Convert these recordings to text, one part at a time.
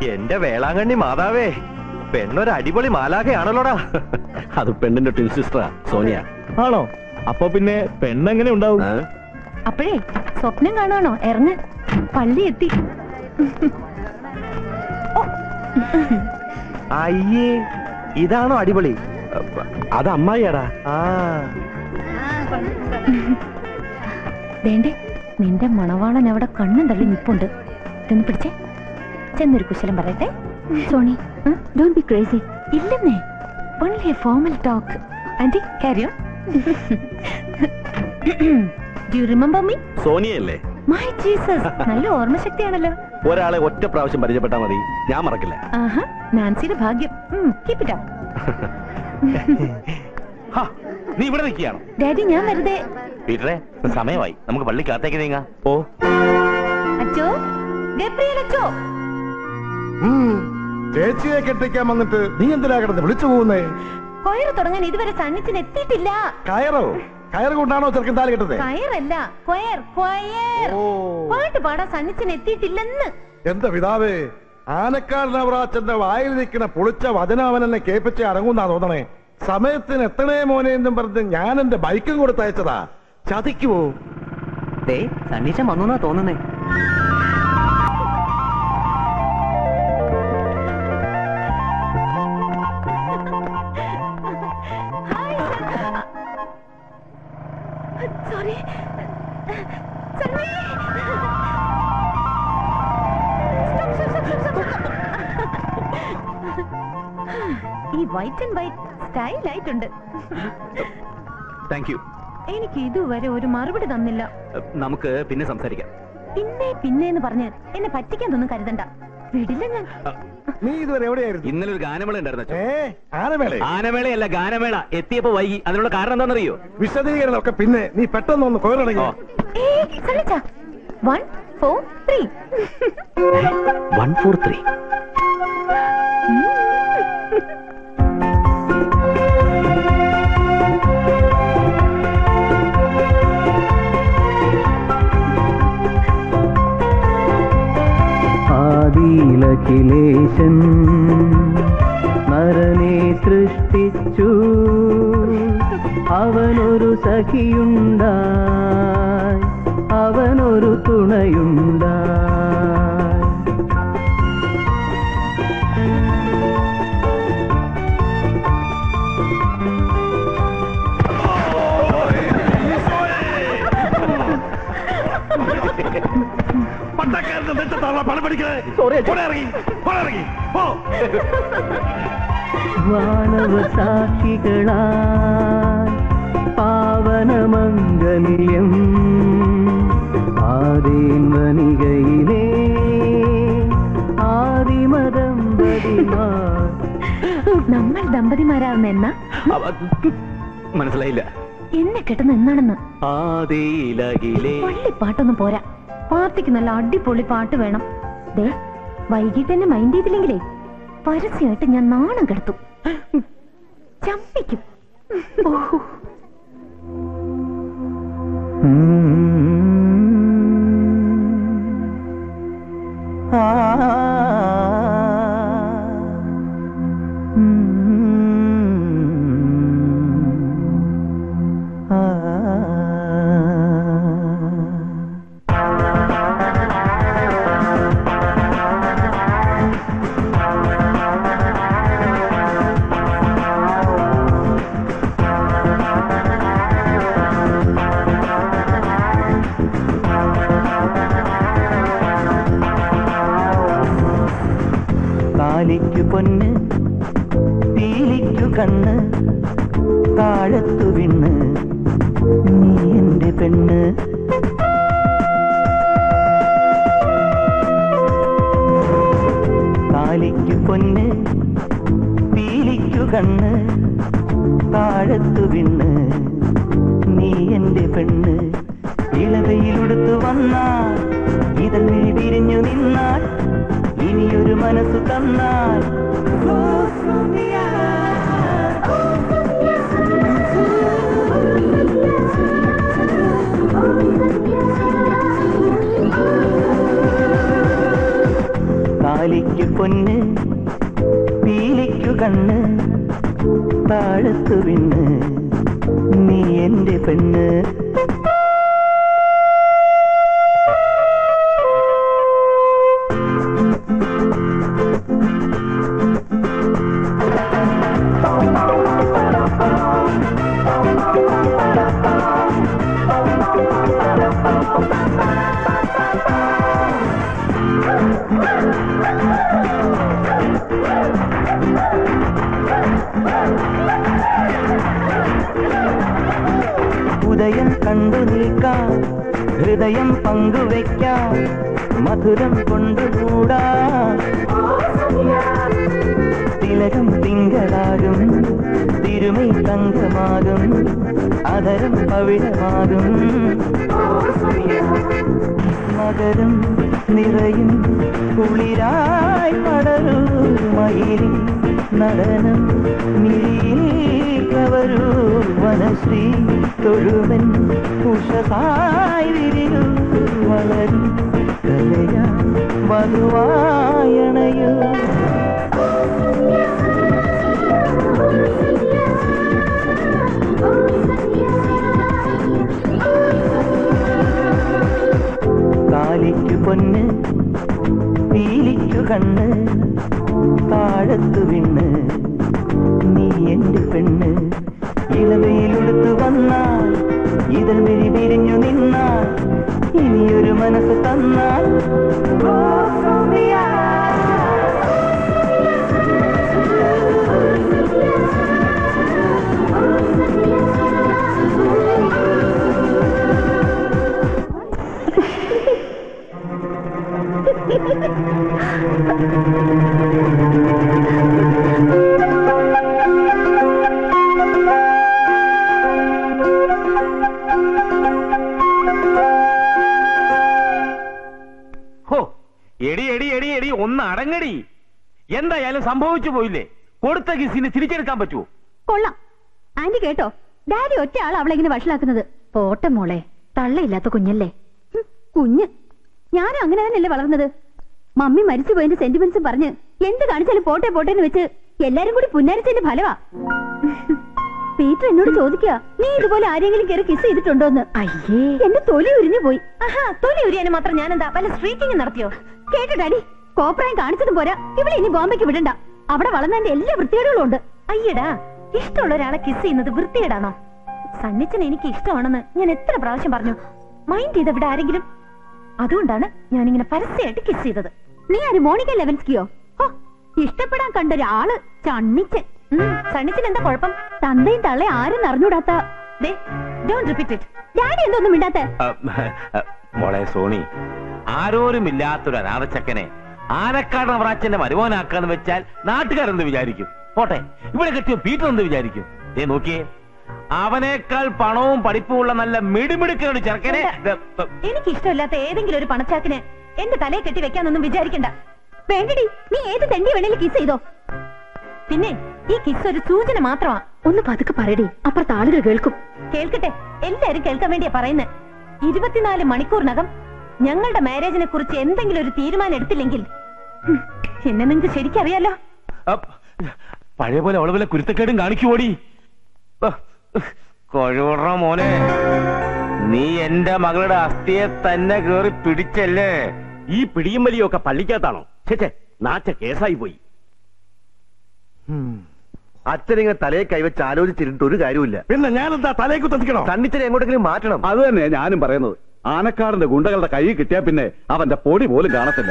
എന്റെ വേളാങ്കണ്ണി മാതാവേ പെണ്ണൊരു അടിപൊളി മാലാഖയാണല്ലോടാ അത് പെണ്ണിന്റെ ട്വിൻ സിസ്റ്ററാ സോനിയ ആണോ അപ്പൊ പിന്നെ പെണ്ണെങ്ങനെ ഉണ്ടാവും ആ? അപ്പോഴേ സ്വപ്നം കാണാണോ ഇറങ്ങ് പള്ളി എത്തി അയ്യേ ഇതാണോ അടിപൊളി അത് അമ്മായിയാടാ ആ വേണ്ടേ നിന്റെ മണവാളൻ അവിടെ കണ്ണും തള്ളി നിപ്പുണ്ട് ഇതൊന്ന് പിടിച്ചേ ചെന്നൊരു കുശലം പറയട്ടെ സോണി ഡോണ്ട് ബി ക്രേസി ഇല്ലെന്നേ only a formal talk aunty കാരിയോ ഡു യു റിമെമ്പർ മീ സോനിയല്ലേ മൈ ജീസസ് നല്ല ഓർമ്മശക്തിയാണല്ലോ ഒരാളെ ഒറ്റ പ്രാവശ്യം പരിചയപ്പെട്ടാ മതി ഞാൻ മറക്കില്ല ആഹാ നാൻസിയുടെ ഭാഗ്യം കീപ് ഇറ്റ് അപ്പ് ഹാ, നീ ഇവിടെ നിൽക്കുകയാണോ ഡാഡി ഞാൻ വെറുതെ പീറ്ററെ സമയമായി നമുക്ക് പള്ളിക്കകത്തേക്ക് നീങ്ങാ ഓ അച്ചോ ഗബ്രിയൽ അച്ചോ ചേച്ചിയെ കെട്ടിക്കാൻ വന്നിട്ട് നീ എന്തിനാ കിടന്ന് വിളിച്ചു പോകുന്നേ കൊയറ് തുടങ്ങാൻ ഇതുവരെ സണ്ണിച്ചിന് എത്തിയിട്ടില്ല കയറോ കയറ് കൊണ്ടാണോ ചെറുക്കൻ താലി കെട്ടത് കയറല്ല കൊയർ കൊയർ ഓ. പാട്ട് പാടാൻ സണ്ണിച്ചിന് എത്തിയിട്ടില്ലെന്ന് എന്റെ പിതാവേ ആനക്കാരനവറാച്ചന്റെ വായിൽ നിൽക്കുന്ന പൊളിച്ച വചനം അവൻ എന്നെ കേൾപ്പിച്ച് അടങ്ങുന്നാ തോന്നണേ സമയത്തിന് എത്തണേ മോനെ എന്നും പറഞ്ഞ് ഞാൻ എന്റെ ബൈക്കും കൊടുത്തയച്ചതാ ചതിക്കുവോ സണ്ണീശൻ വന്നു തോന്നുന്നേ സോറി സണ്ണി ഈ വൈറ്റ് ആൻഡ് വൈറ്റ് സ്റ്റൈൽ ആയിട്ടുണ്ട് താങ്ക് യു എനിക്ക് ഇതുവരെ ഒരു മറുപടി തന്നില്ല നമുക്ക് പിന്നെ സംസാരിക്കാം പിന്നെ പിന്നെ എന്ന് പറഞ്ഞ് എന്നെ പറ്റിക്കാൻ തോന്നും കരുതണ്ട വിടില്ല ഞാൻ നീ ഇതുവരെ എവിടെയായിരുന്നു ഇന്നലെ ഒരു ഗാനമേള ഉണ്ടായിരുന്നു അച്ഛൻ. ഏ ആനമേളെ ആനമേളയല്ല ഗാനമേള എത്തിയപ്പോ വൈകി അതിനുള്ള കാരണം എന്താണെന്നറിയോ വിശദീകരണമൊക്കെ പിന്നെ നീ പെട്ടെന്നൊന്ന് കോരടങ്ങി ഓ. ഏയ് സണ്ണിച്ച one four three one four three ആദിയിലഖിലേശൻ നരനെ സൃഷ്ടിച്ചു അവനൊരു സഖിയുണ്ടായി അവനൊരു തുണയുണ്ടായി പട്ടക്കാരന്റെ നെറ്റത്താണോ പണം പഠിക്കണേ ഇറങ്ങി ഇറങ്ങി പോ വാനവ സാക്ഷികളായി പാവനമംഗല്യം ആദിമനികയിലേ ആദിമദമ്പതിമാർ നമ്മൾ ദമ്പതിമാരാകുന്ന എന്നാ മനസ്സിലായില്ല എന്നെ കെട്ടുന്ന എന്നാണെന്ന് ആദിയിലകിലേ പള്ളി പാട്ടൊന്നും പോരാ പാർട്ടിക്ക് നല്ല അടിപൊളി പാട്ട് വേണം ദേ വൈകിട്ട് എന്നെ മൈൻഡ് ചെയ്തില്ലെങ്കിലേ പരസ്യമായിട്ട് ഞാൻ നാണം കെടുത്തും ചമ്പിക്കും ഓ താലിക്കു പൊന്ന് പീലിക്കു കണ്ണ് താഴത്തു വിണ്ണ് നീ എന്റെ പെണ്ണ് താലിക്കു പൊന്ന് പീലിക്കു കണ്ണ് താഴത്തു വിണ്ണ് നീ എന്റെ പെണ്ണ് ഇളവയിലുടുത്തു വന്നാൽ ഇതൾ വിഴി വിരിഞ്ഞു നിന്നാൽ ഇനിയൊരു മനസ്സു തന്നാൽ താലിക്കു പൊന്ന് പീലിക്കു കണ്ണ് താഴത്തു വിണ്ണ് നീ എന്റെ പെണ്ണ് ഉദയം കണ്ടു നിൽക്കാം ഹൃദയം പങ്കുവെക്കാം മധുരം കൊണ്ടുകൂടാ തിലകം തിങ്കളാകും തിരുമൈ തങ്കമാകും അതരം പവിഴമാകും മകരം നിറയും കുളിരായി പടരൂ മയിലിൽ നടനം മിഴിയിൽ കവരൂ വനശ്രീ തൊഴുവൻ ഉഷസായി വിരിയൂ വളരും കലയാ വധുവായണയൂ താലിക്കു പൊന്ന് പീലിക്കു കണ്ണ് താഴത്തു വിണ്ണ് നീ എന്റെ പെണ്ണ് ഇളവയിലുടുത്തു വന്നാൽ ഇതൾ മിഴി വിരിഞ്ഞു നിന്നാൽ ഇനിയൊരു മനസ്സ് തന്നാൽ ഓ സൗമ്യ. ഹോ എടി എടി എടി എടി ഒന്ന് അടങ്ങടി എന്തായാലും സംഭവിച്ചു പോയില്ലേ കൊടുത്ത കിസിന് തിരിച്ചെടുക്കാൻ പറ്റുമോ കൊള്ളാം ആന്റി കേട്ടോ ഡാഡി ഒറ്റ ആൾ അവളെ ഇങ്ങനെ വഷളാക്കുന്നത് പോട്ടെ മോളെ തള്ളയില്ലാത്ത കുഞ്ഞല്ലേ ഹും, കുഞ്ഞ് ഞാനും അങ്ങനെ തന്നെയല്ലേ വളർന്നത് മമ്മി മരിച്ചു പോയതിന്റെ സെന്റിമെന്റ്സും പറഞ്ഞ് എന്ത് കാണിച്ചാലും പോട്ടെ പോട്ടെ എന്ന് വെച്ച് എല്ലാരും കൂടി പുന്നാരിച്ചതിന്റെ ഫലവാ പീറ്റർ എന്നോട് ചോദിക്കുക നീ ഇതുപോലെ ആരെങ്കിലും കയറി കിസ് ചെയ്തിട്ടുണ്ടോന്ന് അയ്യേ എന്റെ തൊലി ഉരിഞ്ഞു പോയി ആഹാ തൊലി ഉരിയാനും മാത്രം ഞാനെന്താ വല്ല സ്ട്രീക്കിങ് നടത്തിയോ കേട്ടോ ഡാഡി കോപ്രായം കാണിച്ചതും പോരാ ഇവിടെ ഇനി ബോംബെക്ക് വിടണ്ട അവിടെ വളർന്നതിന്റെ എല്ലാ വൃത്തികേടുകളും ഉണ്ട് അയ്യടാ ഇഷ്ടമുള്ള ഒരാളെ കിസ് ചെയ്യുന്നത് വൃത്തികേടാണോ സണ്ണിച്ചൻ എനിക്ക് ഇഷ്ടമാണെന്ന് ഞാൻ എത്ര പ്രാവശ്യം പറഞ്ഞു മൈൻഡ് ചെയ്ത ഇവിടെ ആരെങ്കിലും അതുകൊണ്ടാണ് ഞാനിങ്ങനെ പരസ്യമായിട്ട് കിസ് ചെയ്തത് നീ ആര് മോണിക്ക ലെവൻസ്കിയോ ഹോ, ഇഷ്ടപ്പെടാൻ കണ്ട ഒരാള് ചണ്ണിച്ചൻ ഉം, സണ്ണിച്ചൻ എന്താ കുഴപ്പം തന്തയും തള്ളയും ആരും അറിഞ്ഞൂടാത്ത റിപ്പീറ്റ് ഇറ്റ് ഡാഡി എന്തൊന്നും മിണ്ടാത്ത മോളെ സോണി ആരോരുമില്ലാത്തൊരു അനാഥച്ചക്കനെ ആനക്കാട് നവറാച്ചന്റെ മരുമോനാക്കാന്ന് വെച്ചാൽ നാട്ടുകാരെന്ത് വിചാരിക്കും പോട്ടെ ഇവിടെ കെട്ടിയ പീറ്റർ എന്ത് വിചാരിക്കും ഏ നോക്കിയേ അവനേക്കാൾ പണവും പഠിപ്പുമുള്ള നല്ല മിടിമിടുക്കൊരു ചെറുക്കനെ ദ- ദ- എനിക്ക് ഇഷ്ടമില്ലാത്ത ഏതെങ്കിലും ഒരു പണച്ചാക്കിന് എന്റെ തലയെ കെട്ടി വെക്കാനൊന്നും വിചാരിക്കണ്ട വേണ്ടടി നീ ഏത് തെണ്ടി വേണേലും കിസ് ചെയ്തോ പിന്നെ ഈ കിസ് ഒരു സൂചന മാത്രമാ ഒന്ന് പതുക്കെ പറയടി അപ്പുറത്ത് ആളുകൾ കേൾക്കും കേൾക്കട്ടെ എല്ലാരും കേൾക്കാൻ വേണ്ടിയാ പറയുന്നത് ഇരുപത്തിനാല് മണിക്കൂറിനകം ഞങ്ങളുടെ മാരേജിനെ കുറിച്ച് എന്തെങ്കിലും ഒരു തീരുമാനം എടുത്തില്ലെങ്കിൽ ഹും, എന്നെ നിങ്ങൾക്ക് ശരിക്കറിയാലോ അപ്പ്, പഴയ പോലെ അവളെ വല്ല കുരുത്തക്കേടും കാണിക്കുവോടി കൊഴുറ മോനെ നീ എന്റെ മകളുടെ അസ്ഥിയെ തന്നെ കേറി പിടിച്ചല്ലേ ഈ പിടിയും വലിയൊക്കെ പള്ളിക്കകത്താണോ ചേച്ചേ നാച്ച കേസായി പോയി അച്ഛനിങ്ങനെ തലയെ കൈവച്ച് ആലോചിച്ചിരുന്നിട്ട് ഒരു കാര്യമില്ല പിന്നെ ഞാനെന്താ തലേക്ക് തന്നിക്കണോ തണ്ണിച്ചനെ എങ്ങോട്ടെങ്കിലും മാറ്റണം അത് തന്നെ ഞാനും പറയുന്നത് ആനക്കാടിന്റെ ഗുണ്ടകളുടെ കൈ കിട്ടിയാ പിന്നെ അവന്റെ പൊടി പോലും കാണത്തില്ല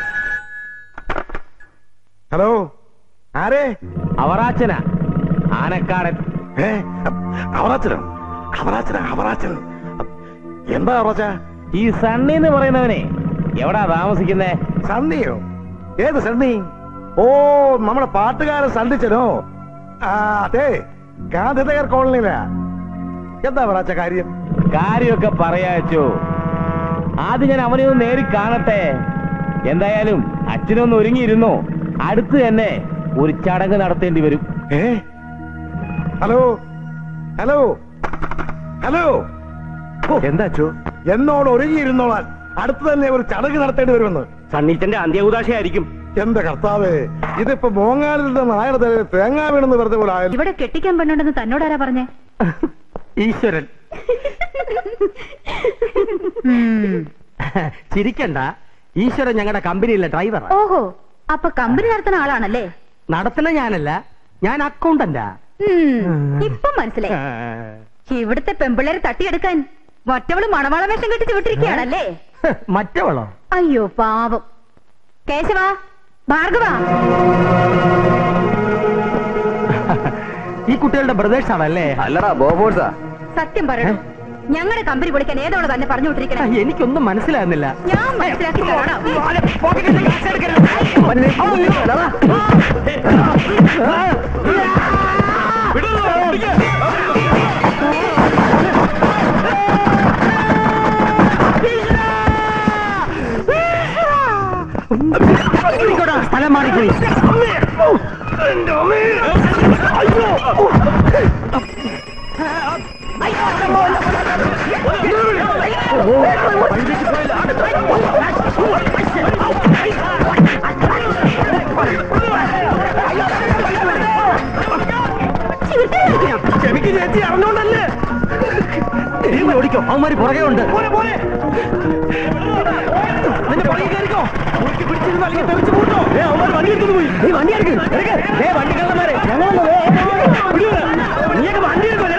ഹലോ ആരേ അവറാച്ചന ആനക്കാടൻ ഏ അവറാച്ചനോ അവറാച്ചന അവറാച്ചൻ എന്താ അവറാച്ച ഈ സണ്ണി എന്ന് പറയുന്നവനെ എവിടാ താമസിക്കുന്നേ സണ്ണിയോ ഏത് സണ്ണി ഓ നമ്മുടെ പാട്ടുകാരൻ സണ്ണിച്ചനോ ആ അതെ ഗാന്ധിനഗർ കോളനിയിലാ എന്താ അവറാച്ച കാര്യം കാര്യമൊക്കെ പറയാച്ചോ ആദ്യം ഞാൻ അവനെ ഒന്ന് നേരി കാണട്ടെ എന്തായാലും അച്ഛനൊന്ന് ഒരുങ്ങിയിരുന്നോ അടുത്ത് തന്നെ ഒരു ചടങ്ങ് നടത്തേണ്ടി വരും ഏ ഹലോ ഹലോ ഹലോ എന്താ അച്ചോ എന്നോട് ഒരുങ്ങിയിരുന്നോളാൻ അടുത്ത് തന്നെ ഒരു ചടങ്ങ് നടത്തേണ്ടി വരുമെന്ന് സണ്ണീച്ചന്റെ അന്ത്യകുദാശയായിരിക്കും എന്റെ കർത്താവേ ഇതിപ്പോ മോങ്ങാലിൽ നിന്ന് നായയുടെ തലയിൽ തേങ്ങ വീണെന്ന് വെറുതെ പോലെ ആയാലും ഇവിടെ കെട്ടിക്കാൻ പെണ്ണുണ്ടെന്ന് തന്നോടാരാ പറഞ്ഞേ ഈശ്വരൻ ചിരിക്കണ്ട ഈശ്വരൻ ഞങ്ങളുടെ കമ്പനിയിലെ ഡ്രൈവറാ ഓഹോ അപ്പൊ കമ്പനി നടത്തുന്ന ആളാണല്ലേ നടത്തുന്ന ഞാനല്ല ഞാൻ അക്കൗണ്ടന്റാ ഉം, ഇപ്പം മനസ്സിലായി ഇവിടുത്തെ പെമ്പിള്ളേരെ തട്ടിയെടുക്കാൻ മറ്റവള് മണവാള വേഷം കെട്ടിച്ച് വിട്ടിരിക്കുകയാണല്ലേ മറ്റവളോ അയ്യോ പാവം കേശവ ഭാർഗവ ഈ കുട്ടികളുടെ ബ്രദേഴ്സ് ആണല്ലേ അല്ലടാ ബോബോഴ്സാ സത്യം പറയണം ഞങ്ങളുടെ കമ്പനി പൊളിക്കാൻ ഏതോടെ തന്നെ പറഞ്ഞു വിട്ടിരിക്കണേ എനിക്കൊന്നും മനസ്സിലാകുന്നില്ല ഞാൻ മനസ്സിലാക്കി തരാം. സ്ഥലം മാറിപ്പോയി ഓടിക്കോ അവന്മാര് പുറകെ ഉണ്ട് വണ്ടി എടുക്ക് വണ്ടി കള്ളന്മാരെ നീയൊക്കെ വണ്ടി എടുക്കോ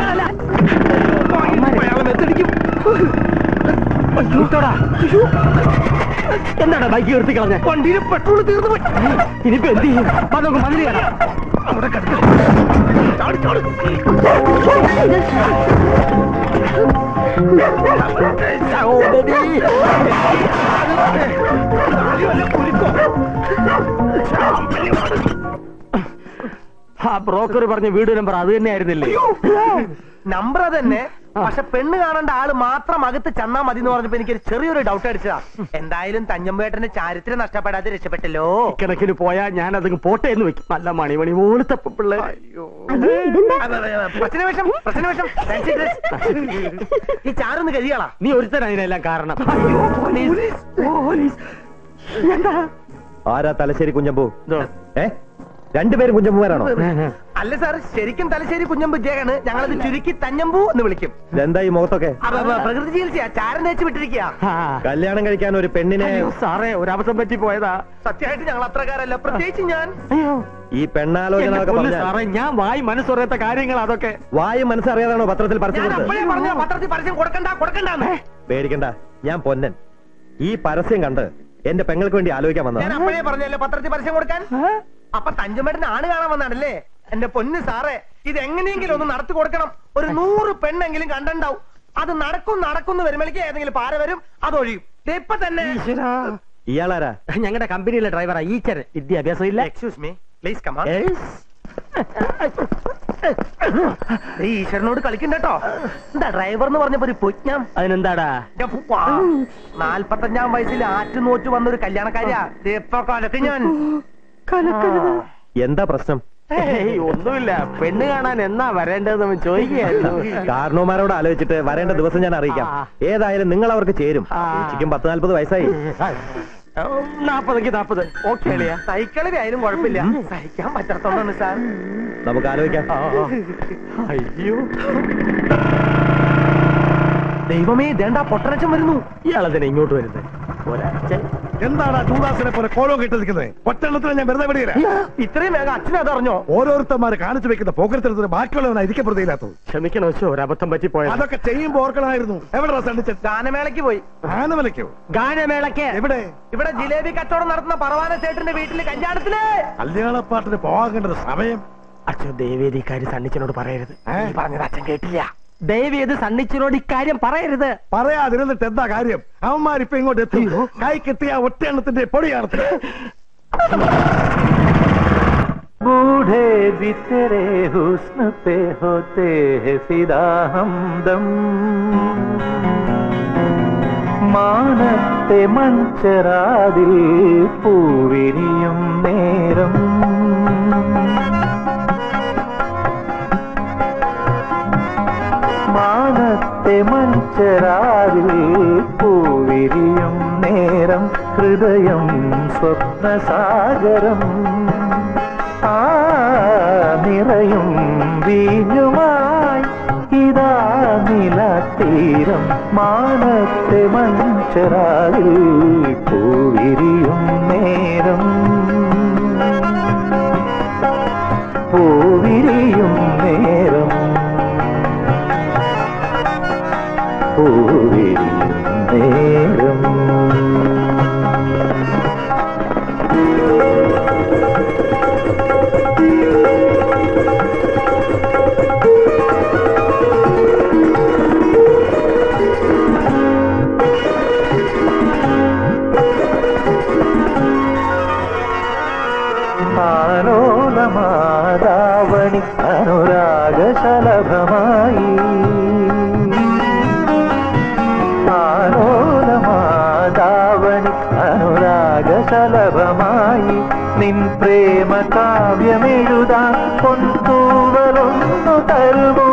എന്താണ് ബൈക്ക് നിർത്തി കളഞ്ഞ വണ്ടിയിൽ പെട്രോൾ തീർന്നു പോയി ഇനിയിപ്പോ എന്ത് ചെയ്യും വാ നമുക്ക് മതിൽ കയറാം അവിടെ കിടക്ക്. ചാടി, ചാടി. സഹോദരി. ആ ബ്രോക്കർ പറഞ്ഞ വീട് നമ്പർ അത് തന്നെ ആയിരുന്നില്ലേ നമ്പർ തന്നെ പക്ഷെ പെണ്ണ് കാണേണ്ട ആള് മാത്രം അകത്ത് ചെന്നാ മതി എന്ന് പറഞ്ഞപ്പോ എനിക്കൊരു ചെറിയൊരു ഡൗട്ട് അടിച്ചതാ എന്തായാലും തഞ്ഞമ്പേട്ടന്റെ ചാരിത്രം നഷ്ടപ്പെടാതെ രക്ഷപ്പെട്ടല്ലോ കണക്കിന് പോയാ ഞാൻ അതങ്ങ് പോട്ടെ എന്ന് വെക്കും നല്ല മണിമണി പോലത്തെ പിള്ളേർ പ്രശ്നവേഷം പ്രശ്നവേഷം fancy dress. ഈ ചാരൊന്ന് കഴിയാളാ നീ ഒരുത്തൻ അതിനെല്ലാം കാരണം ആരാ തലശ്ശേരി കുഞ്ഞമ്പൂ ഇതോ. ഏ രണ്ടുപേരും കുഞ്ഞമ്പൂരാണോ അല്ല സാർ ശരിക്കും തലശ്ശേരി കുഞ്ഞമ്പു ജയാണ് ഞങ്ങളത് ചുരുക്കി തഞ്ഞമ്പൂ എന്ന് വിളിക്കും ഇതെന്താ ഈ മുഖത്തൊക്കെ അപ്പൊ, അപ്പൊ, പ്രകൃതി ചികിത്സയാ ചാരം തേച്ച് വിട്ടിരിക്കുക ആ. കല്യാണം കഴിക്കാൻ ഒരു പെണ്ണിനെ അയ്യോ, സാറേ ഒരബദ്ധം പറ്റി പോയതാ സത്യമായിട്ട് ഞങ്ങൾ അത്രക്കാരല്ല പ്രത്യേകിച്ച് ഞാൻ അയ്യോ ഈ പെണ്ണാലോചന എന്നെ എന്നൊക്കെ കൊല്ല് പറഞ്ഞാൽ സാറേ ഞാൻ വായി മനസ്സറിയാത്ത കാര്യങ്ങൾ അതൊക്കെ വായും മനസ്സറിയാതാണോ പത്രത്തിൽ ഞാൻ പരസ്യം അപ്പോഴേ കൊടുത്തത് പറഞ്ഞ പത്രത്തിൽ പരസ്യം കൊടുക്കണ്ട കൊടുക്കണ്ടെന്ന് പേടിക്കണ്ട ഞാൻ പൊന്നൻ ഈ പരസ്യം കണ്ട് എന്റെ പെങ്ങൾക്ക് വേണ്ടി ആലോചിക്കാൻ ഞാൻ വന്നതാണ് അപ്പോഴേ പറഞ്ഞല്ലേ പത്രത്തിൽ പരസ്യം കൊടുക്കാൻ അപ്പൊ തഞ്ചുമേട്ടന് ആണ് കാണാൻ വന്നാണല്ലേ എന്റെ പൊന്ന് സാറേ ഇത് എങ്ങനെയെങ്കിലും ഒന്ന് നടത്തി കൊടുക്കണം ഒരു നൂറ് പെണ്ണെങ്കിലും കണ്ടുണ്ടാവും അത് നടക്കും നടക്കും വരുമ്പോഴേക്ക് ഏതെങ്കിലും പാര വരും അതൊഴിയും ദേ ഇപ്പൊ തന്നെ ഇയാളാരാ ഞങ്ങളുടെ കമ്പനിയിലെ ഡ്രൈവറാ ഈച്ചര് വിദ്യാഭ്യാസം ഇല്ല എക്സ്ക്യൂസ് മീ പ്ലീസ് കമാ Yes. ഈശ്വരനോട് കളിക്കണ്ടോ എന്താ ഡ്രൈവർ എന്ന് പറഞ്ഞപ്പോ ഒരു പൊജ്ഞം അതിനെന്താടാ നാൽപ്പത്തഞ്ചാം വയസ്സിൽ ആറ്റുനോറ്റ് വന്ന ഒരു കല്യാണക്കാരിയാ ദേ ഇപ്പൊ കൊലക്ക് ഞാൻ എന്താ പ്രശ്നം ഏയ്, ഒന്നുമില്ല പെണ്ണ് കാണാൻ എന്നാ വരേണ്ടതെന്ന് ചോദിക്കുകയായിരുന്നു കാരണവന്മാരോട് ആലോചിച്ചിട്ട് വരേണ്ട ദിവസം ഞാൻ അറിയിക്കാം ആ. ഏതായാലും നിങ്ങൾ അവർക്ക് ചേരും ആ. ചേച്ചിക്കും പത്ത് നാല്പത് വയസ്സായി നാപ്പതെങ്കിൽ നാപ്പത് ഓക്കെ അളിയാ സൈക്കിളിൽ ആയാലും കുഴപ്പമില്ല സഹിക്കാൻ പറ്റാത്തോണ്ടാണ് സാർ നമുക്ക് ആലോചിക്കാം അയ്യോ ദൈവമേ ദേണ്ടാ പൊട്ടനച്ചൻ വരുന്നു ഇയാളെന്തിനാ ഇങ്ങോട്ട് വരുന്നത് ഒരാഴ്ച എന്താണ് ചൂദാസിനെ പോലെ കോലോ കെട്ടി നിൽക്കുന്നത് ഒറ്റെണ്ണത്തിന് ഞാൻ വെറുതെ വിടിയില്ല ഇത്രയും വേഗം അച്ഛനെ അതറിഞ്ഞോ ഓരോരുത്തന്മാര് കാണിച്ചു വെക്കുന്ന പോക്കരത്തരത്തിന് ബാക്കിയുള്ളവനാ ഇരിക്കപ്പെടുത്തില്ലാത്തത് ക്ഷമിക്കണം വെച്ചോ ഒരബദ്ധം പറ്റി പോയത് അതൊക്കെ ചെയ്യുമ്പോ ഓർക്കണമായിരുന്നു എവിടെ സണ്ണിച്ച ഗാനമേളയ്ക്ക് പോയി ആനമലയ്ക്കോ ഗാനമേളക്ക് എവിടെ ഇവിടെ ജിലേബി കച്ചവടം നടത്തുന്ന പറവാന ചേട്ടന്റെ വീട്ടില് കല്യാണത്തിന് കല്യാണപ്പാട്ടിന് പോകേണ്ട സമയം അച്ഛൻ ദേവേദി ഇക്കാര്യം സണ്ണിച്ചനോട് പറയരുത് ഏ? ഈ പറഞ്ഞത് അച്ഛൻ കേട്ടില്ല ദേവേത് സണ്ണിച്ചനോട് ഇക്കാര്യം പറയരുത് പറയാതിരുന്നിട്ട് എന്താ കാര്യം അവന്മാരിപ്പൊ ഇങ്ങോട്ട് എത്തും കൈ കിട്ടിയ ഒറ്റ എണ്ണത്തിന്റെ പൊടിയാണ് बूढ़े भी तेरे हुस्न पे होते हैं फिदा हमदम മാനത്തെ മൺചെറാതിൽ പൂവിരിയും നേരം മാനത്തെ മൺചെറാതിൽ പൂവിരിയും നേരം ഹൃദയം സ്വപ്നസാഗരം ആ നിറയും വീഞ്ഞുമായി ഇതാ നിലത്തീരം മാനത്തെ മഞ്ചരാതിൽ പൂവിരിയും നേരം പൂവിരിയും നേരം പൂവിരിയും നേരം ആലോലമാതാവണി അനുരാഗശലഭമായി ആലോലമാതാവണി അനുരാഗശലഭമായി നിൻ പ്രേമ കാവ്യമെഴുതാൻ പൊന്തൂവലൊന്നു തരുമോ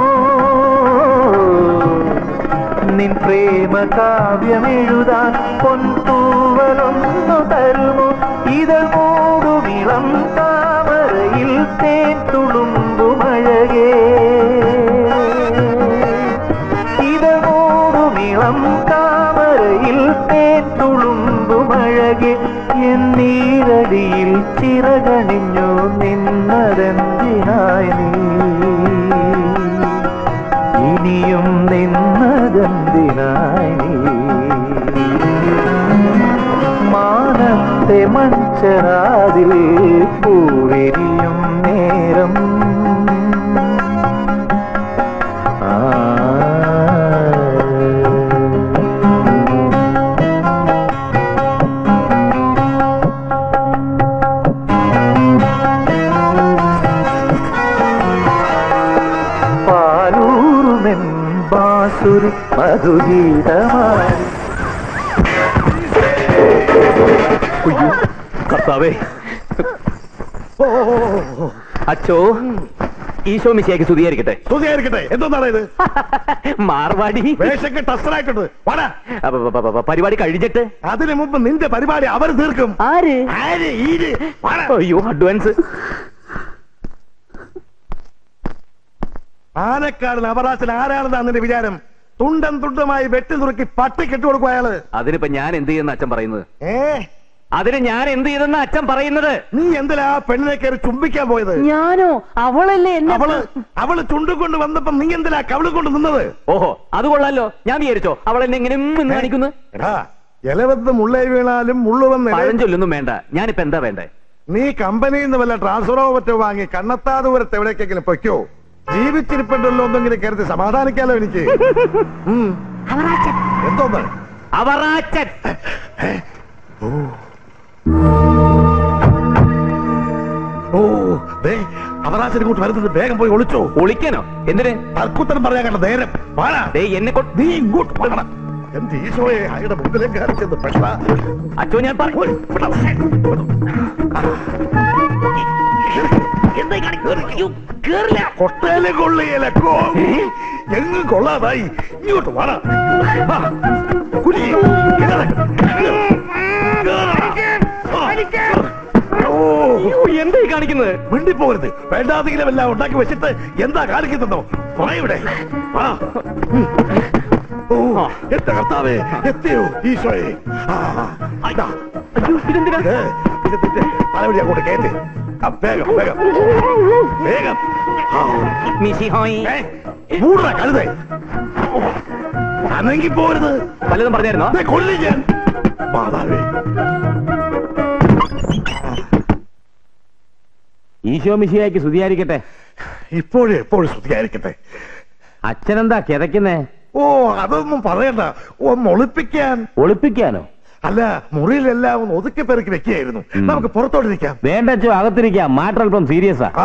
നിൻ പ്രേമ കാവ്യമെഴുതാൻ പൊന്തൂവലൊന്നു തരുമോ ഇതൾ മൂടുമിളം താമരയിൽ തേൻ തുളുമ്പുമഴകേ ഇതൾ മൂടുമിളം താമരയിൽ തേൻ തുളുമ്പുമഴകെ എന്നീരടിയിൽ ചിറകണിഞ്ഞു നിന്നതെന്തിനായി നീ ഇനിയും നിന്നതെന്തിനായി നീ മാനത്തെ മഞ്ചരാതിൽ പൂവിരിയും നേരം ആ പാലൂറുമെൻ ബാസുരി മധുഗീതമായി കർത്താവേ അച്ചോ ഈശോ മിശിയാക്കി സ്തുതിയായിരിക്കട്ടെ സ്തുതിയായിരിക്കട്ടെ എന്താണ് ഇത് മാർവാടി വേഷം കെട്ട് അസ്തരായിട്ടുണ്ട് വാടാ അപ്പ, പ, പ, പ, പരിപാടി കഴിഞ്ഞിട്ട് അതിനു മുമ്പ് നിന്റെ പരിപാടി അവർ തീർക്കും ആര് ആര് ഈര് വാടാ അയ്യോ അഡ്വാൻസ് ആനക്കാരൻ അപരാശൻ ആരാണെന്നാണ് നിന്റെ വിചാരം തുണ്ടം തുണ്ടമായി വെട്ടി നുറുക്കി പട്ടി കെട്ടുകൊടുക്കും അയാള് അതിനിപ്പോ ഞാൻ എന്ത് ചെയ്യുന്ന അച്ഛൻ പറയുന്നത് ഏ അതിന് ഞാൻ എന്ത് ചെയ്തെന്ന അച്ഛൻ പറയുന്നത് നീ എന്തിനാ ആ പെണ്ണിനെ കയറി ചുംബിക്കാൻ പോയത് ഞാനോ അവളല്ലേ എന്നെ അവള് അവള് ചുണ്ടുകൊണ്ട് വന്നപ്പോ നീ എന്തിനാ കവിള് കൊണ്ട് നിന്നത് ഓഹോ അത് കൊള്ളാലോ ഞാൻ വിചാരിച്ചോ അവൾ എന്നെ എങ്ങനെ ഉം എന്ന് കാണിക്കുന്നു എടാ ഇലവത്ത് മുള്ളേ വീണാലും മുള്ളുവന്ന് പഴം ചൊല്ലൊന്നും വേണ്ട ഞാനിപ്പോ എന്താ വേണ്ടേ നീ കമ്പനിയിൽ നിന്ന് വല്ല ട്രാൻസ്ഫറോ മറ്റോ വാങ്ങി കണ്ണത്താ ദൂരത്ത് എവിടേക്കെങ്കിലും പൊയ്ക്കോ ജീവിച്ചിരിപ്പുണ്ടല്ലോ ഒന്നെങ്കിലും കരുതി സമാധാനിക്കാലോ എനിക്ക് ഉം. എന്തോന്ന് അവറാച്ചൻ ഓ ദേ അവരാശൻ ഇങ്ങോട്ട് വരുന്നത് വേഗം പോയി ഒളിച്ചോ ഒളിക്കാനോ എന്തിന് തർക്കുത്തരം പറയാൻ കണ്ട നേരം വാടാ ദേ എന്നെ കൊണ്ട് നീ ഇങ്ങോട്ട് വാടാ എന്റെ ഈശോയെ അയാളുടെ മുമ്പിലേക്ക് കാണിച്ചത് പെട്ട അച്ഛോ ഞാൻ പറഞ്ഞു കൊട്ടയിലെ കൊള്ളിയല എങ്ങും കൊള്ളാതായി ഇങ്ങോട്ട് വാടാ വാ. കുനി. കിടക്ക്. ഓ എന്തായി കാണിക്കുന്നത് മിണ്ടിപ്പോകരുത് വേണ്ടാതെങ്കിലും എല്ലാം ഉണ്ടാക്കി വെച്ചിട്ട് എന്താ കാണിക്കുന്നോ ഇവിടെ ആ. ഉം. ഓ എന്റെ കർത്താവേ എത്തിയോ ഈശോയെ ആ, ഇതാ. ഇതെന്തിനാ ഇത് ഇത് നിന്റെ തലവഴി അങ്ങോട്ട് കയറ്റി ആ, വേഗം വേഗം വേഗം ആ. മിശി ഹോയ് ഏ, മൂടുക കഴുതേ അനങ്ങി പോരുത് വല്ലതും പറഞ്ഞായിരുന്നോ ദേ, കൊല്ലി ഞാൻ മാതാവേ ഈശോ മിശിയാക്കി സ്തുതിയായിരിക്കട്ടെ ഇപ്പോഴും എപ്പോഴും ശ്രുതിയായിരിക്കട്ടെ അച്ഛനെന്താ കിതയ്ക്കുന്നേ ഓ അതൊന്നും പറയണ്ട ഒന്ന് ഒളിപ്പിക്കാൻ ഒളിപ്പിക്കാനോ അല്ല മുറിയിലെല്ലാം ഒന്ന് ഒതുക്കി പെറുക്കി വെക്കുകയായിരുന്നു ഉം. നമുക്ക് പുറത്തോട്ടിരിക്കാം വേണ്ട അച്ഛോ അകത്തിരിക്കാം മാറ്റർ അല്പം സീരിയസാ ആ,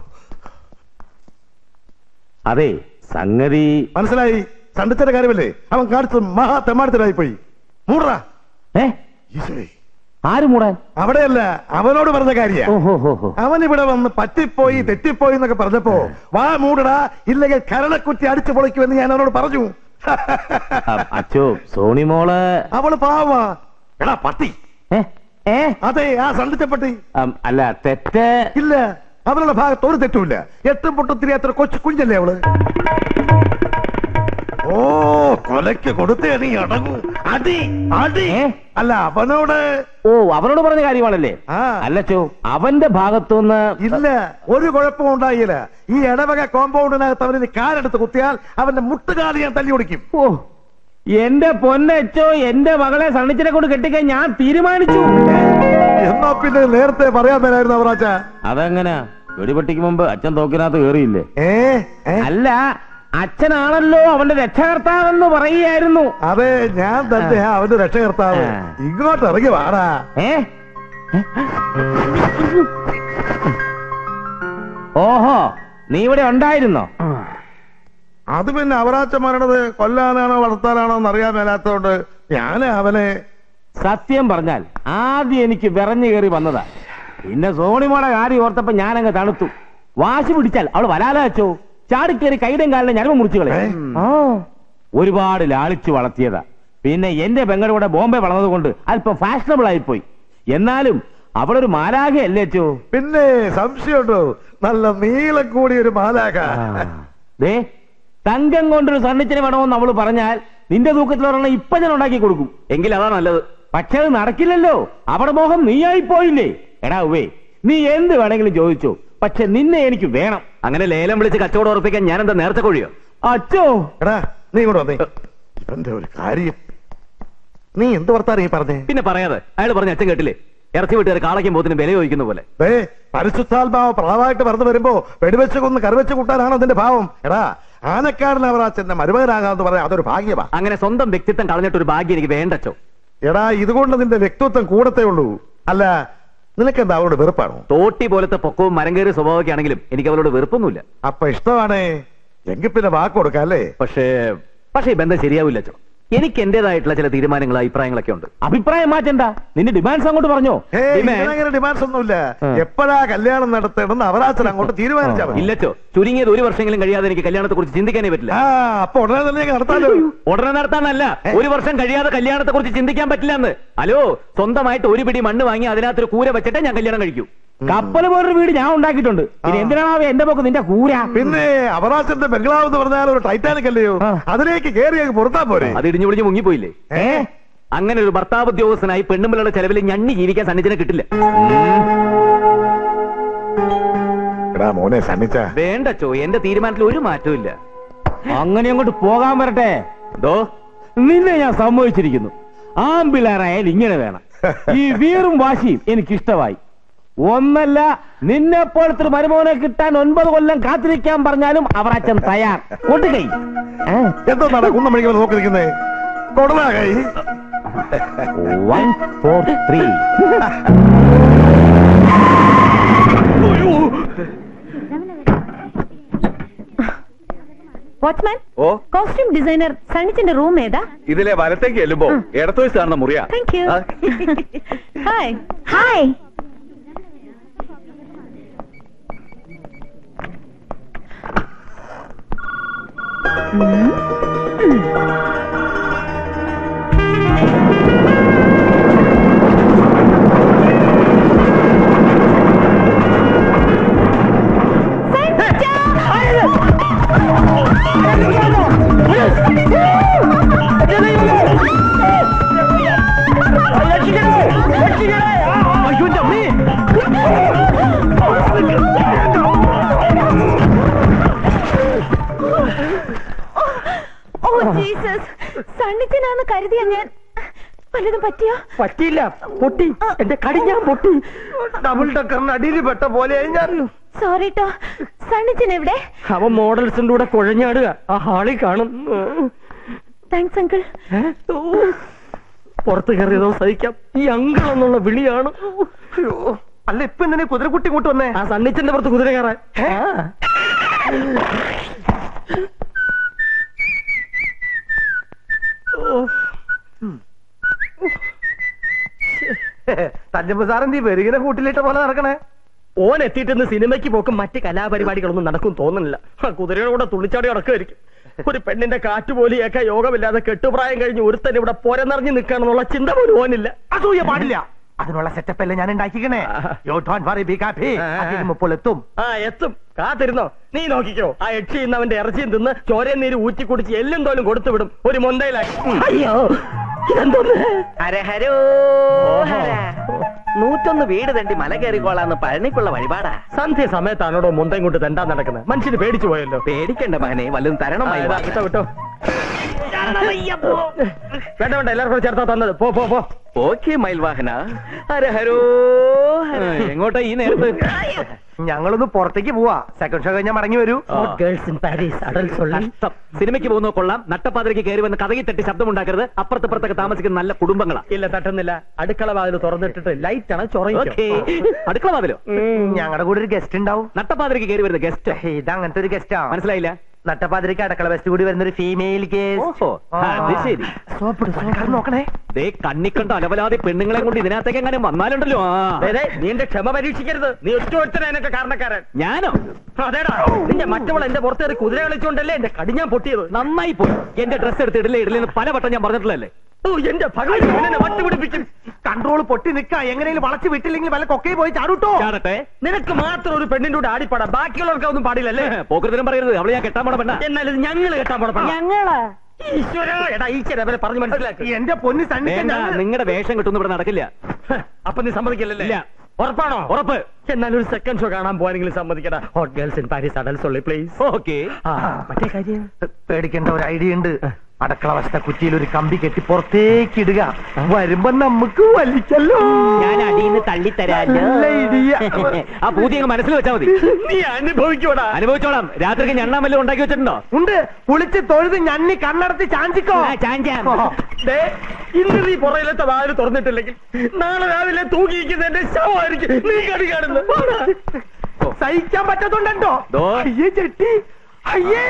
അതെ സംഗതി മനസ്സിലായി സണ്ടിച്ചന്റെ കാര്യമല്ലേ അവൻ കാണിച്ചത് മഹാ തെമ്മാടത്തിനായി പോയി മൂടാ ഏ ഈശോയെ ആര് മൂടാൻ അവിടെയല്ല അവനോട് പറഞ്ഞ കാര്യ ഓഹോ ഹോ ഹോ അവൻ ഇവിടെ വന്ന് പറ്റിപ്പോയി തെറ്റിപ്പോയി എന്നൊക്കെ പറഞ്ഞപ്പോ വാ മൂടടാ ഇല്ലെങ്കിൽ കരണക്കുറ്റി അടിച്ചു പൊളിക്കുമെന്ന് ഞാൻ അവനോട് പറഞ്ഞു ആ, അച്ചോ സോണി മോള് അവള് പാവാ എടാ പട്ടി ഏ? ഏ? അതെ ആ സണ്ടിച്ച പട്ടി അം, അല്ല തെറ്റ് ഇല്ല അവളുടെ ഭാഗത്ത് ഒരു തെറ്റുമില്ല എട്ടും പൊട്ടും തിരിയാത്തൊരു കൊച്ചു കുഞ്ഞല്ലേ അവള് ഓ കൊലയ്ക്ക് കൊടുത്തേ നീ അടങ്ങൂ അടി അടി ഏ? അല്ല അവനോട് ഓ അവനോട് പറഞ്ഞ കാര്യമാണല്ലേ ആ. അല്ലച്ചോ അവന്റെ ഭാഗത്തുനിന്ന് ഇല്ല ഒരു കുഴപ്പവും ഉണ്ടായില്ല ഈ ഇടവക കോമ്പൗണ്ടിനകത്ത് അവന് കാലെടുത്ത് കുത്തിയാൽ അവന്റെ മുട്ടുകാലി ഞാൻ തല്ലി ഒടിക്കും ഓ എന്റെ പൊന്നച്ചോ എന്റെ മകളെ സണ്ണിച്ചിനെ കൊണ്ട് കെട്ടിക്കാൻ ഞാൻ തീരുമാനിച്ചു എന്നാ പിന്നെ നേരത്തെ പറയാൻ മേലായിരുന്നു അവറാച്ച അതെങ്ങനാ വെടിപെട്ടിക്ക് മുമ്പ് അച്ഛൻ തോക്കിനകത്ത് കേറിയില്ലേ ഏ ഏ? അല്ല അച്ഛനാണല്ലോ അവന്റെ രക്ഷകർത്താവെന്ന് പറയുകയായിരുന്നു അതെ ഞാൻ തന്നെ അവന്റെ രക്ഷകർത്താവ് ആ. ഇങ്ങോട്ട് ഇറങ്ങി വാടാ ഏ ഓഹോ നീ ഇവിടെ ഉണ്ടായിരുന്നോ അത് പിന്നെ അവറാച്ച മരണത് കൊല്ലാനാണോ വളർത്താനാണോ എന്ന് അറിയാൻ മേലാത്തോണ്ട് ഞാൻ അവനെ സത്യം പറഞ്ഞാൽ ആദ്യം എനിക്ക് വിറഞ്ഞു കയറി വന്നതാ പിന്നെ സോണിമോടെ കാര്യം ഓർത്തപ്പോ ഞാനങ്ങ് തണുത്തു വാശി പിടിച്ചാൽ അവള് വലാലോ ചാടിക്കേറി കൈടം കാലിനെ ഞരമ്പ് മുറിച്ചുകളെ ഏ? ആ ഒരുപാട് ലാളിച്ചു വളർത്തിയതാ പിന്നെ എന്റെ പെങ്ങളുടെ കൂടെ ബോംബെ വളർന്നത് കൊണ്ട് അല്പം ഫാഷനബിൾ ആയിപ്പോയി എന്നാലും അവളൊരു മാലാഖയല്ലേ അച്ചോ പിന്നെ സംശയമുണ്ടോ നല്ല നീളം കൂടിയ ഒരു മാലാക ദേ തങ്കം കൊണ്ടൊരു സണ്ണിച്ചിന് വേണമെന്ന് അവള് പറഞ്ഞാൽ നിന്റെ തൂക്കത്തിലൊരെണ്ണം ഇപ്പൊ ഞാൻ ഉണ്ടാക്കി കൊടുക്കും എങ്കിൽ അതാ നല്ലത് പക്ഷെ അത് നടക്കില്ലല്ലോ അവിടെ മോഹം നീയായി പോയില്ലേ എടാ ഉവേ നീ എന്ത് വേണമെങ്കിലും ചോദിച്ചോ പക്ഷെ നിന്നെ എനിക്ക് വേണം അങ്ങനെ ലേലം വിളിച്ച് കച്ചവടം ഉറപ്പിക്കാൻ ഞാൻ എന്താ നേരത്തെ കൊഴിയോ അച്ചോ എടാ നീ ഇങ്ങോട്ട് വന്നേ ഇവന്റെ ഒരു കാര്യം നീ എന്ത് വർത്താനം ഈ പറഞ്ഞേ പിന്നെ പറയാതെ അയാൾ പറഞ്ഞ അച്ഛൻ കേട്ടില്ലേ ഇറച്ചി വിട്ടുകാർ കാളയ്ക്കും പോത്തിനും വില ചോദിക്കുന്ന പോലെ ദേ പരിശുദ്ധാത്മാവ് പ്രാവായിട്ട് പറന്നു വരുമ്പോ വെടിവെച്ച് കൊന്ന് കറിവെച്ച് കൂട്ടാനാണ് അതിന്റെ ഭാവം എടാ ആനക്കാരൻ അവറാച്ചന്റെ മരുമകനാകാന്ന് പറയാൻ അതൊരു ഭാഗ്യമാ അങ്ങനെ സ്വന്തം വ്യക്തിത്വം കളഞ്ഞിട്ട് ഒരു ഭാഗ്യം എനിക്ക് വേണ്ടച്ചോ എടാ ഇതുകൊണ്ട് നിന്റെ വ്യക്തിത്വം കൂടത്തേ ഉള്ളൂ അല്ല നിനക്കെന്താ അവളോട് വെറുപ്പാണോ തോട്ടി പോലത്തെ പൊക്കവും മരം കയറി സ്വഭാവമൊക്കെ ആണെങ്കിലും എനിക്ക് അവരോട് വെറുപ്പൊന്നുമില്ല അപ്പൊ ഇഷ്ടമാണേ എങ്കിൽ പിന്നെ വാക്ക് കൊടുക്കാം അല്ലേ പക്ഷേ പക്ഷേ ഈ ബന്ധം ശരിയാവില്ലച്ചോ എനിക്ക് എന്റേതായിട്ടുള്ള ചില തീരുമാനങ്ങളും അഭിപ്രായങ്ങളൊക്കെ ഉണ്ട് അഭിപ്രായം മാറ്റണ്ട നിന്റെ ഡിമാൻഡ്സ് അങ്ങോട്ട് പറഞ്ഞോ Demand? അങ്ങനെ ഡിമാൻഡ്സ് ഒന്നുമില്ല ആ. എപ്പോഴാ കല്യാണം നടത്തണമെന്ന് അവറാച്ചൻ അങ്ങോട്ട് തീരുമാനിച്ചാ മതി. ഇല്ലച്ചോ ചുരുങ്ങിയത് ഒരു വർഷമെങ്കിലും കഴിയാതെ എനിക്ക് കല്യാണത്തെ കുറിച്ച് ചിന്തിക്കാനേ പറ്റില്ല ആ അപ്പൊ ഉടനെ തന്നെ അങ്ങ് നടത്താലോ ഉടനെ നടത്താനല്ല ഒരു വർഷം കഴിയാതെ കല്യാണത്തെ കുറിച്ച് ചിന്തിക്കാൻ പറ്റില്ല എന്ന് ഹലോ സ്വന്തമായിട്ട് ഒരു പിടി മണ്ണ് വാങ്ങി അതിനകത്തൊരു കൂര വെച്ചിട്ടേ ഞാൻ കല്യാണം കഴിക്കൂ കപ്പൽ പോലൊരു വീട് ഞാൻ ഉണ്ടാക്കിയിട്ടുണ്ട് പിന്നെ എന്തിനാണാവേ എന്റെ പോക്ക് നിന്റെ കൂര പിന്നെ അവറാച്ചന്റെ ബംഗ്ലാവ് എന്ന് പറഞ്ഞാൽ ഒരു ടൈറ്റാനിക് അല്ലയോ ആ. അതിലേക്ക് കയറി അങ്ങ് പുറത്താ പോരെ അത് ഇടിഞ്ഞു പൊളിഞ്ഞ് മുങ്ങിപ്പോയില്ലേ ഏ അങ്ങനെ ഒരു ഭർത്താവ് ഉദ്യോഗസ്ഥനായി പെണ്ണുമ്പിളുടെ ചെലവിൽ ഞണ്ണി ജീവിക്കാൻ സന്നിധിനെ കിട്ടില്ല എടാ മോനെ സണ്ണിച്ച വേണ്ടച്ചോ എന്റെ തീരുമാനത്തിൽ ഒരു മാറ്റവും ഇല്ല അങ്ങനെ അങ്ങോട്ട് പോകാൻ വരട്ടെ ദോ നിന്നെ ഞാൻ സമ്മതിച്ചിരിക്കുന്നു ആമ്പിള്ളേരായാൽ ഇങ്ങനെ വേണം ഈ വീറും വാശിയും എനിക്കിഷ്ടമായി ഒന്നല്ല നിന്നെ പോലത്തെ ഒരു മരുമോനെ കിട്ടാൻ ഒൻപത് കൊല്ലം കാത്തിരിക്കാൻ പറഞ്ഞാലും അവർ അച്ഛൻ തയ്യാർ കൊട്ടുകൈ ഏ? എന്തോ നട കുന്നമണികൾ നോക്കി നിൽക്കുന്നേ കൊടലാ കൈ One, four, three. വാച്ച്മാൻ ഓ കോസ്റ്റ്യൂം ഡിസൈനർ സണ്ണിച്ചിന്റെ റൂം ഏതാ ഇതിലെ വലത്തേക്ക് ചെല്ലുമ്പോ ഇടത്തു വെച്ച് കാണുന്ന മുറിയാ താങ്ക് യു ആ. ഹായ് ഹായ് ഓ ജീസസ് സണ്ണിച്ചനാന്ന് കരുതിയ ഞാൻ വല്ലതും പറ്റിയോ പറ്റിയില്ല പൊട്ടി എന്റെ കടിഞ്ഞാൻ പൊട്ടി ഡബിൾ ഡക്കറിന് അടിയിൽ പെട്ട പോലെ ഞാൻ സോറി ട്ടോ സണ്ണിച്ചൻ എവിടെ അവൻ മോഡൽസിന്റെ കൂടെ കുഴഞ്ഞാടുക ആ ഹാളിൽ കാണും താങ്ക്സ് അങ്കിൾ ഏ? ഓ. പുറത്ത് കയറിയതോ സഹിക്കാം ഈ അങ്കിൾ എന്നുള്ള വിളിയാണ് അയ്യോ അല്ല ഇപ്പൊ എന്തിനാ കുതിരക്കുട്ടി ഇങ്ങോട്ട് വന്നേ ആ സണ്ണിച്ചന്റെ പുറത്ത് കുതിര കയറാൻ ആ. തഞ്ചമ്പ് സാറെന്തീ വെറുകിനെ കൂട്ടിലിട്ട പോലെ നടക്കണേ ഓൻ എത്തിയിട്ടിന്ന് സിനിമയ്ക്ക് പോക്കും മറ്റ് കലാപരിപാടികളൊന്നും നടക്കും തോന്നുന്നില്ല ആ കുതിരയുടെ കൂടെ തുള്ളിച്ചാടി നടക്കുമായിരിക്കും ഒരു പെണ്ണിന്റെ കാറ്റുപോലിയൊക്കെ യോഗമില്ലാതെ കെട്ടുപ്രായം കഴിഞ്ഞ് ഒരുത്തൻ ഇവിടെ പൊരനിറഞ്ഞു നിൽക്കണമെന്നുള്ള ചിന്ത പോലും ഓനില്ല അസൂയ പാടില്ല അതിനുള്ള സെറ്റപ്പ് അല്ലേ ഞാൻ ഉണ്ടാക്കിക്കണേ യോ ഡോണ്ട് വറി ബി കാപ്പി ഇപ്പോൾ എത്തും ആ എത്തും കാത്തിരുന്നോ നീ നോക്കിക്കോ ആ യക്ഷി ഇന്ന് അവന്റെ ഇറച്ചിയും തിന്ന് ചോരയും നീര് ഊറ്റി കുടിച്ച് എല്ലും തോലും കൊടുത്തു വിടും ഒരു മൊന്തയിലായി അയ്യോ ഇതെന്തോന്ന് ഹരഹരോ ഹര. നൂറ്റൊന്ന് വീട് തണ്ടി മല കയറിക്കോളാന്ന് പഴനിക്കുള്ള വഴിപാടാ സന്ധ്യ സമയത്താണോടോ മുന്തയും കൊണ്ട് തെണ്ടാൻ നടക്കുന്നത് മനുഷ്യന് പേടിച്ചു പോയല്ലോ പേടിക്കണ്ട മകനെ വല്ലതും തരണം ആ, ഇതാ, മയിൽവാഹന. വിട്ടോ വിട്ടോ വേണ്ട വേണ്ട എല്ലാവർക്കും കൂടെ ചേർത്താ തന്നത് പോ പോ പോ ഓക്കെ മയിൽവാഹന ഹരഹരോ ഹര. എങ്ങോട്ടാ ഈ നേരത്ത് ഞങ്ങളൊന്ന് പുറത്തേക്ക് പോവാ സെക്കൻഡ് ഷോ കഴിഞ്ഞാൽ മടങ്ങി വരൂ ഗേൾസ് ഇൻ പാരീസ് അടൽ നഷ്ടം സിനിമയ്ക്ക് പോകുന്ന കൊള്ളാം നട്ടപ്പാതിരയ്ക്ക് കയറി വന്ന് കഥകി തട്ടി ശബ്ദമുണ്ടാക്കരുത് അപ്പുറത്തപ്പുറത്തൊക്കെ താമസിക്കുന്ന നല്ല കുടുംബങ്ങളാ ഇല്ല തട്ടുന്നില്ല അടുക്കള വാതിൽ തുറന്നിട്ടിട്ട് ലൈറ്റ് ആണ് ഓക്കെ അടുക്കള വാതിലോ ഞങ്ങളുടെ കൂടെ ഒരു ഗസ്റ്റ് ഉണ്ടാവും നട്ടപ്പാതിരയ്ക്ക് കയറി വരുന്ന ഗസ്റ്റ് ഇത് അങ്ങനത്തെ ഒരു ഗസ്റ്റാ മനസ്സിലായില്ല നട്ടപ്പാതിരിക്ക് അടക്കള ബെസ്റ്റ് കൂടി വരുന്ന ഒരു ഫീമെയിൽ ഓഹോ അത് ശരി നോക്കണേ ദേ കണ്ണിക്കണ്ട അലവലാതെ പെണ്ണുങ്ങളെ കൊണ്ട് ഇതിനകത്തേക്ക് എങ്ങനെ വന്നാലുണ്ടല്ലോ ആ നീ എന്റെ ക്ഷമ പരീക്ഷിക്കരുത് നീ ഒറ്റ ഒരുത്തനാ എനക്ക് കാരണക്കാരൻ ഞാനോ അതേടാ നിന്റെ മറ്റവൾ എന്റെ പുറത്തേറി കുതിര കളിച്ചോണ്ടല്ലേ എന്റെ കടിഞ്ഞാൻ പൊട്ടിയത് നന്നായി പോയി എന്റെ ഡ്രസ് എടുത്ത് ഇടലേ ഇടലെന്ന് പലവട്ടം ഞാൻ പറഞ്ഞിട്ടുള്ളല്ലേ ഓ എന്റെ ഭഗവതി എന്നെ വട്ടുപിടിപ്പിക്കും കൺട്രോൾ പൊട്ടി നിക്ക എങ്ങനെയും വളച്ച് വിട്ടില്ലെങ്കിൽ വല്ല കൊക്കയിൽ പോയി ചാടൂട്ടോ ചാടട്ടെ നിനക്ക് മാത്രം ഒരു പെണ്ണിന്റെ കൂടെ ആടിപ്പാടാ ബാക്കിയുള്ളവർക്ക് ഒന്നും പാടില്ലല്ലേ പോക്കൃതരം പറയരുത് അവളെ ഞാൻ കെട്ടാൻ പോണ പെണ്ണ എന്നാൽ ഇത് ഞങ്ങള് കേട്ടാ പോടപ്പാ ഞങ്ങളാ ഈശ്വര എടാ ഈശ്വര അവരെ പറഞ്ഞു മനസ്സിലാക്കി എന്റെ പൊന്ന് സണ്ണിച്ച വേണ്ട നിങ്ങളുടെ വേഷം കിട്ടുന്ന ഇവിടെ നടക്കില്ല അപ്പൊ നീ സമ്മതിക്കില്ലല്ലേ ഇല്ല. ഉറപ്പാണോ ഉറപ്പ് എന്നാൽ ഒരു സെക്കൻഡ് ഷോ കാണാൻ പോവാനെങ്കിലും സമ്മതിക്കടാ hot girls in Paris adults only please okay മറ്റേ കാര്യം പേടിക്കേണ്ട ഒരു ഐഡിയ ഉണ്ട് അടക്കള വശത്തെ കുറ്റിയിൽ ഒരു കമ്പി കെട്ടി പുറത്തേക്ക് ഇടുക വരുമ്പോ നമുക്ക് വലിക്കല്ലോ ഞാൻ അടിയിൽ തള്ളിത്തരാല്ലോ നല്ല idea. ആ പൂതി അങ്ങ് മനസ്സിൽ വെച്ചാൽ മതി നീ അനുഭവിക്കൂടാ അനുഭവിച്ചോളാം രാത്രിക്ക് ഞണ്ണാൻ വല്ലതും ഉണ്ടാക്കി വെച്ചിട്ടുണ്ടോ ഉണ്ട് കുളിച്ച് തൊഴുത് ഞണ്ണി കണ്ണടച്ച് ചാഞ്ചിക്കോ ആ, ചാഞ്ചാം. ദേ, ഇന്ന് നീ പുറയിലത്തെ വാതിൽ തുറന്നിട്ടില്ലെങ്കിൽ നാളെ രാവിലെ തൂങ്ങിയിരിക്കുന്ന എന്റെ ശവമായിരിക്കും നീ കടി കാണുന്നത് സഹിക്കാൻ പറ്റത്തുണ്ടോ ദോ. അയ്യേ ചെട്ടി അയ്യേ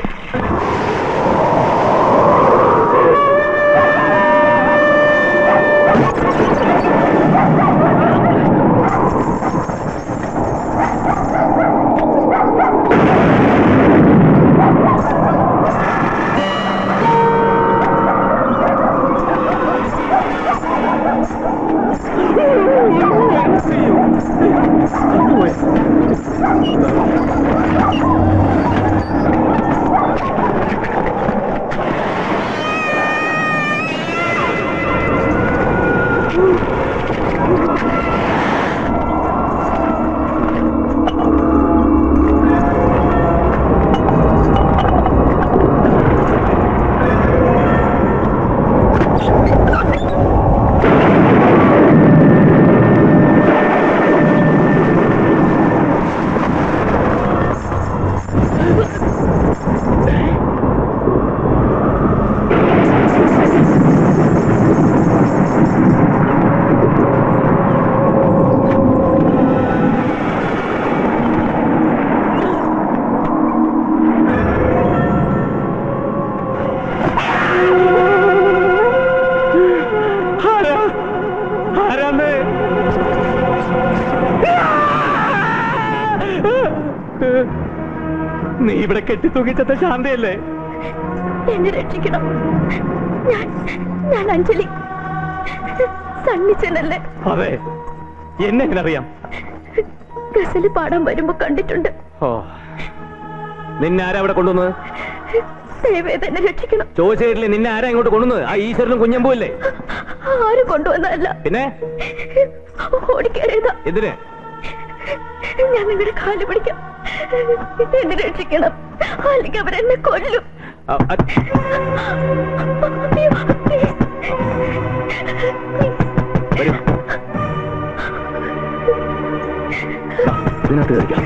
ആരാന്ന് നീ ഇവിടെ കെട്ടി തൂങ്ങിച്ചത്ത ശാന്തയല്ലേ എന്നെ രക്ഷിക്കണം ഞാൻ ഞാൻ അഞ്ജലി സണ്ണിച്ചനല്ലേ അതെ എന്നെ എങ്ങനെ അറിയാം ഗസല് പാടാൻ വരുമ്പോ കണ്ടിട്ടുണ്ട് ഓ നിന്നെ ആരാ ഇവിടെ കൊണ്ടുവന്നത് ദയവേത് എന്നെ രക്ഷിക്കണം ചോദിച്ചിട്ടില്ലേ നിന്നെ ആരാ ഇങ്ങോട്ട് കൊണ്ടുവന്നത് ആ ഈശ്വരനും കുഞ്ഞമ്പൂ അല്ലേ ആരും കൊണ്ടുവന്നതല്ല പിന്നെ ഓടിക്കേറിയതാ എന്തിന് ഞാൻ നിങ്ങളുടെ കാല് പിടിക്കാം എന്നെ രക്ഷിക്കണം അല്ലെങ്കിൽ അവരെന്നെ കൊല്ലും ആ, ആ, അയ്യോ, please. വരൂ. ഇതിനകത്ത് കയറിക്കാം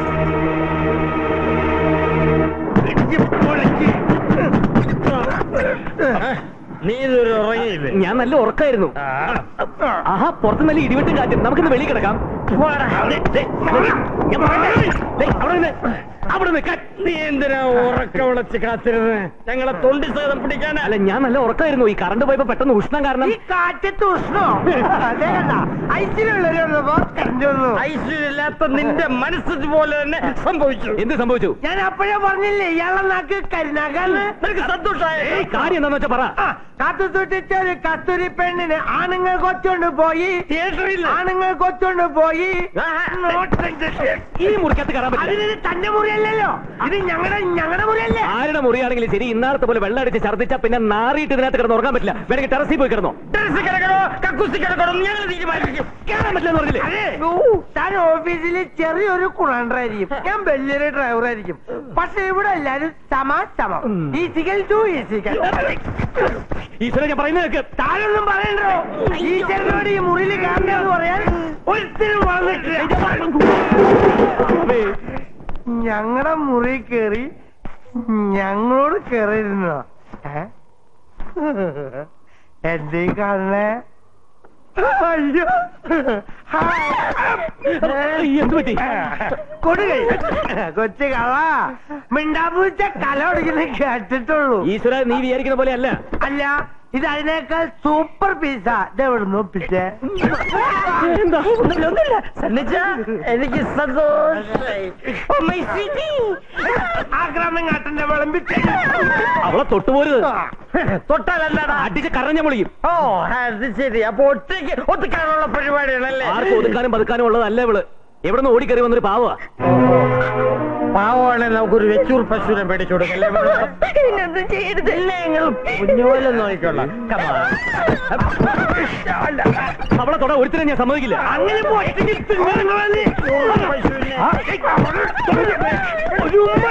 നീ ഇതൊരു ഉറങ്ങിയില്ലേ ഞാൻ നല്ല ഉറക്കായിരുന്നു ആഹാ പുറത്ത് നല്ല ഇടിവെട്ടും കാറ്റും നമുക്കിന്ന് വെളി കിടക്കാം നീ എന്തിനാ ഉറക്കം വിളച്ച് കാത്തിരുന്ന് ഞങ്ങളെ തൊണ്ടി സേതം പിടിക്കാനാ അല്ല ഞാൻ നല്ല ഉറക്കമായിരുന്നു ഈ കറണ്ട് പോയപ്പോ പെട്ടെന്ന് ഉഷ്ണം കാരണം ഈ കാറ്റത്ത് ഉഷ്ണോ അതേ കണ്ട ഐസിലുള്ളവരോ കറണ്ട് വന്നു ഐശ്വര്യമില്ലാത്ത നിന്റെ മനസ്സ് പോലെ തന്നെ സംഭവിച്ചു എന്ത് സംഭവിച്ചു ഞാൻ അപ്പോഴേ പറഞ്ഞില്ലേ ഇയാളെ നാക്ക് കരിനാക്കാന്ന് നിനക്ക് സന്തോഷമായ ഏയ്, കാര്യം എന്താന്ന് വെച്ചാ പറ ആ, കാത്തു സൂക്ഷിച്ച ഒരു കസ്തൂരി പെണ്ണിന് ആണുങ്ങൾ കൊച്ചുകൊണ്ട് പോയി തിയേറ്ററിൽ ആണുങ്ങൾ കൊച്ചുകൊണ്ട് പോയി ഈ മുറിക്കകത്ത് കയറാൻ പറ്റില്ല അതിന് തന്റെ മുറിയല്ലല്ലോ ഇത് ഞങ്ങളുടെ ഞങ്ങളുടെ മുറിയല്ലേ ആരുടെ മുറിയാണെങ്കിലും ശരി ഇന്നാളത്തെ പോലെ വെള്ളം അടിച്ച് ഛർദ്ദിച്ചാ പിന്നെ നാറിയിട്ട് ഇതിനകത്ത് കിടന്ന് ഉറങ്ങാൻ പറ്റില്ല വേണമെങ്കിൽ ടെറസിൽ പോയി കിടന്നോ ടെറസിൽ കിടക്കണോ കക്കൂസി കിടക്കണോ ഞങ്ങൾ തീരുമാനിക്കും കയറാൻ പറ്റില്ലെന്ന് പറഞ്ഞില്ലേ അതെ താൻ ഓഫീസിൽ ചെറിയൊരു കുളണ്ടറായിരിക്കും ഞാൻ വലിയൊരു ഡ്രൈവർ ആയിരിക്കും പക്ഷെ ഇവിടെ എല്ലാരും സമ സമം ഈസിക്കൽ ടു ഈസിക്കൽ ഈശ്വരൻ ഞാൻ പറയുന്നത് കേൾക്ക് താനൊന്നും പറയണ്ടോ ഈശ്വരനോട് ഈ മുറിയിൽ കാണണ്ടെന്ന് പറയാൻ ഒരിക്കലും വന്നിട്ടില്ല ഞങ്ങളുടെ മുറി കയറി ഞങ്ങളോട് കയറിയിരുന്നോ ഏ? എന്തേ കാണണേ അയ്യോ എന്ത് പറ്റി കൊടുകൈ കൊച്ചു കള മിണ്ടാപ്പൂച്ച കല ഒടിക്കുന്ന കേട്ടിട്ടുള്ളൂ ഈശ്വര നീ വിചാരിക്കുന്ന പോലെ അല്ല അല്ല ഇത് അതിനേക്കാൾ സൂപ്പർ പീസാ ഇതെവിടുന്ന് ഒപ്പിച്ചേ എന്താ ഒന്നുമില്ല ഒന്നുമില്ല സന്നിച്ച എനിക്ക് സന്തോഷായി ഓ, my sweetie. ആക്രാമം കാട്ടന്റെ വിളമ്പിട്ട് അവളെ തൊട്ടുപോരുത് തൊട്ടാലല്ലടാ അടിച്ച് കറഞ്ഞ മുളിയും ഓ അത് ശരി അപ്പൊ ഒറ്റയ്ക്ക് ഒത്തുക്കാനുള്ള പരിപാടിയാണല്ലേ ആർക്കും ഒതുക്കാനും പതുക്കാനും ഉള്ളതല്ല ഇവള് എവിടെ നിന്ന് ഓടിക്കറി വന്നൊരു പാവ പാവമാണ് നമുക്കൊരു വെച്ചൂർ പശുവിനെ മേടിച്ചു കൊടുക്കല്ലേ എന്നൊന്നും ചെയ്യരുത് നിങ്ങൾ കുഞ്ഞുപോലെ നോക്കിക്കോളാം Come on. അവളെ തൊട ഒരുത്തരം ഞാൻ സമ്മതിക്കില്ല അങ്ങനെ ഇപ്പൊ ഒറ്റയ്ക്ക് തിന്നണങ്ങളാ നീ. പശുവിനെ. ഒരു ഉമ്മ.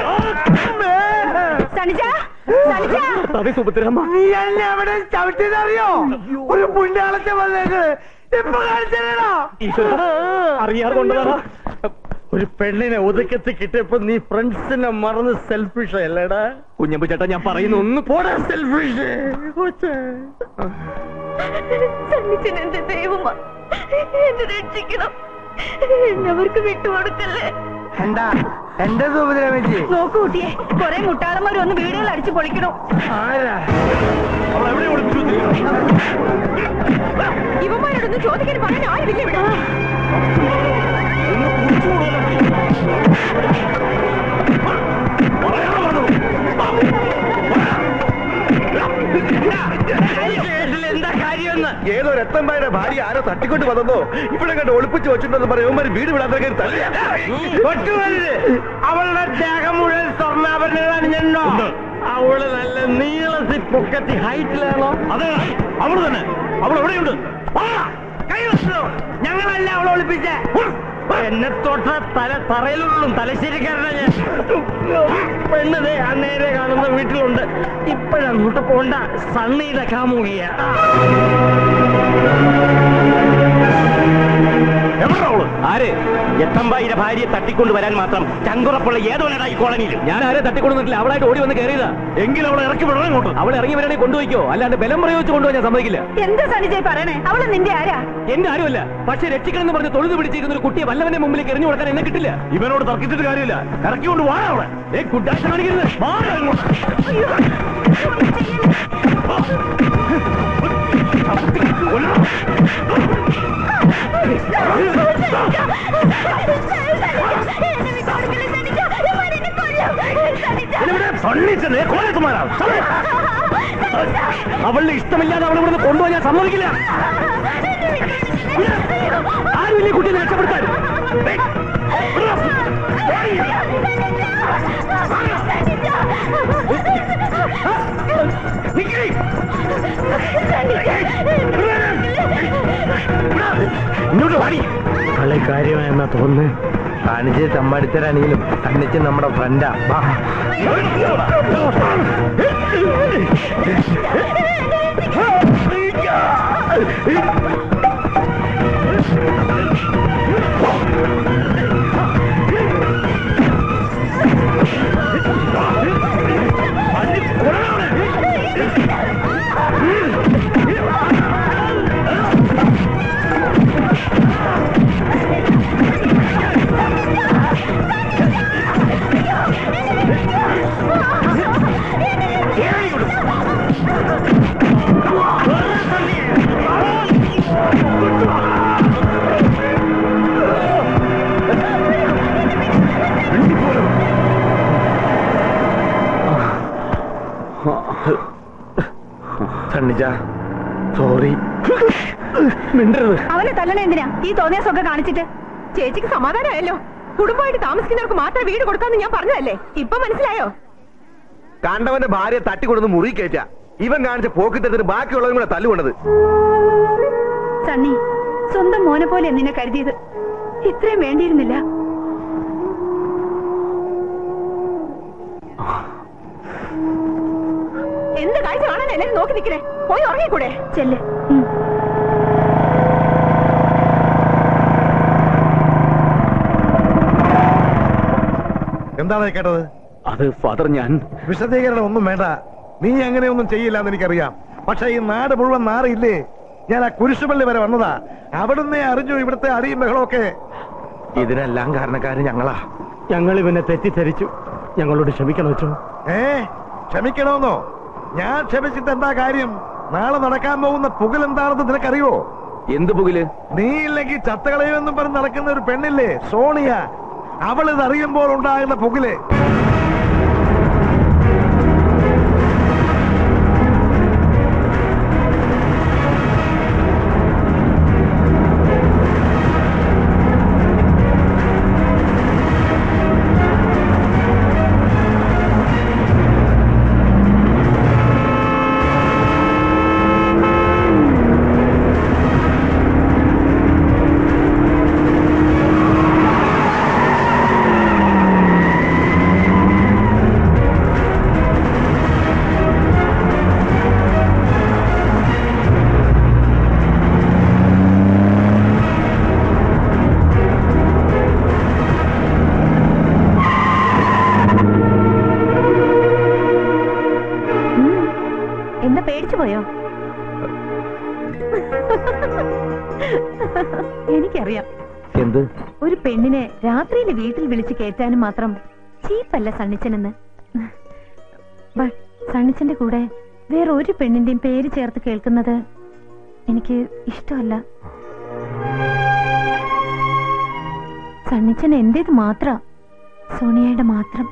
സനിജ സനിജ അതെ സുഭദ്രമ്മ നീ എന്നെ അവിടെ ചവിട്ടിയതറിയോ ഒരു പുണ്യാളത്തെ വന്നേക്ക് ഇപ്പൊ കാണിച്ചോ ഈശ്വര അറിയാതെ കൊണ്ടതാ ഒരു പെണ്ണിനെ ഒതുക്കത്തി കിട്ടിയപ്പോ നീ ഫ്രണ്ട്സിനെ മറന്ന് സെൽഫിഷ് അല്ലേടാ കുഞ്ഞമ്പു ചേട്ടാ ഞാൻ പറയുന്ന ഒന്ന് പോടാ സെൽഫിഷ് സന്നിച്ചൻ എന്റെ ദൈവമാ എന്നെ രക്ഷിക്കണം എന്നവർക്ക് വിട്ടുകൊടുക്കല്ലേ എന്താ എന്റെ സുഭദ്രമേച്ചി നോക്കൂ കുട്ടിയെ കുറെ മുട്ടാളന്മാർ ഒന്ന് വീടുകൾ അടിച്ചു പൊളിക്കണു ആരാ ഇവന്മാരോടൊന്നും ചോദിക്കാൻ പറയാൻ ആരുമില്ല ഇവിടെ എന്താ കാര്യമെന്ന് ഏതോ രത്തമ്പായുടെ ഭാര്യ ആരോ തട്ടിക്കൊണ്ട് വന്നോ ഇവിടെ കണ്ട് ഒളിപ്പിച്ച് വെച്ചിട്ടുണ്ടെന്ന് പറയുമ്പോൾ വീട് വിടാത്ത തള്ളിയ ഒട്ടുവരുത് അവളുടെ ദേഹം മുഴുവൻ സ്വർണ്ണാഭരണങ്ങൾ അണിഞ്ഞോ അവള് നല്ല നീളത്തി പൊക്കത്തി ഹൈറ്റിലാണോ അതെ അവള് തന്നെ അവൾ എവിടെയുണ്ട് കൈവശോ ഞങ്ങളല്ല അവളെ ഒളിപ്പിച്ചേ എന്നെ തൊട്ട തല തറയിലുള്ളും തലശ്ശേരിക്കാരനാ ഞാൻ പെണ്ണതേ ആ നേരെ കാണുന്ന വീട്ടിലുണ്ട് ഇപ്പോഴങ്ങോട്ട് പോണ്ട സണ്ണിയുടെ കാമുകിയ എവിടെ അവള് ആര് എത്തമ്പായിയുടെ ഭാര്യയെ തട്ടിക്കൊണ്ട് വരാൻ മാത്രം ചങ്കുറപ്പുള്ള ഏതോനടാ ഈ കോളനിയിൽ ഞാൻ ആരെ തട്ടിക്കൊടുന്നിട്ടില്ല അവളായിട്ട് ഓടി വന്ന് കയറിയതാ എങ്കിലും അവളെ ഇറക്കി വിടണം ഇങ്ങോട്ട് അവൾ ഇറങ്ങി വരാണെങ്കിൽ കൊണ്ടുപോയിക്കോ അല്ലാണ്ട് ബലം പ്രയോഗിച്ച് കൊണ്ടുപോകാൻ ഞാൻ സമ്മതിക്കില്ല എന്താ സനിജയ് പറയണേ അവള് നിന്റെ ആരാ എന്റെ ആരുമല്ല പക്ഷെ രക്ഷിക്കണം എന്ന് പറഞ്ഞ് തൊഴുതു പിടിച്ചിരിക്കുന്ന ഒരു കുട്ടിയെ വല്ലവന്റെ മുമ്പിലേക്ക് എറിഞ്ഞു കൊടുക്കാൻ എന്നെ കിട്ടില്ല ഇവനോട് തർക്കിച്ചിട്ട് കാര്യമില്ല ഇറക്കിക്കൊണ്ട് വാ അവളെ ഏ ഗുഡായിട്ട് കാണിക്കരുത് മാറ് അങ്ങോട്ട്. സണ്ണിച്ചെന്നേ കോലത്തുമാരാ അവളുടെ ഇഷ്ടമില്ലാതെ അവളെ ഇവിടുന്ന് കൊണ്ടുപോകാൻ ഞാൻ സമ്മതിക്കില്ല ആരുമില്ല ഈ കുട്ടിയെ രക്ഷപ്പെടുത്താൻ ഇങ്ങോട്ട് വാടി കളി കാര്യമായെന്നാ തോന്നുന്നേ കാണിച്ച് തമ്മടിത്തരാണെങ്കിലും തന്നിച്ച് നമ്മുടെ ഫ്രണ്ടാ വാ ആ സണ്ണിച്ച സോറി മിണ്ടരുത് അവനെ തല്ലണ എന്തിനാ ഈ തോന്നിയാസൊക്കെ കാണിച്ചിട്ട് ചേച്ചിക്ക് സമാധാനമായല്ലോ കുടുംബമായിട്ട് താമസിക്കുന്നവർക്ക് മാത്രം വീട് കൊടുക്കാന്ന് ഞാൻ പറഞ്ഞതല്ലേ ഇപ്പൊ മനസ്സിലായോ കണ്ടവന്റെ ഭാര്യ തട്ടിക്കൊടുന്ന് മുറി കയറ്റ ഇവൻ കാണിച്ച പോക്കിത്തരത്തിന് ബാക്കിയുള്ളതും കൂടെ തല്ലുകൊണ്ടത് സണ്ണി സ്വന്തം മോനെ പോലെ നിന്നെ കരുതിയത് ഇത്രയും വേണ്ടിയിരുന്നില്ല എന്ത് കാഴ്ച കാണാൻ എല്ലാരും നോക്കി നിൽക്കണേ പോയി ഉറങ്ങിക്കൂടെ ചെല്ല് എന്താണ് കേട്ടത് അത് ഫാദർ ഞാൻ വിശദീകരണം ഒന്നും വേണ്ട നീ അങ്ങനെയൊന്നും ചെയ്യില്ല എന്ന് എനിക്കറിയാം പക്ഷെ ഈ നാട് മുഴുവൻ നാറിയില്ലേ ഞാൻ ആ കുരിശുപള്ളി വരെ വന്നതാ അവിടുന്ന് അറിഞ്ഞു ഇവിടുത്തെ അടിയും ബഹളമൊക്കെ ഇതിനെല്ലാം കാരണക്കാര് ഞങ്ങളാ ഞങ്ങൾ ഇവനെ തെറ്റിദ്ധരിച്ചു ഞങ്ങളോട് ക്ഷമിക്കണം അച്ഛോ ഏ ക്ഷമിക്കണമെന്നോ ഞാൻ ക്ഷമിച്ചിട്ട് എന്താ കാര്യം നാളെ നടക്കാൻ പോകുന്ന പുകൽ എന്താണെന്ന് നിനക്കറിയോ എന്ത് പുകില് നീ ഇല്ലെങ്കിൽ ചത്തകളയുമെന്നും പറഞ്ഞ് നടക്കുന്ന ഒരു പെണ്ണില്ലേ സോണിയ അവൾ ഇത് അറിയുമ്പോൾ ഉണ്ടാകുന്ന പുകില് എന്താ പേടിച്ചു പോയോ എനിക്കറിയാം എന്ത് ഒരു പെണ്ണിനെ രാത്രിയിൽ വീട്ടിൽ വിളിച്ച് കയറ്റാനും മാത്രം ചീപ്പല്ല സണ്ണിച്ചനെന്ന് ബട്ട് സണ്ണിച്ചന്റെ കൂടെ വേറെ ഒരു പെണ്ണിന്റെയും പേര് ചേർത്ത് കേൾക്കുന്നത് എനിക്ക് ഇഷ്ടമല്ല സണ്ണിച്ചൻ എന്റേത് മാത്ര സോണിയയുടെ മാത്രം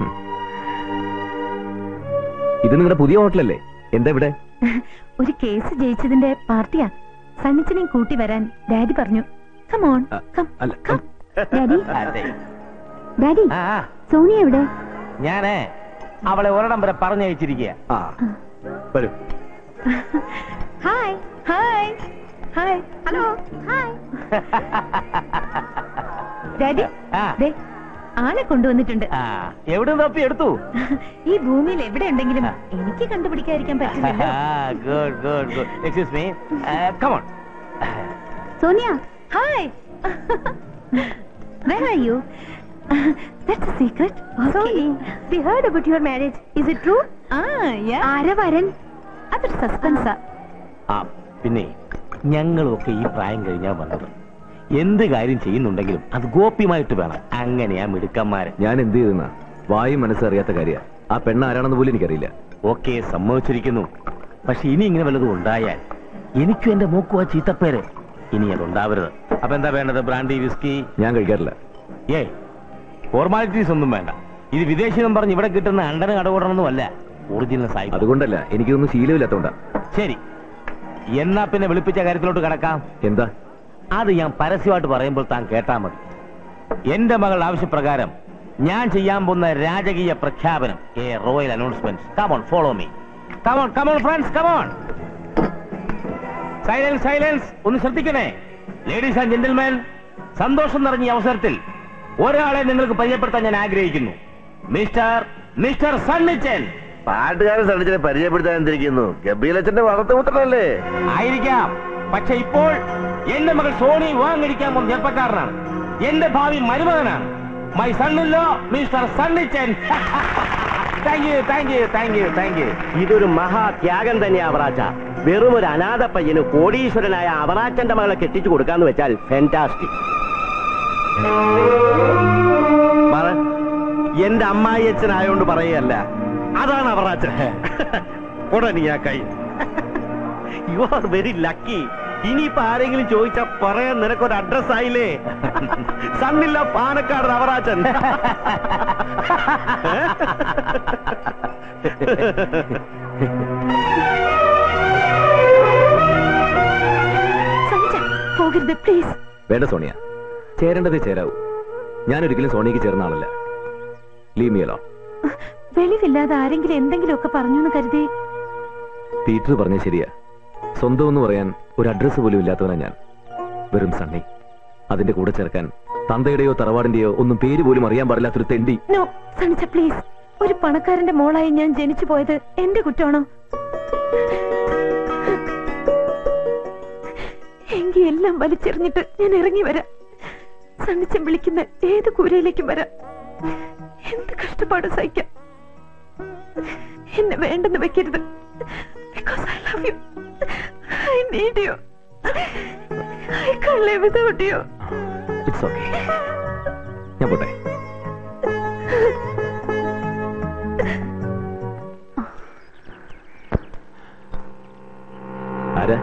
ഇത് നിങ്ങളുടെ പുതിയ ഹോട്ടലല്ലേ എന്താ ഇവിടെ ഒരു കേസ് ജയിച്ചതിന്റെ പാർട്ടിയാ സണ്ണിച്ചനെയും കൂട്ടി വരാൻ ഡാഡി പറഞ്ഞു കമോൺ അ, കം അല്ല, കം ഡാഡി അതെ. ഡാഡി ആ ആ, സോണിയ എവിടെ ഞാനേ അവളെ ഒരിടം വരെ പറഞ്ഞയച്ചിരിക്കുക ആ വരൂ hi hi hi hello hi daddy ആ. ദേ ആളെ കൊണ്ടുവന്നിട്ടുണ്ട് ആ എവിടെ തപ്പി എടുത്തു ഈ ഭൂമിയിൽ എവിടെ ഉണ്ടെങ്കിലും എനിക്ക് കണ്ടുപിടിക്കാതിരിക്കാൻ പറ്റില്ലല്ലോ good good good excuse me come on Sonia hi Where are you? That's a secret. Sorry. We heard about your marriage. Is it true? Ah, yeah. ആരാ വരൻ അതൊരു സസ്പെൻസാ ആ പിന്നെ ഞങ്ങളൊക്കെ ഈ പ്രായം കഴിഞ്ഞാൽ വന്നത് എന്ത് കാര്യം ചെയ്യുന്നുണ്ടെങ്കിലും അത് ഗോപ്യമായിട്ട് വേണം അങ്ങനെയാ മിടുക്കന്മാര് ഞാൻ എന്ത് ചെയ്തെന്നാ വായും മനസ്സറിയാത്ത കാര്യ ആ പെണ്ണ് ആരാണെന്ന് പോലും എനിക്കറിയില്ല ഓക്കെ സമ്മതിച്ചിരിക്കുന്നു പക്ഷെ ഇനി ഇങ്ങനെ വല്ലതും ഉണ്ടായാൽ എനിക്കും എന്റെ മൂക്കും ആ ചീത്തപ്പേര് ഇനി അതുണ്ടാവരുത് അപ്പൊ എന്താ വേണ്ടത് ബ്രാൻഡി വിസ്കി ഞാൻ കഴിക്കാറില്ല ഏ ഫോർമാലിറ്റീസ് ഒന്നും വേണ്ട ഇത് വിദേശിന്നും പറഞ്ഞ് ഇവിടെ കിട്ടുന്ന അണ്ടന് കടകൂടണമെന്നുമല്ല ഒറിജിനൽ സായി അതുകൊണ്ടല്ല എനിക്കിതൊന്നും ശീലമില്ലാത്തോണ്ടാ ശരി എന്നാ പിന്നെ വിളിപ്പിച്ച കാര്യത്തിലോട്ട് കിടക്കാം എന്താ അത് ഞാൻ പരസ്യമായിട്ട് പറയുമ്പോൾ താൻ കേട്ടാ മതി എന്റെ മകൾ ആവശ്യപ്രകാരം ഞാൻ ചെയ്യാൻ പോകുന്ന രാജകീയ പ്രഖ്യാപനം a royal announcement come on follow me come on come on friends come on silence silence ഒന്ന് ശ്രദ്ധിക്കണേ ലേഡീസ് ആൻഡ് ജെന്റിൽമാൻ സന്തോഷം നിറഞ്ഞ ഈ അവസരത്തിൽ ഒരാളെ നിങ്ങൾക്ക് പരിചയപ്പെടുത്താൻ ഞാൻ ആഗ്രഹിക്കുന്നു മിസ്റ്റർ മിസ്റ്റർ സണ്ണിച്ചൻ പാട്ടുകാരൻ സണ്ണിച്ചനെ പരിചയപ്പെടുത്താൻ എന്തിരിക്കുന്നു ഗംഭീരച്ചന്റെ വളർത്തുപുത്രനല്ലേ ആയിരിക്കാം പക്ഷെ ഇപ്പോൾ എന്റെ മകൾ സോണി വിവാഹം കഴിക്കാൻ പോകുന്ന ചെറുപ്പക്കാരനാണ് എന്റെ ഭാവി മരുമകനാണ് മൈ സണ്ണില്ലോ mister Sunnichan thank you thank you thank you thank you ഇതൊരു മഹാത്യാഗം തന്നെയാ അവറാച്ച വെറും ഒരു അനാഥ പയ്യന് കോടീശ്വരനായ അവറാച്ചന്റെ മകളെ കെട്ടിച്ചു കൊടുക്കാന്ന് വെച്ചാൽ ഫെന്റാസ്റ്റിക് എന്റെ അമ്മായി അച്ഛനായോണ്ട് പറയുകയല്ല അതാണ് അവറാച്ചൻ ഉടനെ ആ കൈ യു ആർ വെരി ലക്കി ഇനിയിപ്പോ ആരെങ്കിലും ചോദിച്ചാ പറയാൻ നിനക്കൊരു അഡ്രസ് ആയില്ലേ സണ്ണില്ല പാനക്കാട് അവറാച്ചൻ പോകരുത് പ്ലീസ് വേണ്ട സോണിയ ചേരേണ്ടത് ചേരാവൂ ഞാൻ ഒരിക്കലും സോണിയക്ക് ചേർന്ന ആളല്ല ലീമിയലോ വെളിവില്ലാതെ ആരെങ്കിലും എന്തെങ്കിലുമൊക്കെ പറഞ്ഞു എന്ന് കരുതി പീറ്റർ പറഞ്ഞ ശരിയാ സ്വന്തം എന്ന് പറയാൻ ഒരു അഡ്രസ്സ് പോലും ഇല്ലാത്തവനാ ഞാൻ വെറും സണ്ണി അതിന്റെ കൂടെ ചേർക്കാൻ തന്തയുടെയോ തറവാടിന്റെയോ ഒന്നും പേര് പോലും അറിയാൻ പാടില്ലാത്തൊരു തെണ്ടി നോ സണിച്ച പ്ലീസ് ഒരു പണക്കാരന്റെ മോളായി ഞാൻ ജനിച്ചു പോയത് എന്റെ കുറ്റമാണോ എങ്കിൽ എല്ലാം വലിച്ചെറിഞ്ഞിട്ട് ഞാൻ ഇറങ്ങി വരാം സണ്ണിച്ചൻ വിളിക്കുന്ന ഏത് കൂരയിലേക്കും വരാം എന്ത് കഷ്ടപ്പാട് സഹിക്കാം എന്നെ വേണ്ടെന്ന് വെക്കരുത് because I love you I need you I can't live without you it's okay ഞാൻ പോട്ടെ ആരാ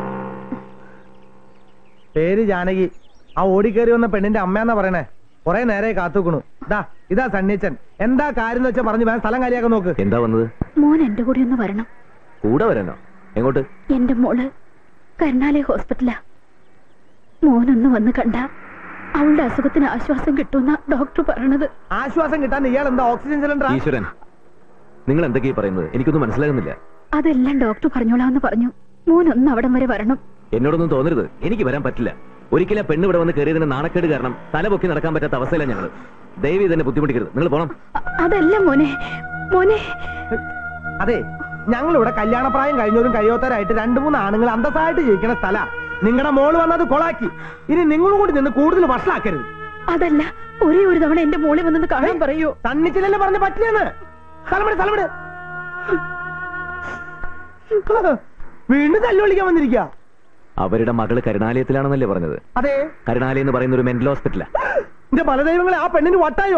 പേര് ജാനകി ആ ഓടിക്കേറി വന്ന പെണ്ണിന്റെ അമ്മയാന്നാ പറയണേ കൊറേ നേരെ കാത്തുക്കണു ഇതാ ഇതാ സണ്ണിച്ചൻ എന്താ കാര്യം എന്ന് വെച്ചാ പറഞ്ഞു വേണം സ്ഥലം കാര്യാക്കാൻ നോക്ക് എന്താ വന്നത് മോൻ എന്റെ കൂടെ ഒന്ന് വരണം കൂടെ വരാനോ എങ്ങോട്ട് എന്റെ മോള് കരുണാലയ ഹോസ്പിറ്റലാ മോനൊന്ന് വന്ന് കണ്ട അവളുടെ അസുഖത്തിന് ആശ്വാസം കിട്ടുമെന്ന ഡോക്ടർ പറയണത് ആശ്വാസം കിട്ടാൻ ഇയാൾ എന്താ ഓക്സിജൻ സിലിണ്ടർ ഈശ്വരൻ നിങ്ങൾ എന്തൊക്കെയാ പറയുന്നത് എനിക്കൊന്നും മനസ്സിലാകുന്നില്ല അതെല്ലാം ഡോക്ടർ പറഞ്ഞോളാന്ന് പറഞ്ഞു മോനൊന്ന് അവിടം വരെ വരണം എന്നോടൊന്നും തോന്നരുത് എനിക്ക് വരാൻ പറ്റില്ല ഒരിക്കലും ആ പെണ്ണ് ഇവിടെ വന്ന് കയറിയതിന് നാണക്കേട് കാരണം തല പൊക്കി നടക്കാൻ പറ്റാത്ത അവസ്ഥയിലാണ് ഞങ്ങൾ ദയവ് തന്നെ ബുദ്ധിമുട്ടിക്കരുത് നിങ്ങൾ പോണം അ- അതല്ല മോനെ മോനെ അതെ ഞങ്ങൾ ഇവിടെ കല്യാണപ്രായം കഴിഞ്ഞവരും കഴിയാത്തവരായിട്ട് രണ്ടു മൂന്ന് ആണുങ്ങൾ അന്തസ്സായിട്ട് ജീവിക്കുന്ന സ്ഥല നിങ്ങളുടെ മോള് വന്നത് കൊളാക്കി ഇനി നിങ്ങളും കൂടി നിന്ന് കൂടുതൽ വഷളാക്കരുത് അതല്ല ഒരേ ഒരു തവണ എന്റെ മോളെ വന്നൊന്ന് കാണാൻ പറയൂ തന്നിച്ചില്ലല്ലേ പറഞ്ഞ പറ്റില്ലെന്ന് സ്ഥലമിട് സ്ഥലമിട് വീണ്ടും തല്ലുവിളിക്കാൻ വന്നിരിക്കുക അവരുടെ മകള് കരുണാലയത്തിലാണെന്നല്ലേ പറഞ്ഞത് അതെ കരുണാലയം എന്ന് പറയുന്ന ഒരു മെന്റൽ ഹോസ്പിറ്റലാ എന്റെ ബലദൈവങ്ങളെ ആ പെണ്ണിന് വട്ടായോ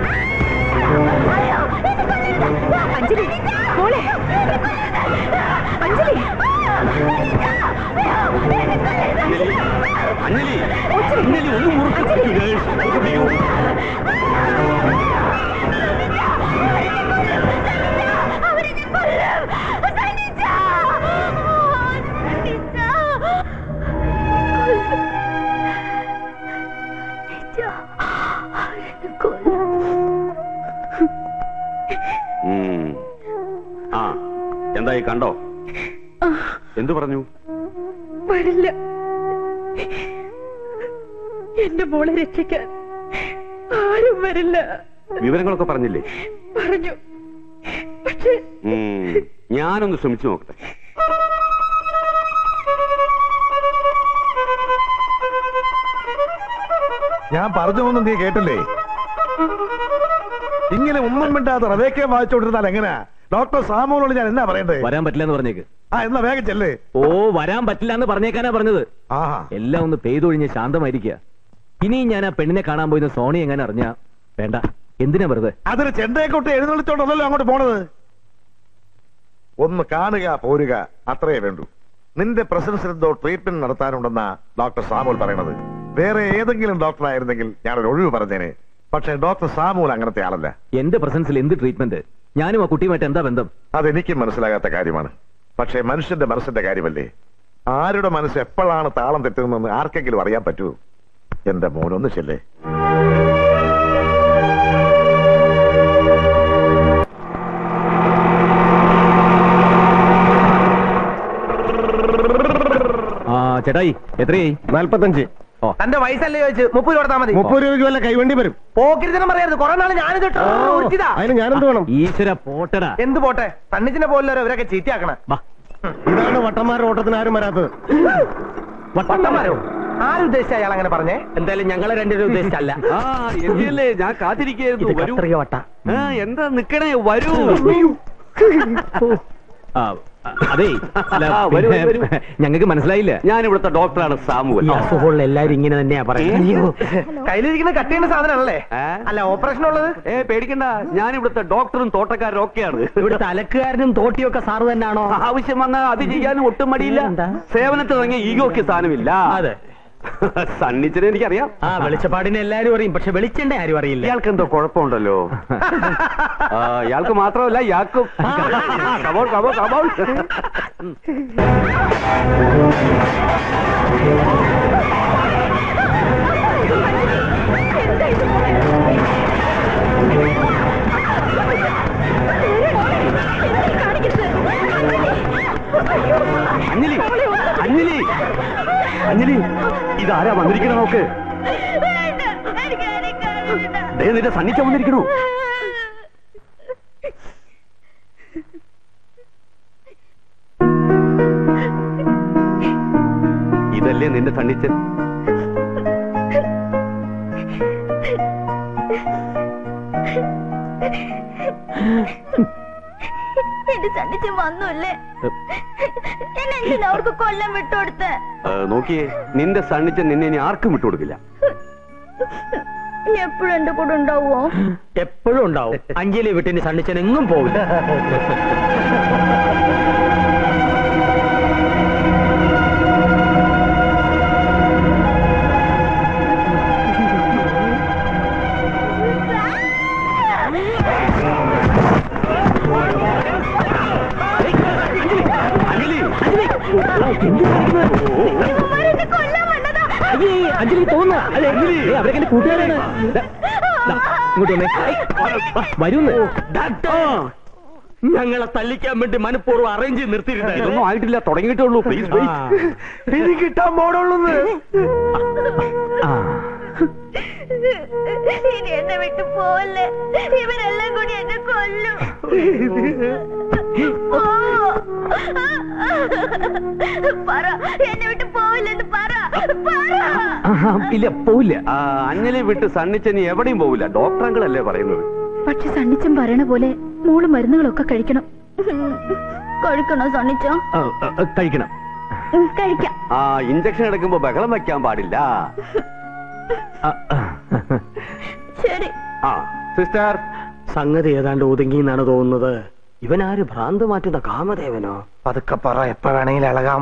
അഞ്ജലി മോളെ അഞ്ജലി ആ എന്തായി കണ്ടോ എന്തു പറഞ്ഞു വരില്ല എന്റെ മോളെ രക്ഷിക്കാൻ ആരും വരില്ല വിവരങ്ങളൊക്കെ പറഞ്ഞില്ലേ പറഞ്ഞു പക്ഷെ ഉം, ഞാനൊന്ന് ശ്രമിച്ചു നോക്കട്ടെ ഞാൻ പറഞ്ഞൊന്നും നീ കേട്ടില്ലേ ഇങ്ങനെ ഒന്നും മിണ്ടാതെ റവേക്കെ വായിച്ചോണ്ടിരുന്നാൽ എങ്ങനെയാ ഡോക്ടർ സാമോനോട് ഞാൻ എന്നാ പറയണ്ടേ വരാൻ പറ്റില്ല എന്ന് പറഞ്ഞേക്ക് ആ എന്നാ വേഗം ചെല്ലേ ഓ വരാൻ പറ്റില്ല എന്ന് പറഞ്ഞേക്കാനാ പറഞ്ഞത് ആഹാ എല്ലാം ഒന്ന് പെയ്തൊഴിഞ്ഞ് ശാന്തമായിരിക്കുക ഇനിയും ഞാൻ ആ പെണ്ണിനെ കാണാൻ പോയിന്ന് സോണി എങ്ങനെ അറിഞ്ഞ വേണ്ട എന്തിനാ വെറുതെ അതൊരു ചെണ്ടയെക്കൊട്ട് എഴുന്നള്ളിച്ചോണ്ടല്ലോ അങ്ങോട്ട് പോണത് ഒന്ന് കാണുക പോരുക അത്രയേ വേണ്ടൂ നിന്റെ പ്രസൻസിൽ എന്തോ ട്രീറ്റ്മെന്റ് നടത്താനുണ്ടെന്നാ ഡോക്ടർ സാമുൽ പറയണത് വേറെ ഏതെങ്കിലും ഡോക്ടർ ആയിരുന്നെങ്കിൽ ഞാനൊരു ഒഴിവ് പറഞ്ഞേനെ പക്ഷേ ഡോക്ടർ സാമുൽ അങ്ങനത്തെ ആളല്ല എന്റെ പ്രസൻസിൽ എന്ത് ട്രീറ്റ്മെന്റ് ഞാനും ആ കുട്ടിയുമായിട്ട് എന്താ ബന്ധം അതെനിക്കും മനസ്സിലാകാത്ത കാര്യമാണ് പക്ഷേ മനുഷ്യന്റെ മനസ്സിന്റെ കാര്യമല്ലേ ആരുടെ മനസ്സ് എപ്പോഴാണ് താളം തെറ്റുന്നതെന്ന് ആർക്കെങ്കിലും അറിയാൻ പറ്റുമോ എന്റെ മോനൊന്ന് ചെല്ലേ ആ ചേട്ടായി എത്രയായി നാല്പത്തഞ്ച് ഓ തന്റെ വയസ്സല്ലേ ചോദിച്ചു മുപ്പത് കൊടുത്താൽ മതി മുപ്പത് രൂപയ്ക്ക് വല്ല കൈവണ്ടി വരും പോക്കിരിതനം പറയരുത് കുറെ നാൾ ഞാനിത് ഉരുത്തിതാ അതിന് ഞാനെന്ത് വേണം ഈശ്വര പോട്ടടാ എന്ത് പോട്ടെ തണ്ണിച്ചിനെ പോലല്ലോ ഇവരൊക്കെ ചീത്തയാക്കണേ വാ ഇതാണ് വട്ടന്മാരുടെ ഓട്ടത്തിന് ആരും വരാത്തത് പട്ടന്മാരോ ആരുദ്ദേശിച്ച അയാൾ അങ്ങനെ പറഞ്ഞേ എന്തായാലും ഞങ്ങളെ രണ്ടുപേരും ഉദ്ദേശിച്ചല്ല ആ എത്തിയല്ലേ ഞാൻ കാത്തിരിക്കുന്നു വരൂ വട്ട ആ, എന്താ നിക്കണേ വരൂ ആ, അതേ അല്ല, ആ, വരൂ, പിന്നെ വരൂ. ഞങ്ങൾക്ക് മനസ്സിലായില്ല ഞാൻ ഇവിടുത്തെ ഡോക്ടറാണ് സാമുവൽ എല്ലാരും ഇങ്ങനെ തന്നെയാ പറയുന്നത് കയ്യിലിരിക്കുന്ന കട്ട് ചെയ്യുന്ന സാധനമാണല്ലേ ഏ? അല്ല ഓപ്പറേഷൻ ഉള്ളത് ഏ പേടിക്കണ്ട ഞാൻ ഇവിടുത്തെ ഡോക്ടറും തോട്ടക്കാരും ഒക്കെയാണ് ഇവിടുത്തെ അലക്കുകാരനും തോട്ടിയൊക്കെ സാറ് തന്നെയാണോ ആവശ്യം വന്നാൽ അത് ചെയ്യാനും ഒട്ടും മടിയില്ല സേവനത്തിൽ തുടങ്ങിയ ഈഗോക്ക് സ്ഥാനമില്ല അതെ സണ്ണിച്ചിനെ എനിക്കറിയാം ആ വെളിച്ചപ്പാടിനെ എല്ലാരും അറിയും പക്ഷെ വെളിച്ചെണ്ണ ആരും അറിയില്ല ഇയാൾക്ക് എന്തോ കുഴപ്പമുണ്ടല്ലോ ആ, ഇയാൾക്ക് മാത്രമല്ല ഇയാൾക്കും കമോൺ കമോൺ കമോൺ ആ ആരാ വന്നിരിക്കണ നോക്ക് ദേ നിന്റെ സണ്ണിച്ച വന്നിരിക്കണു ഇതല്ലേ നിന്റെ സണ്ണിച്ചൻ എന്റെ സണ്ണിച്ച് വന്നുല്ലേ എന്നെ എന്തിനാ അവർക്ക് കൊല്ലം വിട്ടുകൊടുത്ത് നോക്കിയേ നിന്റെ സണ്ണിച്ചൻ നിന്നെ ഇനി ആർക്കും വിട്ടുകൊടുക്കില്ല എപ്പോഴും എന്റെ കൂടെ ഉണ്ടാവുമോ എപ്പോഴും ഉണ്ടാവും അഞ്ജലി വിട്ടിന് സണ്ണിച്ചൻ എങ്ങും പോവില്ല ഇവന്മാരെന്നെ കൊല്ലാൻ വന്നതാ അഞ്ജലി തോന്നുക അല്ലെ അവരൊക്കെ എന്റെ കൂട്ടുകാരാണ് ദാ, ദാ, ഇങ്ങോട്ട് വന്നേ വരുന്ന് ഞങ്ങളെ തല്ലിക്കാൻ വേണ്ടി മനഃപൂർവ്വം അറേഞ്ച് ചെയ്ത് നിർത്തിയിട്ടുണ്ടായിരുന്നു ഇതൊന്നും ആയിട്ടില്ല തുടങ്ങിയിട്ടേ ഉള്ളൂ പ്ലീസ് ഇനി കിട്ടാൻ പോടുള്ളൂന്ന് ഇനി എന്നെ വിട്ടു പോവല്ലേ ഇവരെല്ലാം കൂടി എന്നെ കൊല്ലും പോ. പറ എന്നെ വിട്ടു പോവില്ലെന്ന് പറ പറ ഇല്ല പോവില്ല ആ, അഞ്ജലി വിട്ട് സണ്ണിച്ചൻ നീ എവിടെയും പോവില്ല ഡോക്ടർ അങ്കിളല്ലേ പറയുന്നത് പക്ഷെ സണ്ണിച്ചൻ പറയണ പോലെ മോള് മരുന്നുകളൊക്കെ കഴിക്കണം കഴിക്കണോ സണ്ണിച്ചോ ആ, ആ, ആ, കഴിക്കണം ഉം, കഴിക്കാം ആ ഇഞ്ചക്ഷൻ എടുക്കുമ്പോ ബഹളം വെക്കാൻ പാടില്ല ആ, ആ. ശരി ആ സിസ്റ്റർ സംഗതി ഏതാണ്ട് ഒതുങ്ങി എന്നാണ് തോന്നുന്നത് ഇവനാര് ഭ്രാന്ത് മാറ്റുന്ന കാമദേവനോ പതുക്കെ പറ എപ്പ വേണമെങ്കിലും ഇളകാം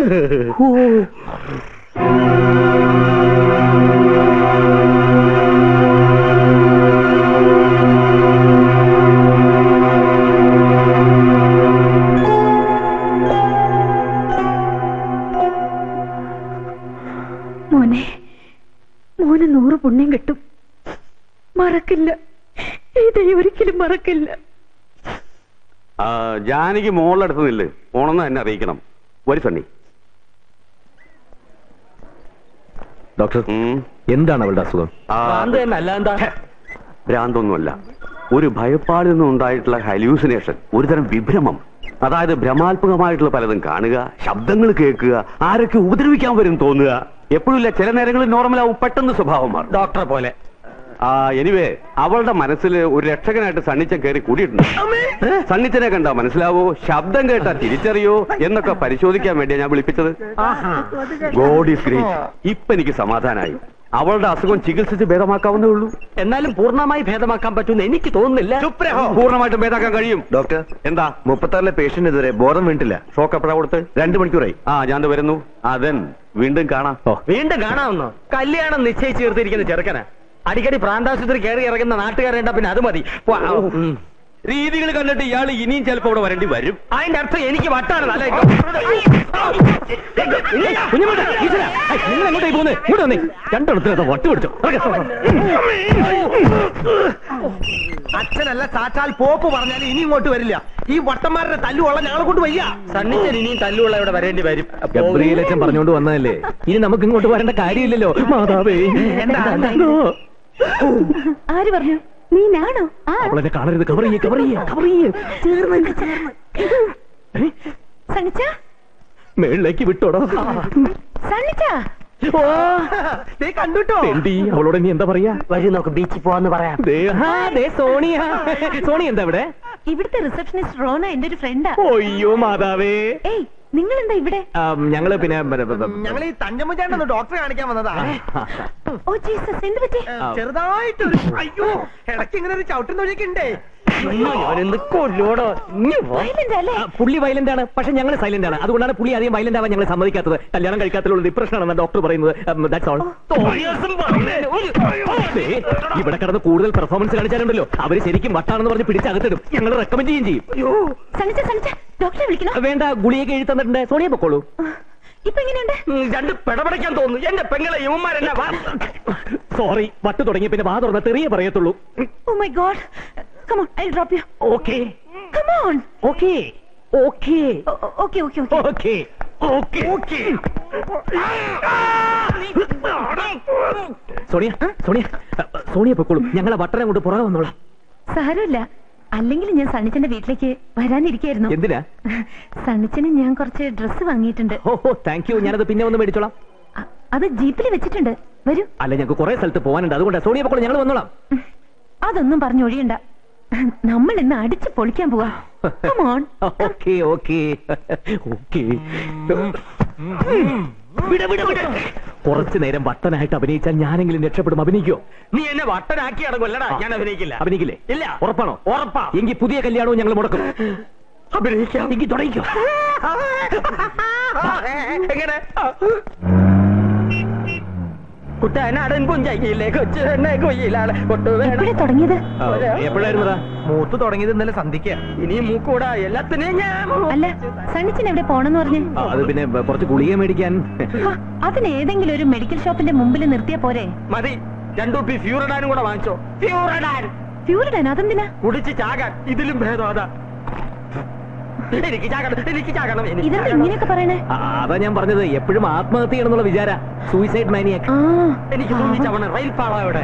മോനെ മോന് നൂറ് പുണ്യം കിട്ടും മറക്കില്ല ഇത് ഒരിക്കലും മറക്കില്ല ആ, ജാനകി മോളിലടുത്ത് നില്ല് പോണെന്ന് എന്നെ അറിയിക്കണം ഒരു സണ്ണി ഡോക്ടർ ഉം. എന്താണ് അവളുടെ അസുഖം ആ, ഭ്രാന്ത് തന്നെ അല്ല എന്താ ഭ്രാന്തൊന്നുമല്ല ഒരു ഭയപ്പാടിൽ നിന്നും ഉണ്ടായിട്ടുള്ള ഹലൂസിനേഷൻ ഒരുതരം വിഭ്രമം അതായത് ഭ്രമാത്മകമായിട്ടുള്ള പലതും കാണുക ശബ്ദങ്ങൾ കേൾക്കുക ആരൊക്കെ ഉപദ്രവിക്കാൻ വരും തോന്നുക എപ്പോഴും ചില നേരങ്ങളിൽ നോർമലാവും പെട്ടെന്ന് സ്വഭാവം മാറും ഡോക്ടറെ പോലെ ആ എനിവേ അവളുടെ മനസ്സിൽ ഒരു രക്ഷകനായിട്ട് സണ്ണിച്ചൻ കയറി കൂടിയിട്ടുണ്ട് സണ്ണിച്ചനെ കണ്ടാ മനസ്സിലാവോ ശബ്ദം കേട്ടാ തിരിച്ചറിയോ എന്നൊക്കെ പരിശോധിക്കാൻ വേണ്ടിയാ ഞാൻ വിളിപ്പിച്ചത് ഗോഡ് ഈസ് ഗ്രേറ്റ് ഇപ്പൊ എനിക്ക് സമാധാനായി അവളുടെ അസുഖം ചികിത്സിച്ച് ഭേദമാക്കാവുന്നേ ഉള്ളൂ എന്നാലും പൂർണ്ണമായി ഭേദമാക്കാൻ പറ്റുമെന്ന് എനിക്ക് തോന്നുന്നില്ല പൂർണ്ണമായിട്ടും ഭേദമാക്കാൻ കഴിയും ഡോക്ടർ എന്താ മുപ്പത്താറിലെ പേഷ്യന്റ് ഇതുവരെ ബോധം വീണിട്ടില്ല ഷോക്ക് എപ്പോഴാ കൊടുത്ത് രണ്ടു മണിക്കൂറായി ആ ഞാൻ ദേ വരുന്നു അതൻ വീണ്ടും കാണാം വീണ്ടും കാണാമെന്നോ കല്യാണം നിശ്ചയിച്ച് ചേർത്തിരിക്കുന്ന ചെറുക്കന അടിക്കടി പ്രാന്താശുപത്രി കയറി ഇറങ്ങുന്ന നാട്ടുകാരുണ്ടാ പിന്നെ അത് മതി പോ- ഉം. രീതികൾ കണ്ടിട്ട് ഇയാൾ ഇനിയും ചിലപ്പോ ഇവിടെ വരേണ്ടി വരും അതിന്റെ അർത്ഥം എനിക്ക് വട്ടാണ് നല്ല കുഞ്ഞുമോനെ, ഈശ്വരാ, ഐ, നിങ്ങൾ എങ്ങോട്ടേ പോകുന്നത് ഇങ്ങോട്ട് വന്നേ രണ്ടെണ്ണത്തിന് വട്ട് പിടിച്ചോ അച്ഛനല്ല സാക്ഷാൽ പോപ്പ് പറഞ്ഞാൽ ഇനി ഇങ്ങോട്ട് വരില്ല ഈ വട്ടന്മാരുടെ തല്ലുകൊള്ള ഞങ്ങളെ കൊണ്ട് വയ്യ സണ്ണിച്ചൻ ഇനിയും തല്ലുള്ള ഇവിടെ വരേണ്ടി വരും ഗബ്രിയേലച്ചൻ പറഞ്ഞുകൊണ്ട് വന്നതല്ലേ ഇനി നമുക്ക് ഇങ്ങോട്ട് വരേണ്ട കാര്യമില്ലല്ലോ മാതാവേ എന്താ? ആര് പറഞ്ഞു നീനാണോ ആ അവളെന്നെ കാണരുത് കവർ ചെയ്യേ കവർ ചെയ്യേ കവർ ചെയ്യേ ചേർന്ന് ചേർന്ന് സണ്ണിച്ച മേളിലേക്ക് വിട്ടോടോ സണ്ണിച്ച ദേ കണ്ടുട്ടോ തെണ്ടി അവളോട് നീ എന്താ പറയാ വരും നമുക്ക് ബീച്ചിൽ പോവാന്ന് പറയാം ദേ, ആ, ദേ സോണിയ സോണി എന്താ ഇവിടെ ഇവിടുത്തെ റിസപ്ഷനിസ്റ്റ് റോന എന്റെ ഒരു ഫ്രണ്ടാ ഒയ്യോ മാതാവേ ഏയ് നിങ്ങൾ എന്താ ഇവിടെ ആം, ഞങ്ങള് പിന്നെ ബ- ബ- ബ- ഞങ്ങൾ ഈ തഞ്ചമ്മചേട്ടൊന്ന് ഡോക്ടറെ കാണിക്കാൻ വന്നതാ ഓ ജീസസ് എന്ത് പറ്റി ചെറുതായിട്ടൊരു അയ്യോ ഇടയ്ക്ക് ഇങ്ങനെ ഒരു ചവിട്ടുന്ന വഴിയൊക്കെ ഉണ്ടേ ഞാനെന്ത് കൊല്ലോടോ ഇങ്ങ് വാ. വയലന്റ് അല്ലേ ആ, പുള്ളി വയലന്റ് ആണ് പക്ഷെ ഞങ്ങൾ സൈലന്റ് ആണ് അതുകൊണ്ടാണ് പുള്ളി അധികം വയലന്റ് ആവാൻ ഞങ്ങൾ സമ്മതിക്കാത്തത് കല്യാണം കഴിക്കാത്തതിലുള്ള ഡിപ്രഷൻ ആണെന്ന് ഡോക്ടർ പറയുന്നത് ദാറ്റ്സ് ഓൾ ഇവിടെ കിടന്ന് കൂടുതൽ പെർഫോമൻസ് കാണിച്ചാലുണ്ടല്ലോ അവര് ശരിക്കും വട്ടാണെന്ന് പറഞ്ഞ് പിടിച്ചകത്തിടും ഞങ്ങൾ റെക്കമെൻഡ് ചെയ്യും ചെയ്യും സണ്ണിച്ച സണ്ണിച്ച ഡോക്ടറെ വിളിക്കണോ വേണ്ട ഗുളിയൊക്കെ എഴുതി തന്നിട്ടുണ്ട് സോണിയ പൊക്കോളൂ ഇപ്പൊ എങ്ങനെയുണ്ട് ഉം, രണ്ട് പെടപടയ്ക്കാൻ തോന്നുന്നു എന്റെ പെങ്ങളെ യുവന്മാരെന്നെ വാ. സോറി വട്ട് തുടങ്ങി പിന്നെ വാ തുറന്ന തെറിയേ പറയത്തുള്ളൂ oh my god come on I drop you okay come on okay okay okay okay okay okay okay okay Sonia Sonia Sonia പൊക്കോളൂ ഞങ്ങളെ വട്ടനെ കൊണ്ട് പുറകെ വന്നോളാം സാരമില്ല അല്ലെങ്കിൽ ഞാൻ സണ്ണിച്ചന്റെ വീട്ടിലേക്ക് വരാനിരിക്കായിരുന്നു എന്തിനാ സണ്ണിച്ചന് ഞാൻ കുറച്ച് ഡ്രസ്സ് വാങ്ങിയിട്ടുണ്ട് ഓ ഓ താങ്ക് യു ഞാനത് പിന്നെ ഒന്ന് മേടിച്ചോളാം അ- അത് ജീപ്പിൽ വെച്ചിട്ടുണ്ട് വരൂ അല്ല ഞങ്ങൾക്ക് കുറെ സ്ഥലത്ത് പോകാനുണ്ട് അതുകൊണ്ട് സോണിയ പൊക്കോളൂ ഞങ്ങൾ വന്നോളാം അതൊന്നും പറഞ്ഞൊഴിയണ്ട നമ്മൾ ഇന്ന് അടിച്ചു പൊളിക്കാൻ പോവാ Come on. Okay okay okay കുറച്ചു നേരം വട്ടനായിട്ട് അഭിനയിച്ചാൽ ഞാനെങ്കിലും രക്ഷപ്പെടും അഭിനയിക്കോ നീ എന്നെ വട്ടനാക്കി അടങ്ങല്ലടാ ഞാൻ അഭിനയിക്കില്ല അഭിനയിക്കില്ലേ ഇല്ല ഉറപ്പാണോ ഉറപ്പാ എങ്കിൽ പുതിയ കല്യാണവും ഞങ്ങൾ മുടക്കും അഭിനയിക്കാം എങ്കിൽ തുടങ്ങിക്കോ എങ്ങനെ കുട്ടനാടൻ പുഞ്ചയിലെ കൊച്ചു എന്നെ കൊയ്യിലാണ് കൊട്ടുവേണം എപ്പോഴാ തുടങ്ങിയത് എപ്പോഴായിരുന്നതാ മൂത്ത് തുടങ്ങിയത് ഇന്നലെ സന്ധിക്ക ഇനി മൂക്കൂടാ എല്ലാത്തിനെയും ഞാൻ അല്ല സണ്ണിച്ചൻ എവിടെ പോണെന്ന് പറഞ്ഞ് ആ, അത് പിന്നെ കുറച്ച് ഗുളിക മേടിക്കാൻ ഹ, അതിന് ഏതെങ്കിലും ഒരു മെഡിക്കൽ ഷോപ്പിന്റെ മുമ്പിൽ നിർത്തിയാ പോരെ മതി രണ്ടു പി ഫ്യൂറഡാനും കൂടെ വാങ്ങിച്ചോ ഫ്യൂറഡാൻ പ്യൂരിഡൻ അതെന്തിനാ കുടിച്ച് ചാകാൻ ഇതിലും ഭേദം അതാ എനിക്ക് ചാകണം എനിക്ക് ചാകണം എനിക്ക് ഇതെന്താ ചാകണം. ഇങ്ങനെയൊക്കെ പറയണേ ആ, അതാ ഞാൻ പറഞ്ഞത് എപ്പോഴും ആത്മഹത്യ ചെയ്യണമെന്നുള്ള വിചാര സൂയിസൈഡ് മാനിയാക്ക് ആ എനിക്ക് തോന്നിച്ചവണ റെയിൽ പാള എവിടെ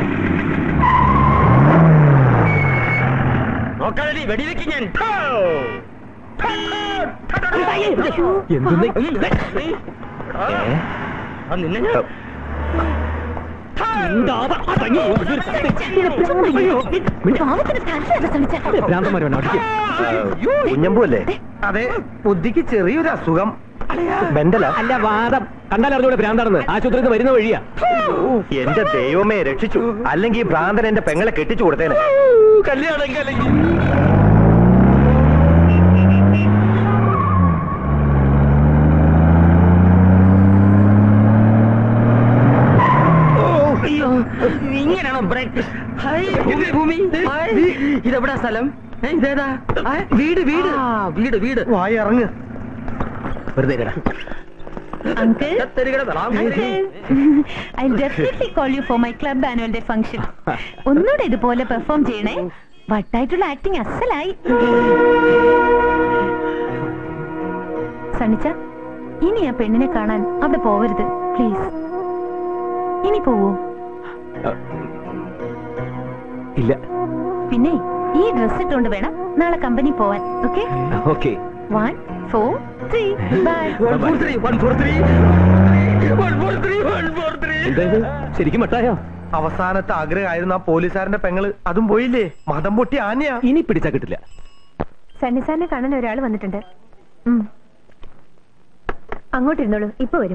നോക്കാതെ വെടിവെക്ക് ഞാൻ ഠോ! ഠോ! ഠോ! ഠോ! എന്തെന്ന് ഏ? ആ, നിന്നെ ഞാൻ പാവത്തിന് തലവേദന സണ്ണിച്ച ഭ്രാന്തന്മാരാണ് അടിക്കുക കുഞ്ഞമ്പു അല്ലേ അതെ ബുദ്ധിക്ക് ചെറിയൊരു അസുഖം ബെന്റല അല്ല വാദം കണ്ടാൽ അറിഞ്ഞൂടെ ഭ്രാന്താണെന്ന് ആശുപത്രിയിൽ നിന്ന് വരുന്ന വഴിയാ എന്റെ ദൈവമേ രക്ഷിച്ചു അല്ലെങ്കിൽ ഭ്രാന്തൻ എന്റെ പെങ്ങളെ കെട്ടിച്ചു കൊടുത്തേനെ കല്യാണം കലങ്ങി അയ്യോ ഇങ്ങനെയാണോ ബ്രേക്ക് ഹായ് ഭൂമി ഭൂമി ഹായ് ഇതെവിടാ സ്ഥലം ഏ, ഇതേതാ ആ, വീട് വീട് ആ വീട് വീട് വായി ഇറങ്ങ് വെറുതെ ഇടടാ. അങ്കിൾ തെരുകട തളാം. I definitely call you for my club annual day function ഒന്നുകൂടെ ഇതുപോലെ പെർഫോം ചെയ്യണേ വട്ടായിട്ടുള്ള ആക്ടിങ് അസലായി സണ്ണിച്ച ഇനി ആ പെണ്ണിനെ കാണാൻ അവിടെ പോവരുത് പ്ലീസ് ഇനി പോവൂ ഇല്ല പിന്നെ ഈ ഡ്രസ് ഇട്ടുകൊണ്ട് വേണം നാളെ കമ്പനി പോവാൻ okay okay one four three bye One four three, one four three. One four three, one four three. എന്തായത് ശരിക്കും മട്ടായോ അവസാനത്തെ ആഗ്രഹമായിരുന്നു ആ പോലീസുകാരന്റെ പെങ്ങള് അതും പോയില്ലേ മതം പൊട്ടി ആനയാ ഇനി പിടിച്ചാ കിട്ടില്ല സണ്ണി സാറിനെ കാണാൻ ഒരാൾ വന്നിട്ടുണ്ട് ഉം. അങ്ങോട്ടിരുന്നോളൂ ഇപ്പൊ വരും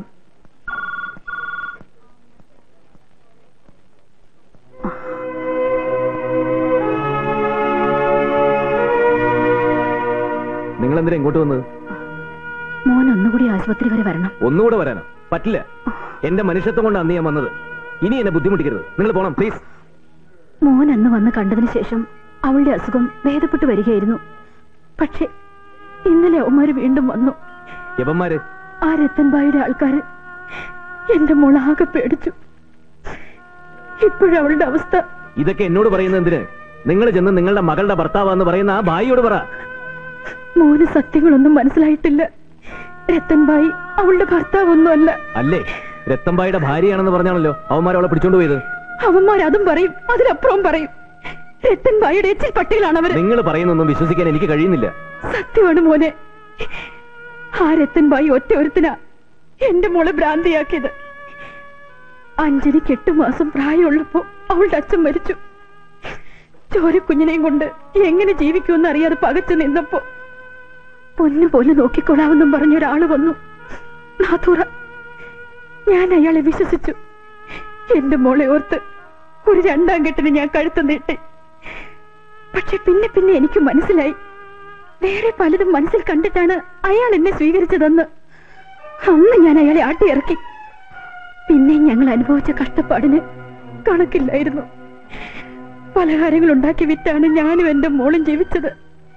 നിങ്ങൾ എന്തിനാ ഇങ്ങോട്ട് വന്നത് മോൻ ഒന്നുകൂടി ആശുപത്രി വരെ വരണം ഒന്നുകൂടെ വരാനോ പറ്റില്ല എന്റെ മനുഷ്യത്വം കൊണ്ട് അന്ന് ഞാൻ വന്നത് ഇനി എന്നെ ബുദ്ധിമുട്ടിക്കരുത് നിങ്ങൾ പോണം പ്ലീസ് മോൻ അന്ന് വന്ന് കണ്ടതിന് ശേഷം അവളുടെ അസുഖം ഭേദപ്പെട്ടു വരികയായിരുന്നു പക്ഷേ ഇന്നലെ അവന്മാര് വീണ്ടും വന്നു യവന്മാര് ആ രത്തൻബായിയുടെ ആൾക്കാര് എന്റെ മോൾ ആകെ പേടിച്ചു ഇപ്പോഴവളുടെ അവസ്ഥ ഇതൊക്കെ എന്നോട് പറയുന്നത് എന്തിന് നിങ്ങൾ ചെന്ന് നിങ്ങളുടെ മകളുടെ ഭർത്താവാന്ന് പറയുന്ന ആ ഭായിയോട് പറ മോന് സത്യങ്ങളൊന്നും മനസ്സിലായിട്ടില്ല രത്തൻബായി അവളുടെ ഭർത്താവൊന്നുമല്ല അല്ലേ രത്തമ്പായുടെ ഭാര്യയാണെന്ന് പറഞ്ഞാണല്ലോ അവന്മാർ അവളെ പിടിച്ചോണ്ട് പോയത് അവന്മാർ അതും പറയും അതിലപ്പുറം പറയും രത്തൻബായിയുടെ എച്ചിൽ പട്ടികളാണ് അവര് നിങ്ങൾ പറയുന്നൊന്നും വിശ്വസിക്കാൻ എനിക്ക് കഴിയുന്നില്ല സത്യമാണ് മോനെ ആ രത്തൻബായി ഒറ്റ ഒരുത്തിനാ എന്റെ മോളെ ഭ്രാന്തിയാക്കിയത് അഞ്ജലിക്ക് എട്ടു മാസം പ്രായമുള്ളപ്പോ അവളുടെ അച്ഛൻ മരിച്ചു ചോരക്കുഞ്ഞിനെയും കൊണ്ട് എങ്ങനെ ജീവിക്കുമെന്ന് അറിയാതെ പകച്ചു നിന്നപ്പോ പൊന്നു പോലെ നോക്കിക്കൊള്ളാമെന്നും പറഞ്ഞ ഒരാള് വന്നു നാഥൂറ ഞാൻ അയാളെ വിശ്വസിച്ചു എന്റെ മോളെ ഓർത്ത് ഒരു രണ്ടാം കെട്ടിന് ഞാൻ കഴുത്ത് നീട്ടി പക്ഷെ പിന്നെ പിന്നെ എനിക്ക് മനസ്സിലായി വേറെ പലതും മനസ്സിൽ കണ്ടിട്ടാണ് അയാൾ എന്നെ സ്വീകരിച്ചതെന്ന് അന്ന് ഞാൻ അയാളെ ആട്ടിയിറക്കി പിന്നെ ഞങ്ങൾ അനുഭവിച്ച കഷ്ടപ്പാടിന് കണക്കില്ലായിരുന്നു പലഹാരങ്ങൾ ഉണ്ടാക്കി വിറ്റാണ് ഞാനും എന്റെ മോളും ജീവിച്ചത്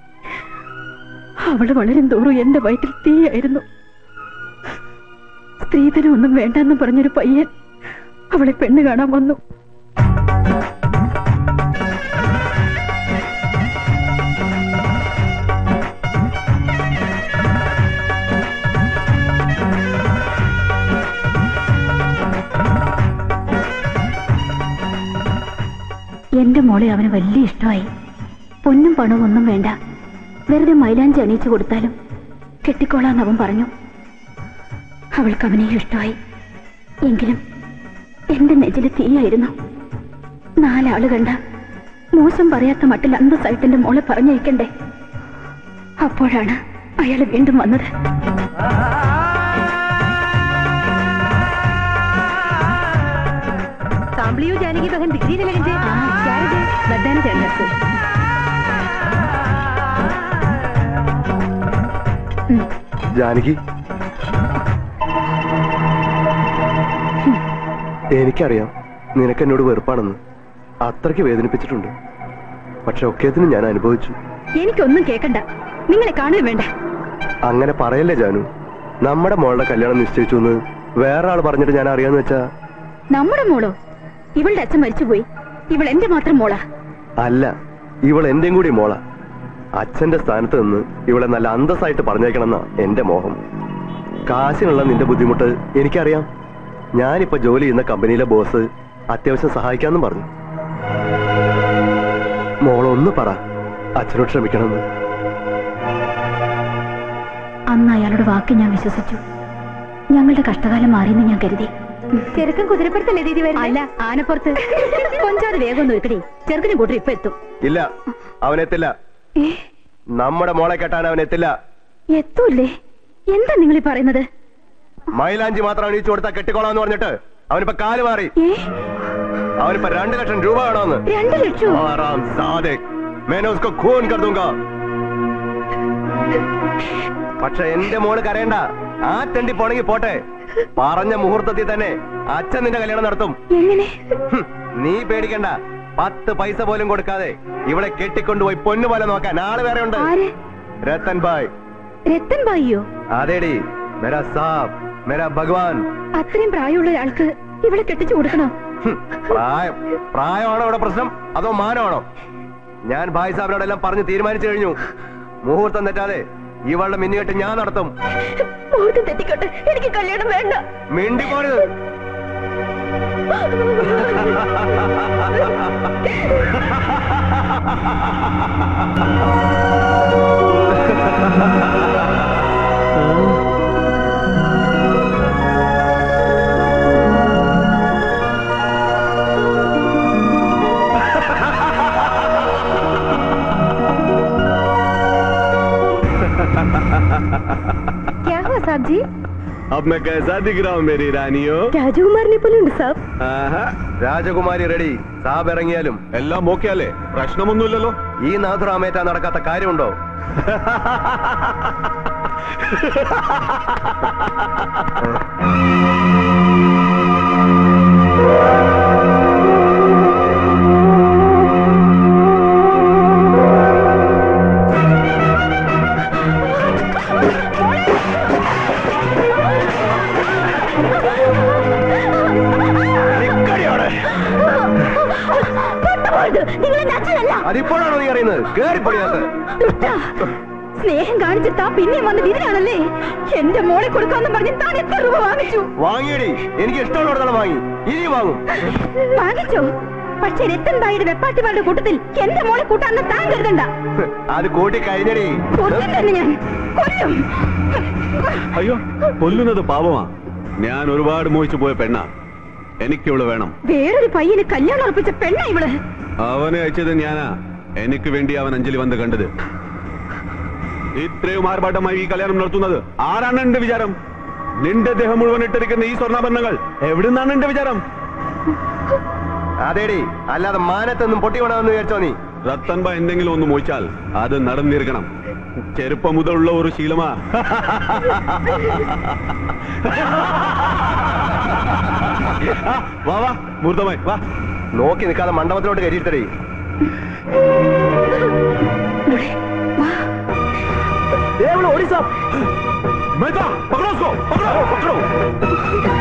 അവള് വളരും തോറും എന്റെ വയറ്റിൽ തീയായിരുന്നു സ്ത്രീധനം ഒന്നും വേണ്ടെന്ന് പറഞ്ഞൊരു പയ്യൻ അവളെ പെണ്ണ് കാണാൻ വന്നു എന്റെ മോളെ അവന് വലിയ ഇഷ്ടമായി പൊന്നും പണവും ഒന്നും വേണ്ട വെറുതെ മൈലാഞ്ചി അണിയിച്ചു കൊടുത്താലും കെട്ടിക്കോളാന്ന് അവൻ പറഞ്ഞു അവൾക്ക് അവനെ ഇഷ്ടമായി എങ്കിലും എന്റെ നെഞ്ചില് തീയായിരുന്നു നാലാള് കണ്ട മോശം പറയാത്ത മട്ടിൽ അന്തസ്സായിട്ട് എന്റെ മോളെ പറഞ്ഞയക്കണ്ടേ അപ്പോഴാണ് അയാൾ വീണ്ടും വന്നത് सांभलियो जाने की बहन दिख रही है लेकिन क्या है बदाने चढ़ से ജാനകി എനിക്കറിയാം നിനക്ക് എന്നോട് വെറുപ്പാണെന്ന് അത്രയ്ക്ക് വേദനിപ്പിച്ചിട്ടുണ്ട് പക്ഷെ ഒക്കേതിനും ഞാൻ അനുഭവിച്ചു എനിക്കൊന്നും കേക്കണ്ട നിങ്ങളെ കാണുകയും വേണ്ട അങ്ങനെ പറയല്ലേ ജാനു നമ്മുടെ മോളുടെ കല്യാണം നിശ്ചയിച്ചു എന്ന് വേറെ ആൾ പറഞ്ഞിട്ട് ഞാൻ അറിയാന്ന് വെച്ചാ നമ്മുടെ മോളോ ഇവളുടെ അച്ഛൻ മരിച്ചുപോയി ഇവൾ എന്റെ മാത്രം മോളാ അല്ല ഇവൾ എന്റെയും കൂടി മോള അച്ഛന്റെ സ്ഥാനത്ത് നിന്ന് ഇവളെ നല്ല അന്തസ്സായിട്ട് പറഞ്ഞേക്കണമെന്നാ എന്റെ മോഹം കാശിനുള്ള നിന്റെ ബുദ്ധിമുട്ട് എനിക്കറിയാം ഞാനിപ്പോ ജോലി ചെയ്യുന്ന കമ്പനിയിലെ ബോസ് അത്യാവശ്യം സഹായിക്കാന്നും പറഞ്ഞു മോളൊന്ന് പറ അച്ഛനോട് ക്ഷമിക്കണമെന്ന് അന്ന് അയാളുടെ വാക്ക് ഞാൻ വിശ്വസിച്ചു ഞങ്ങളുടെ കഷ്ടകാലം മാറിയെന്ന് ഞാൻ കരുതി ചെറുക്കൻ കുതിരപ്പുറത്തല്ലേ ദീദി വരുന്നത് അല്ല ആനപ്പുറത്ത് കൊഞ്ചാതെ വേഗം ഒന്ന് വെക്കടി ചെറുക്കനും കൂട്ടർ ഇപ്പൊ എത്തും ഇല്ല അവനെത്തില്ല നമ്മുടെ മോളെ കെട്ടാൻ അവനെത്തില്ല എത്തൂല്ലേ എന്താ നിങ്ങൾ ഈ പറയുന്നത് മൈലാഞ്ചി മാത്രം അണിയിച്ചു കൊടുത്താൽ കെട്ടിക്കോളാന്ന് പറഞ്ഞിട്ട് അവനിപ്പോ കാല് മാറി ഏ അവനിപ്പോ രണ്ട് ലക്ഷം രൂപ വേണമെന്ന് രണ്ടു ലക്ഷോ ആറാം സാദിക് मैंने उसको खून कर दूंगा പക്ഷെ എന്റെ മോള് കരയണ്ട ആ തെണ്ടി പോണെങ്കി പോട്ടെ പറഞ്ഞ മുഹൂർത്തത്തിൽ തന്നെ അച്ഛൻ നിന്റെ കല്യാണം നടത്തും എങ്ങനെ ഹും, നീ പേടിക്കണ്ട പത്ത് പൈസ പോലും കൊടുക്കാതെ ഇവിടെ കെട്ടിക്കൊണ്ടുപോയി പൊന്നു പോലെ നോക്കാൻ ആള് വേറെ ഉണ്ട് ആര് രത്തൻ ഭായ് രത്തൻ ബായിയോ അതേടി മെരാ സാബ് മെരാ ഭഗവാൻ അത്രയും പ്രായമുള്ള ഒരാൾക്ക് ഇവിടെ കെട്ടിച്ചു കൊടുക്കണോ ഹും, പ്രായം പ്രായമാണോ ഇവിടെ പ്രശ്നം അതോ മാനമാണോ ഞാൻ ഭായ് സാബിനോടെല്ലാം പറഞ്ഞ് തീരുമാനിച്ചു കഴിഞ്ഞു മുഹൂർത്തം തെറ്റാതെ ഇവളുടെ മിന്നുകെട്ട് ഞാൻ നടത്തും മുഹൂർത്തം തെറ്റിക്കോട്ടെ എനിക്ക് കല്യാണം വേണ്ട മിണ്ടിപ്പോരുത് क्या हुआ साहब जी अब मैं कैसा दिख रहा हूँ मेरी रानियो രാജകുമാരനെ പോലെ ഉണ്ട് സാബ് രാജകുമാരി റെഡി സാബ് ഇറങ്ങിയാലും എല്ലാം ഓക്കെ അല്ലേ പ്രശ്നമൊന്നുമില്ലല്ലോ ഈ നാഥുറാമേറ്റ നടക്കാത്ത കാര്യമുണ്ടോ നിങ്ങൾ എന്റെ അച്ഛനല്ല അതിപ്പോഴാണോ നീ അറിയുന്നത് കേറിപ്പടിയാത്ത് ദുഷ്ടാ. സ്നേഹം കാണിച്ച് താ പിന്നെയും വന്ന് വിതിനാണല്ലേ എന്റെ മോളെ കൊടുക്കാന്ന് പറഞ്ഞ് താൻ എത്ര രൂപ വാങ്ങിച്ചു വാങ്ങിയടി എനിക്ക് ഇഷ്ടമുള്ളിടത്തോളം വാങ്ങി ഇനി വാങ്ങും വാങ്ങിച്ചോ പക്ഷെ രത്തൻ ബായിയുടെ വെപ്പാട്ടിമാരുടെ കൂട്ടത്തിൽ എന്റെ മോളെ കൂട്ടാന്ന് താൻ കരുതണ്ട അത് കൂട്ടി കഴിഞ്ഞടി കൊല്ലും തന്നെ ഞാൻ കൊല്ലും അയ്യോ കൊല്ലുന്നത് പാപമാ ഞാൻ ഒരുപാട് മോഹിച്ചു പോയ പെണ്ണാ എനിക്കിവള് വേണം വേറൊരു പയ്യന് കല്യാണം ഉറപ്പിച്ച പെണ്ണ ഇവള് അവനെ അയച്ചത് ഞാനാ എനിക്ക് വേണ്ടി അവൻ അഞ്ജലി വന്ന് കണ്ടത് ഇത്രയും ആർഭാട്ടമായി ഈ കല്യാണം നടത്തുന്നത് ആരാണ് എന്റെ വിചാരം നിന്റെ ദേഹം മുഴുവൻ ഇട്ടിരിക്കുന്ന ഈ സ്വർണ്ണാഭരണങ്ങൾ എവിടുന്നാണ് എന്റെ വിചാരം അതേടി അല്ലാതെ മാനത്തൊന്നും പൊട്ടി വേണമെന്ന് വിചാരിച്ചോ നീ റത്തൻബ എന്തെങ്കിലും ഒന്ന് മോഹിച്ചാൽ അത് നടന്നിരിക്കണം ചെറുപ്പം മുതലുള്ള ഒരു ശീലമാ വാ വാ മുഹൂർത്തമായി വാ നോക്കി നിൽക്കാതെ മണ്ഡപത്തിലോട്ട് കയറിയിരുത്തടി मेहता पकड़ो उसको पकड़ो पकड़ो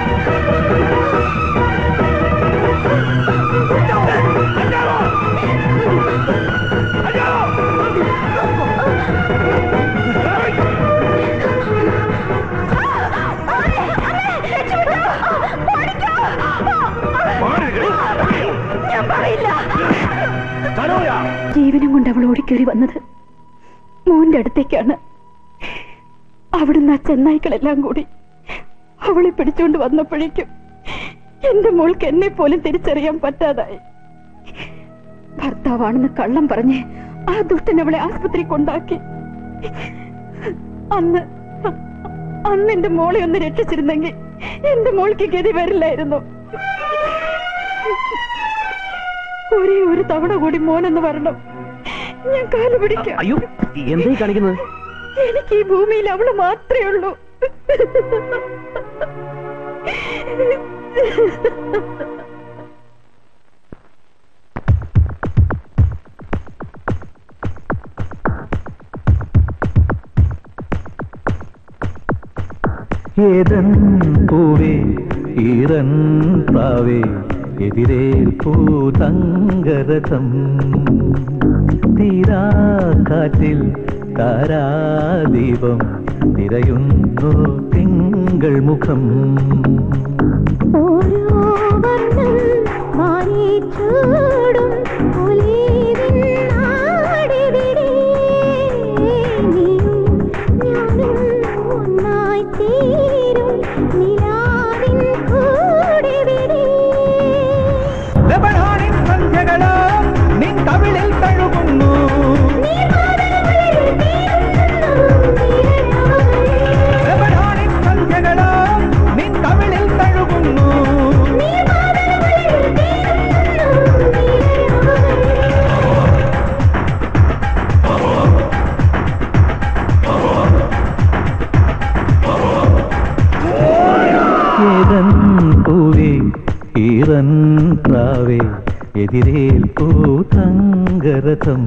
ഞാൻ പറയില്ല ജീവനം കൊണ്ട് അവൾ ഓടിക്കേറി വന്നത് മോന്റെ അടുത്തേക്കാണ് അവിടുന്ന് ആ ചെന്നായ്ക്കളെല്ലാം കൂടി അവളെ പിടിച്ചുകൊണ്ട് വന്നപ്പോഴേക്കും എന്റെ മോൾക്ക് എന്നെ പോലും തിരിച്ചറിയാൻ പറ്റാതായി ഭർത്താവാണെന്ന് കള്ളം പറഞ്ഞ് ആ ദുഷ്ടൻ അവളെ ആസ്പത്രി കൊണ്ടാക്കി അന്ന് അന്ന് എന്റെ മോളെ ഒന്ന് രക്ഷിച്ചിരുന്നെങ്കിൽ എന്റെ മോൾക്ക് ഗതി വരില്ലായിരുന്നു ഒരേ ഒരു തവണ കൂടി മോനെന്ന് വരണം ഞാൻ കാല് പിടിക്കാം അയ്യോ എന്തായി കാണിക്കുന്നത് എനിക്ക് ഈ ഭൂമിയിൽ അവള് മാത്രമേ ഉള്ളൂ ഏതൻ പൂവേ ഈറൻ പ്രാവേ എതിരേൽപ്പൂ തങ്കരഥം തീരാ കാറ്റിൽ താരാദീപം നിറയുന്നു തിങ്കൾ മുഖം ഓരോ വർണ്ണം മാറിച്ചൂടും ഒലിവിൻ നാടിവിടെ. നീയും ഞാനും ഒന്നായി തീരും നിലാവിൻ കൂടിവിടെ. സന്ധ്യകളോ നിൻ കവിളിൽ തഴുകുന്നു സന്ധ്യകളോ നിൻ കവിളിൽ തഴുകുന്നു ഏതൻ പൂവേ ഈറൻ പ്രാവേ എതിരേൽപ്പൂ തങ്കരഥം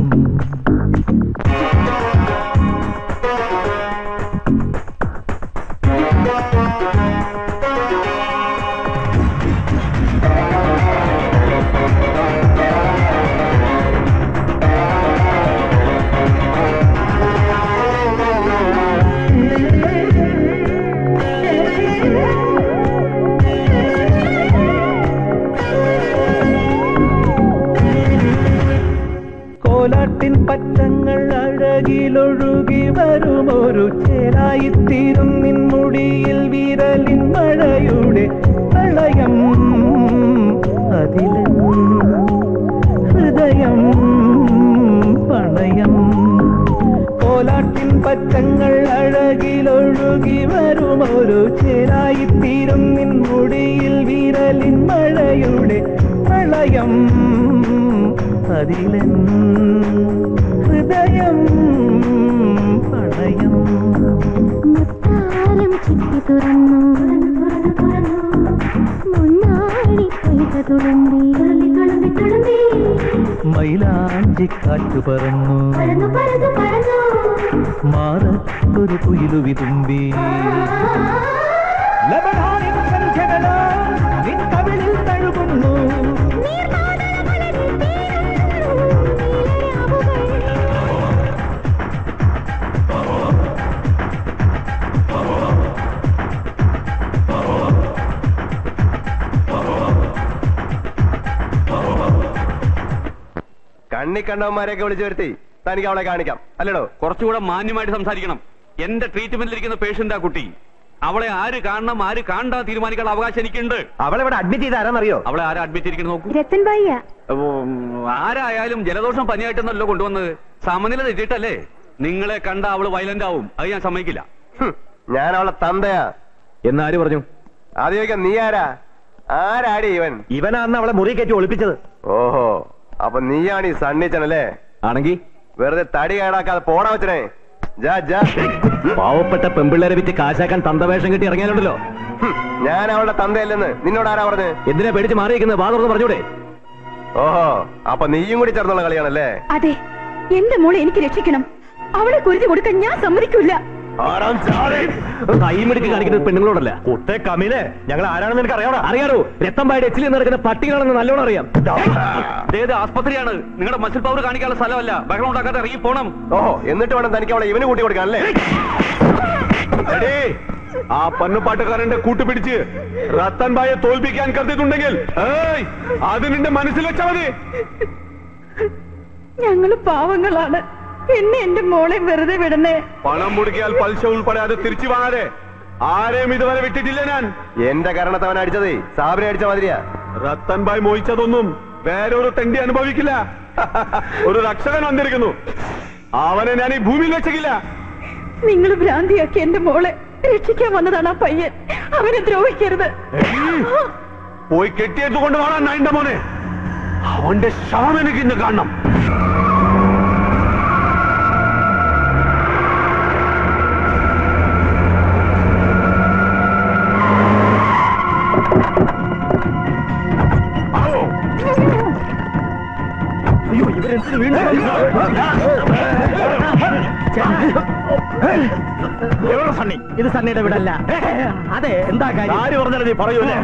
കോലാട്ടിൻ പറ്റങ്ങൾ അഴകിലൊഴുകി വരുമൊരു ചേരായിത്തീരും നിൻമുടിയിൽ വിരലിൻ മഴയുടെ പ്രളയം അതിലും ഹൃദയം പണയം കോലാട്ടിൻ പറ്റങ്ങൾ അഴകിലൊഴുകി വരുമൊരു ചേരായിത്തീരും നിൻമുടിയിൽ വിരലിൻ മഴയുടെ പ്രളയം അതിലൻ ഹൃദയം പണയം മുത്താരം ചിട്ടി തുറന്നു മുന്നാടി പെയ്ത തുളുമ്പി മൈലാഞ്ചി കാറ്റു പറന്നു പറന്നു പറന്നു പറന്നു മാറത്തൊരു കുയിലു വിതുമ്പി ലബനാനിൻ സന്ധ്യകളോ നിൻ കവിളിൽ തഴുകുന്നു കണ്ണി കണ്ടവന്മാരെയൊക്കെ വിളിച്ചു വരുത്തി തനിക്ക് അവളെ കാണിക്കാം അല്ലടോ കുറച്ചുകൂടെ മാന്യമായിട്ട് സംസാരിക്കണം എന്റെ ട്രീറ്റ്മെന്റിൽ ഇരിക്കുന്ന പേഷ്യന്റ് ആ കുട്ടി അവളെ ആര് കാണണം ആര് കാണണ്ട തീരുമാനിക്കാനുള്ള അവകാശം എനിക്കുണ്ട് അവളെ ഇവിടെ അഡ്മിറ്റ് ചെയ്ത് ആരാന്നറിയോ അവളെ ആരാ അഡ്മിറ്റ് ഇരിക്കുന്നത് നോക്കൂ രത്തൻ ബായിയ ഉം, ആരായാലും ജലദോഷം പനിയായിട്ടെന്നല്ലോ കൊണ്ടുവന്നത് സമനില തെറ്റിട്ടല്ലേ നിങ്ങളെ കണ്ട അവള് വയലന്റ് ആവും അത് ഞാൻ സമ്മതിക്കില്ല ഹും, ഞാൻ അവളെ തന്തയാ എന്നാര് പറഞ്ഞു അത് ചോദിക്കാം നീ ആരാ ആരാടി ഇവൻ ഇവനാന്ന് അവളെ മുറി കയറ്റി ഒളിപ്പിച്ചത് ഓഹോ അപ്പൊ നീയാണ് ഈ സണ്ണിച്ചനല്ലേ ആണെങ്കി വെറുതെ തടി കേടാക്കാതെ പോടാ വെച്ചനെ ജാ ജാ പാവപ്പെട്ട പെമ്പിള്ളേരെ വിറ്റ് കാശാക്കാൻ തന്തവേഷം കിട്ടി ഇറങ്ങിയാലുണ്ടല്ലോ ഹും, ഞാൻ അവളുടെ തന്തയല്ലെന്ന് നിന്നോട് ആരാ പറഞ്ഞ് എന്തിനാ പേടിച്ച് മാറിയിരിക്കുന്നത് വാ തുറന്ന് പറഞ്ഞൂടെ ഓഹോ അപ്പൊ നീയും കൂടി ചേർന്നുള്ള കളിയാണല്ലേ അതെ എന്റെ മോളെ എനിക്ക് രക്ഷിക്കണം അവളെ കുരുതി കൊടുക്കാൻ ഞാൻ സമ്മതിക്കൂല ആരാം ചാടി. കൈമെടുക്ക് കാണിക്കുന്നത് പെണ്ണുങ്ങളോടല്ല കുത്തെ കമിലെ ഞങ്ങൾ ആരാണെന്ന് എനിക്ക് അറിയാടാ അറിയാലോ രക്തമ്പായുടെ എച്ചിൽ നടക്കുന്ന പട്ടികളാണെന്ന് നല്ലോണം അറിയാം ഏത് ആസ്പത്രിയാണ് നിങ്ങളുടെ മസിൽ പവർ കാണിക്കാനുള്ള സ്ഥലമല്ല ബഹളം ഉണ്ടാക്കാതെ ഇറങ്ങി പോണം ഓഹോ എന്നിട്ട് വേണം തനിക്ക് അവളെ ഇവന് കൂട്ടി കൊടുക്കാൻ അല്ലേ എടീ, ആ പന്നുപാട്ടുകാരന്റെ കൂട്ടുപിടിച്ച് റത്തൻ ബായെ തോൽപ്പിക്കാൻ കരുതിയിട്ടുണ്ടെങ്കിൽ ഏയ് അത് നിന്റെ മനസ്സിൽ വെച്ചാ മതി ഞങ്ങള് പാവങ്ങളാണ് എന്നെ എന്റെ മോളെ വെറുതെ വിടണേ പണം മുടക്കിയാൽ പലിശ ഉൾപ്പെടെ അത് തിരിച്ചു വാങ്ങാതെ ആരെയും ഇതുവരെ വിട്ടിട്ടില്ല ഞാൻ എന്റെ കാരണത്ത് അവൻ അടിച്ചതേ സാബിനെ അടിച്ച മാതിരിയാ റത്തൻ ബായ് മോഹിച്ചതൊന്നും വേറൊരു തെണ്ടി അനുഭവിക്കില്ല ഒരു രക്ഷകൻ വന്നിരിക്കുന്നു അവനെ ഞാൻ ഈ ഭൂമിയിൽ വെച്ചില്ല നിങ്ങൾ ഭ്രാന്തിയാക്കി എന്റെ മോളെ രക്ഷിക്കാൻ വന്നതാണ് ആ പയ്യൻ അവനെ ദ്രോഹിക്കരുത് പോയി കെട്ടിയെടുത്ത് കൊണ്ട് വേണം നായിന്റെ മോനെ അവന്റെ ശവം എനിക്ക് ഇന്ന് കാണണം എവിടെ സണ്ണി ഇത് സണ്ണിയുടെ വീടല്ല അതെ എന്താ കാര്യം ആര് പറഞ്ഞാലും നീ പറയൂലേ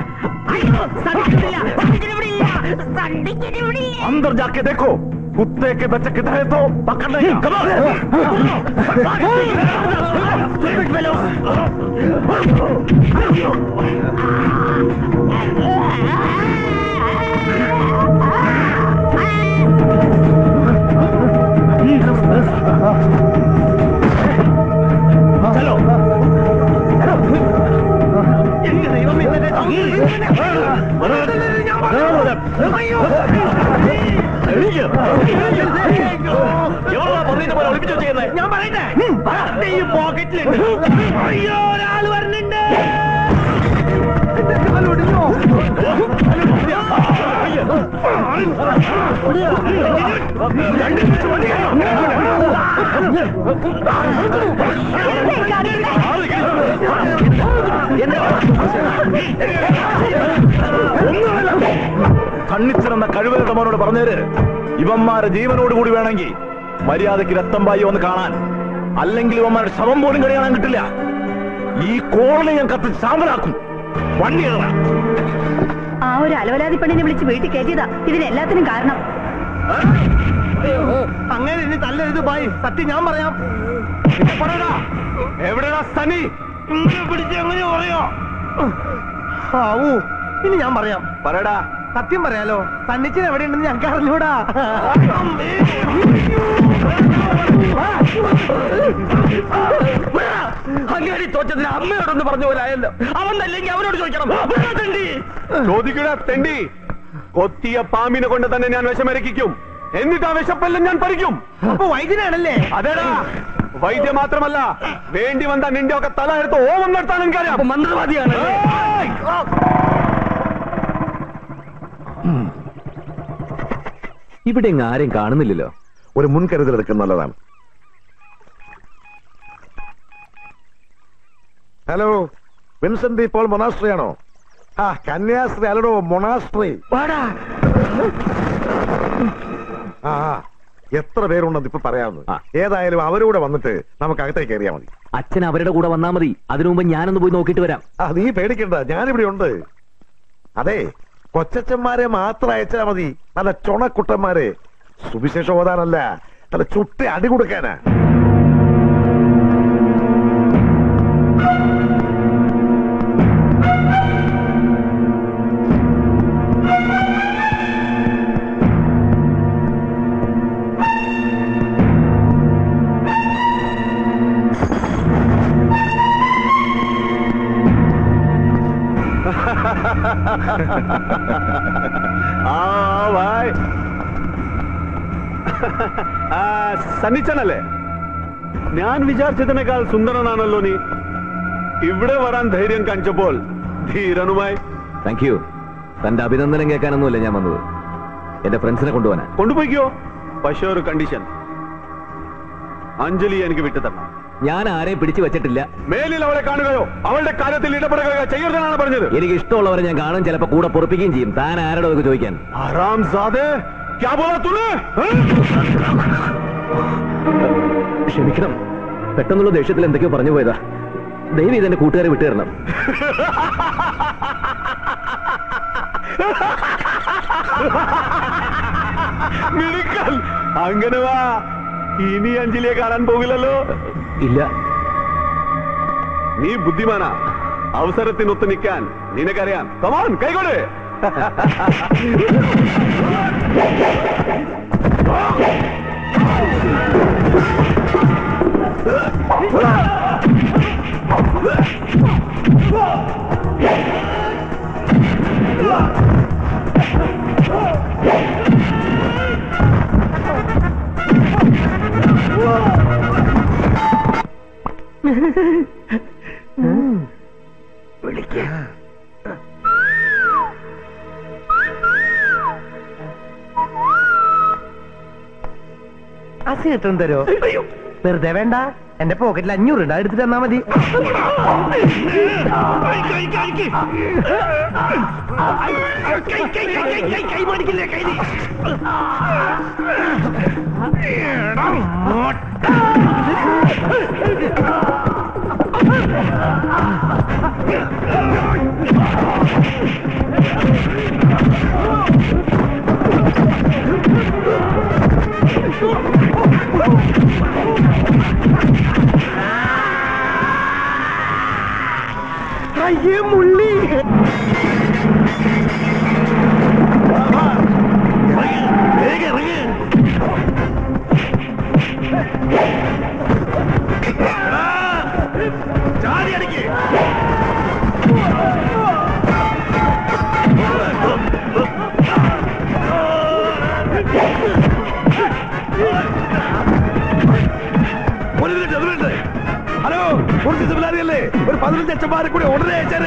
अंदर जाके देखो कुत्ते के बच्चे किधर है तो पकड़ लेगा ചലോ എന്റെ ദൈവം ഇന്നെ ഞാൻ പറയട്ടെ ഈ പോക്കറ്റിലുണ്ട് അയ്യോ ഒരാൾ വരുന്നുണ്ട് കണ്ണിച്ചിറന്ന കഴിവരുടെ മോനോട് പറഞ്ഞേര് ഇവന്മാരെ ജീവനോട് കൂടി വേണമെങ്കിൽ മര്യാദയ്ക്ക് രക്തം പായി ഒന്ന് കാണാൻ അല്ലെങ്കിൽ ഇവന്മാരുടെ ശവം പോലും കഴിയാൻ കിട്ടില്ല ഈ കോളിനെ ഞാൻ കത്ത് ശാമലാക്കും വണ്ടി കയറാം ആ ഒരു അലവലാതി പെണ്ണിനെ വിളിച്ച് വീട്ടിൽ കയറ്റിയതാ ഇതിനെല്ലാത്തിനും കാരണം അങ്ങനെ ഇനി തല്ലരുത് ബായി സത്യം ഞാൻ പറയാം എവിടെയാ സനി ഇങ്ങനെ പിടിച്ച് എങ്ങനെ പറയോ ആവൂ ഇനി ഞാൻ പറയാം പറയടാ സത്യം പറയാലോ സണ്ണിച്ചൻ എവിടെയുണ്ടെന്ന് ഞങ്ങൾക്ക് അറിഞ്ഞൂടാ അങ്ങനെ തോറ്റതിന് അമ്മയോടൊന്ന് പറഞ്ഞ പോലെ ആയല്ലോ അവൻ അല്ലെങ്കിൽ അവനോട് ചോദിക്കണം ചോദിക്കുക തെണ്ടി കൊത്തിയ പാമ്പിനെ കൊണ്ട് തന്നെ ഞാൻ വിഷമരക്കിക്കും എന്നിട്ട് ആ വിശപ്പെല്ലാം ഞാൻ പറിക്കും അപ്പൊ വൈദ്യനാണല്ലേ അതേടാ വൈദ്യം മാത്രമല്ല വേണ്ടി വന്ന നിന്റെ ഒക്കെ തല എടുത്ത് ഓമം നടത്താൻ എനിക്കറിയാം അപ്പൊ മന്ത്രവാദിയാണ് ഏയ്! ഇവിടെ ഇങ്ങ് ആരെയും കാണുന്നില്ലല്ലോ ഒരു മുൻകരുതൽ എടുക്കുന്നത് നല്ലതാണ് ഹലോ വിൻസെന്റ് ഇപ്പോൾ മൊണാസ്ട്രി ആണോ ആ കന്യാസ്ത്രീ അല്ലടോ മൊണാസ്ട്രി ആ ആ. എത്ര പേരുണ്ടെന്ന് ഇപ്പൊ പറയാമെന്ന് ആ. ഏതായാലും അവരൂടെ വന്നിട്ട് നമുക്ക് അകത്തേക്ക് കയറിയാ മതി അച്ഛൻ അവരുടെ കൂടെ വന്നാ മതി അതിനു മുമ്പ് ഞാനൊന്ന് പോയി നോക്കിയിട്ട് വരാം ആ നീ പേടിക്കണ്ട ഞാനിവിടെ ഉണ്ട് അതെ കൊച്ചച്ചന്മാരെ മാത്രം അയച്ചാ മതി നല്ല ചുണക്കുട്ടന്മാരെ സുവിശേഷം ഓതാനല്ല നല്ല ചുട്ടി അടി കൊടുക്കാനാ ആ ഭായ് ആ, സണ്ണിച്ചനല്ലേ ഞാൻ വിചാരിച്ചതിനേക്കാൾ സുന്ദരനാണല്ലോ നീ ഇവിടെ വരാൻ ധൈര്യം കാണിച്ചപ്പോൾ ധീരനുമായി താങ്ക് യു തന്റെ അഭിനന്ദനം കേൾക്കാനൊന്നുമല്ല ഞാൻ വന്നത് എന്റെ ഫ്രണ്ട്സിനെ കൊണ്ടുപോകാനാ കൊണ്ടുപോയിക്കോ പക്ഷേ ഒരു കണ്ടീഷൻ അഞ്ജലി എനിക്ക് വിട്ടു തരണം ഞാൻ ആരെയും പിടിച്ചു വെച്ചിട്ടില്ല മേലിൽ അവളെ കാണുകയോ അവളുടെ കാര്യത്തിൽ ഇടപെടുകയോ ചെയ്യരുതെന്നാണ് പറഞ്ഞത് എനിക്ക് ഇഷ്ടമുള്ളവരെ ഞാൻ കാണും ചിലപ്പോ കൂടെ പൊറപ്പിക്കുകയും ചെയ്യും താൻ ആരോടോ ഒക്കെ ചോദിക്കാൻ ആറാം സാദേ ക്യാ ബോലാ തൂനെ ക്ഷമിക്കണം പെട്ടെന്നുള്ള ദേഷ്യത്തിൽ എന്തൊക്കെയോ പറഞ്ഞു പോയതാ ദയവ് ഇതെന്റെ കൂട്ടുകാരെ വിട്ടുതരണം മിടുക്കൻ അങ്ങനെ വാ ഇനി അഞ്ജലിയെ കാണാൻ പോകില്ലല്ലോ ഇല്ല നീ ബുദ്ധിമാനാ അവസരത്തിനൊത്ത് നിൽക്കാൻ നിനക്കറിയാം കമാൻ കൈകൊട് അസി കിട്ടും തരോ വെറുതെ വേണ്ട എന്റെ പോക്കറ്റിൽ അഞ്ഞൂറ് ഉണ്ട് എടുത്തിട്ട് തന്നാ മതി അയ്യേ മുള്ളി ഹലോ കുറച്ച് സിമിലാരിയല്ലേ ഒരു പതിനഞ്ച് അച്ഛന്മാരെ കൂടി ഉടനെ അയച്ചാറ്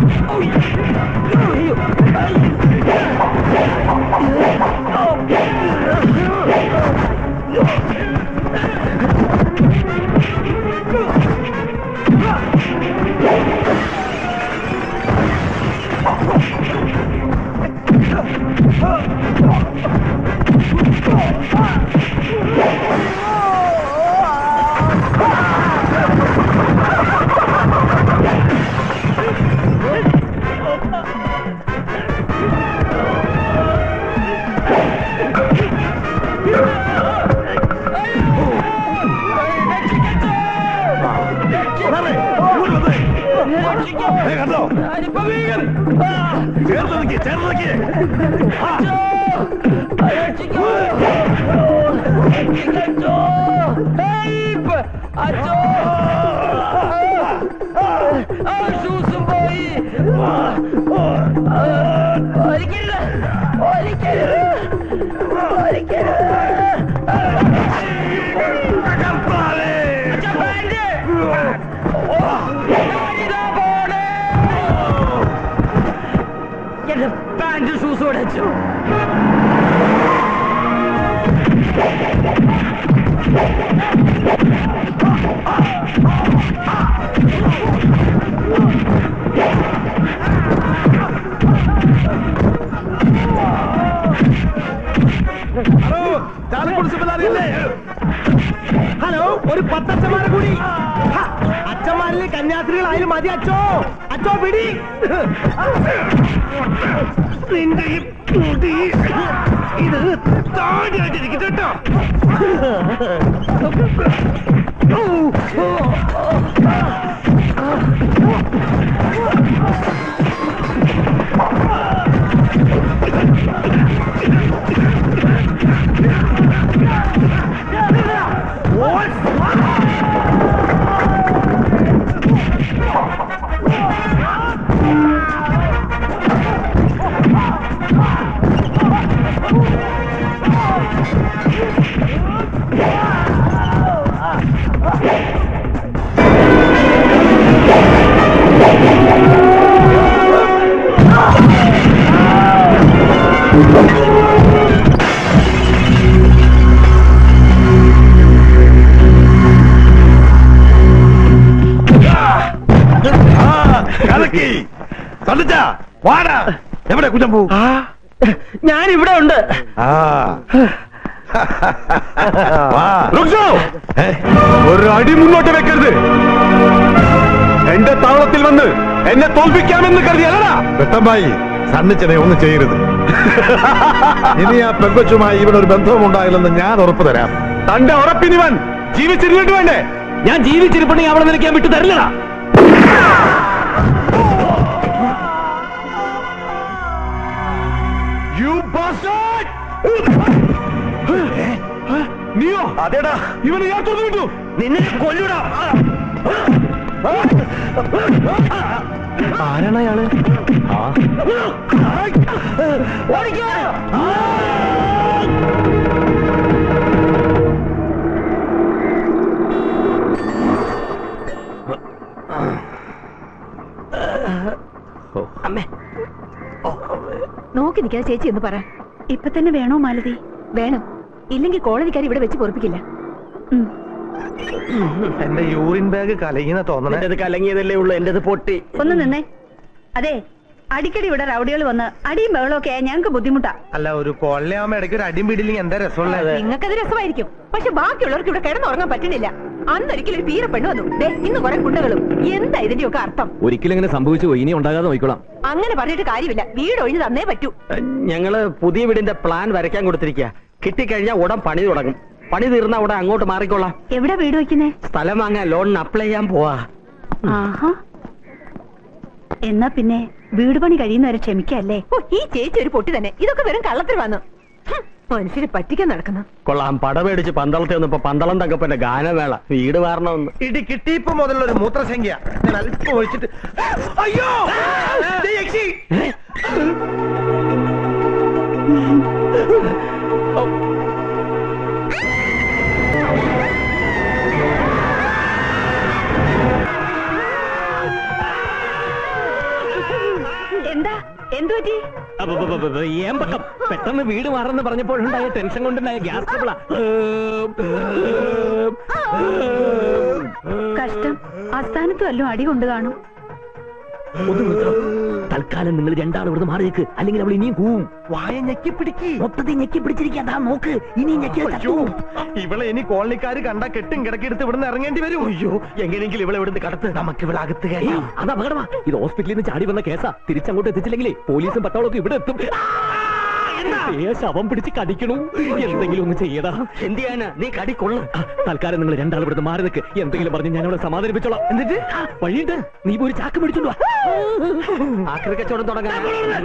കണ്ടോ ചേർത്ത് നിൽക്കേ ചേർത്ത് നിൽക്കേ എന്റെ പാന്റ് ഷൂസ് ഉടച്ചു ഹലോ ചാലക്കുടി സിമിലാരിയല്ലേ ഹലോ ഒരു പത്തച്ഛന്മാരെ കൂടി ഹ, അച്ഛന്മാരിൽ കന്യാസ്ത്രീകളായാലും മതി അച്ചോ അച്ചോ പിടി നിന്റെ ഈ മുടി ഇത് താടിയായിട്ടിരിക്കട്ടെ കേട്ടോ കലക്കി തള്ളിച്ച വാടാ എവിടെ കുഞ്ഞമ്പൂ ഞാൻ ഇവിടെ ഉണ്ട് ആ വാ. റുക്സോ! ഏ, ഒരു അടി മുന്നോട്ട് വെക്കരുത് എന്റെ താവളത്തിൽ വന്ന് എന്നെ തോൽപ്പിക്കാമെന്ന് കരുതിയല്ലടാ വെട്ടമ്പായി സണ്ണിച്ചനെ ഒന്നും ചെയ്യരുത് ഇനി ആ പെങ്കൊച്ചുമായി ഇവിടെ ഒരു ബന്ധവും ഉണ്ടാകില്ലെന്ന് ഞാൻ ഉറപ്പു തരാം തന്റെ ഉറപ്പിനിവൻ ജീവിച്ചിരുന്നിട്ട് വേണ്ടേ ഞാൻ ജീവിച്ചിരിപ്പുണ്ടെങ്കിൽ അവളെ നിനക്ക് ഞാൻ വിട്ടു തരില്ലടാ You bastard! നീയോ അതേടാ ഇവനെ ഞാൻ തുറന്നു വിട്ടു നിന്നെ കൊല്ലൂടാ ആരാണ് അയാള് നോക്കി നിൽക്കാതെ ചേച്ചി എന്ന് പറ ഇപ്പൊ തന്നെ വേണോ മാലതി വേണം ഇല്ലെങ്കിൽ കോളനിക്കാർ ഇവിടെ വെച്ച് പൊറപ്പിക്കില്ല ഉം. എന്റെ യൂറിൻ ബാഗ് കലങ്ങിന തോന്നണേ എന്റേത് കലങ്ങിയതല്ലേ ഉള്ളൂ എന്റേത് പൊട്ടി ഒന്ന് നിന്നേ അതെ അടിക്കടി ഇവിടെ റൗഡികൾ വന്ന് അടിയും ബഹളമൊക്കെ ആയാൽ ഞങ്ങൾക്ക് ബുദ്ധിമുട്ടാ അല്ല ഒരു കോളനിയാവുമ്പോ ഇടയ്ക്ക് ഒരു അടിയും പിടിയില്ലെങ്കിൽ എന്താ രസമുള്ളത് നിങ്ങൾക്കത് രസമായിരിക്കും പക്ഷെ ബാക്കിയുള്ളവർക്ക് ഇവിടെ കിടന്നുറങ്ങാൻ പറ്റണില്ല അന്നൊരിക്കലും ഒരു പീര പെണ്ണ് വന്നു ദേ ഇന്ന് കുറെ കുണ്ടകളും എന്താ ഇതിന്റെയൊക്കെ അർത്ഥം ഒരിക്കലും ഇങ്ങനെ സംഭവിച്ചു പോയി ഇനി ഉണ്ടാകാതെ നോക്കിക്കോളാം അങ്ങനെ പറഞ്ഞിട്ട് കാര്യമില്ല വീട് ഒഴിഞ്ഞു തന്നേ പറ്റൂ ഞങ്ങള് പുതിയ വീടിന്റെ പ്ലാൻ വരയ്ക്കാൻ കൊടുത്തിരിക്കുക കിട്ടിക്കഴിഞ്ഞാൽ ഉടൻ പണി തുടങ്ങും പണി തീർന്ന ഉടൻ അങ്ങോട്ട് മാറിക്കൊള്ളാം എവിടെ വീട് വെക്കുന്നേ സ്ഥലം വാങ്ങാൻ ലോണിന് അപ്ലൈ ചെയ്യാൻ പോവാ ആഹാ എന്നാ പിന്നെ വീട് പണി കഴിയുന്നവരെ ക്ഷമിക്കല്ലേ ഓ ഈ ചേച്ചി ഒരു പൊട്ടി തന്നെ ഇതൊക്കെ വെറും കള്ളത്തിൽ വന്നു ഹും, മനുഷ്യരെ പറ്റിക്കാൻ നടക്കുന്നു കൊള്ളാം പടമേടിച്ച് പന്തളത്തെ വന്നപ്പോ പന്തളം തങ്കപ്പന്റെ ഗാനമേള വീട് മാറണമെന്ന് ഇടി കിട്ടിയപ്പോ മുതലുള്ള ഒരു മൂത്രസംഖ്യ ഞാൻ അല്പം ഒഴിച്ചിട്ട് അയ്യോ ദേ യക്ഷി. എന്താ എന്തു പറ്റി ഏമ്പക്കം പെട്ടെന്ന് വീട് മാറെന്ന് പറഞ്ഞപ്പോഴുണ്ടായ ടെൻഷൻ കൊണ്ടുണ്ടായ ഗ്യാസ് ട്രബിളാ കഷ്ടം ആസ്ഥാനത്ത് വല്ലതും അടി കൊണ്ട് കാണും ഒന്ന് നിർത്തോ. തൽക്കാലം നിങ്ങൾ രണ്ടാളും ഇവിടുന്ന് മാറി നിൽക്ക് അല്ലെങ്കിൽ അവൾ ഇനിയും കൂവും വായ ഞെക്കി പിടിക്ക് മൊത്തത്തിൽ ഞെക്കി പിടിച്ചിരിക്കാ നോക്ക് ഇനി ഞെക്കി അയ്യോ ഇവളെ ഇനി കോളനിക്കാര് കണ്ട കെട്ടും കിടക്കെടുത്ത് ഇവിടുന്ന് ഇറങ്ങേണ്ടി വരും അയ്യോ എങ്ങനെയെങ്കിലും ഇവിടെ ഇവിടുന്ന് കടത്ത് നമുക്ക് ഇവിടെ അകത്ത് ഏയ്, കയറാം അത് അപകടമാ ഇത് ഹോസ്പിറ്റലിൽ നിന്ന് ചാടി വന്ന കേസാ തിരിച്ചങ്ങോട്ട് എത്തിച്ചില്ലെങ്കിലേ പോലീസും പട്ടാളൊക്കെ ഇവിടെ എത്തും ഏ, ശവം പിടിച്ച് കടിക്കണു എന്തെങ്കിലും ഒന്ന് ചെയ്യടാ എന്ത് ചെയ്യാനാ നീ കടി കൊള്ളു ആ, തൽക്കാലം നിങ്ങൾ രണ്ടാളും ഇവിടുന്ന് മാറി നിൽക്ക് എന്തെങ്കിലും പറഞ്ഞ് ഞാൻ അവളെ സമാധാനിപ്പിച്ചോളാം എന്നിട്ട് ആ, വഴിയുണ്ട് നീ പോയി ഒരു ചാക്ക് പിടിച്ചോണ്ട് വാ ആക്രി കച്ചവടം തുടങ്ങാൻ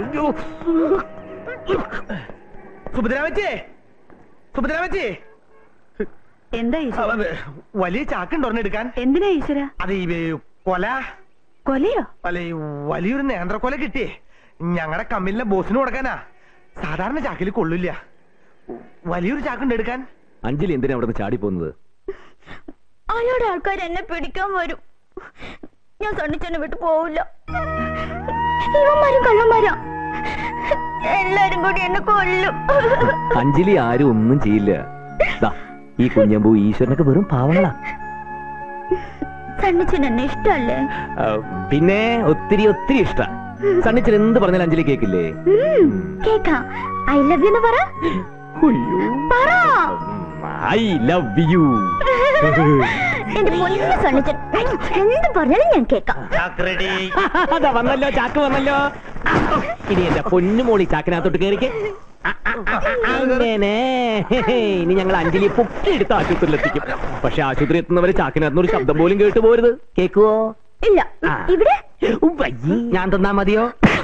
സുഭദ്രാമച്ചേ സുഭദ്രാമച്ചേ എന്താ ഈശ്വര വലിയ ചാക്കുണ്ട് ഒരെണ്ണെടുക്കാൻ എന്തിനാ ഈശ്വര അത് ഈ വേ- കൊല കൊലയോ അല്ല ഈ വലിയൊരു നേന്ത്രക്കൊല കിട്ടിയേ ഞങ്ങളുടെ കമ്പനിയിലെ ബോസിന് കൊടുക്കാനാ സാധാരണ ചാക്കിൽ കൊള്ളില്ല വലിയൊരു ചാക്കുണ്ട് എടുക്കാൻ അഞ്ജലി എന്തിനാ അവിടെ നിന്ന് ചാടി പോകുന്നത് അയാളുടെ ആൾക്കാർ എന്നെ പിടിക്കാൻ വരും ഞാൻ സണ്ണിച്ചെന്നെ വിട്ടു പോവില്ല ഇവന്മാരും കള്ളന്മാരാ എല്ലാരും കൂടി എന്നെ കൊല്ലും അഞ്ജലി ആരും ഒന്നും ചെയ്യില്ല ദാ, ഈ കുഞ്ഞമ്പൂ ഈശ്വരനൊക്കെ വെറും പാവങ്ങളാ സണ്ണിച്ചൻ എന്നെ ഇഷ്ടല്ലേ ആ, പിന്നെ ഒത്തിരി ഒത്തിരി ഇഷ്ട സണ്ണിച്ചൻ എന്ത് പറഞ്ഞാലും അഞ്ജലി കേക്കില്ലേ കേക്കാം ഐ ലവ് യു എന്ന് പറ പറ ഐ ലവ് യു എന്റെ പൊന്നു സണ്ണിച്ചൻ എന്ത് പറഞ്ഞാലും ഞാൻ കേക്കാം അതാ വന്നല്ലോ ചാക്ക് വന്നല്ലോ ഇനി എന്റെ പൊന്നുമോളി ചാക്കിനകത്തോട്ട് കയറിക്ക് അങ്ങനെ ഇനി ഞങ്ങൾ അഞ്ജലിയെ പൊക്കിയെടുത്ത് ആശുപത്രിയിൽ എത്തിക്കും പക്ഷെ ആശുപത്രി എത്തുന്നവരെ ചാക്കിനകത്തുനിന്ന് ഒരു ശബ്ദം പോലും കേട്ടു പോരുത് കേക്കുവോ ഇല്ല ഇവിടെ ഞാൻ തന്നാ മതിയോ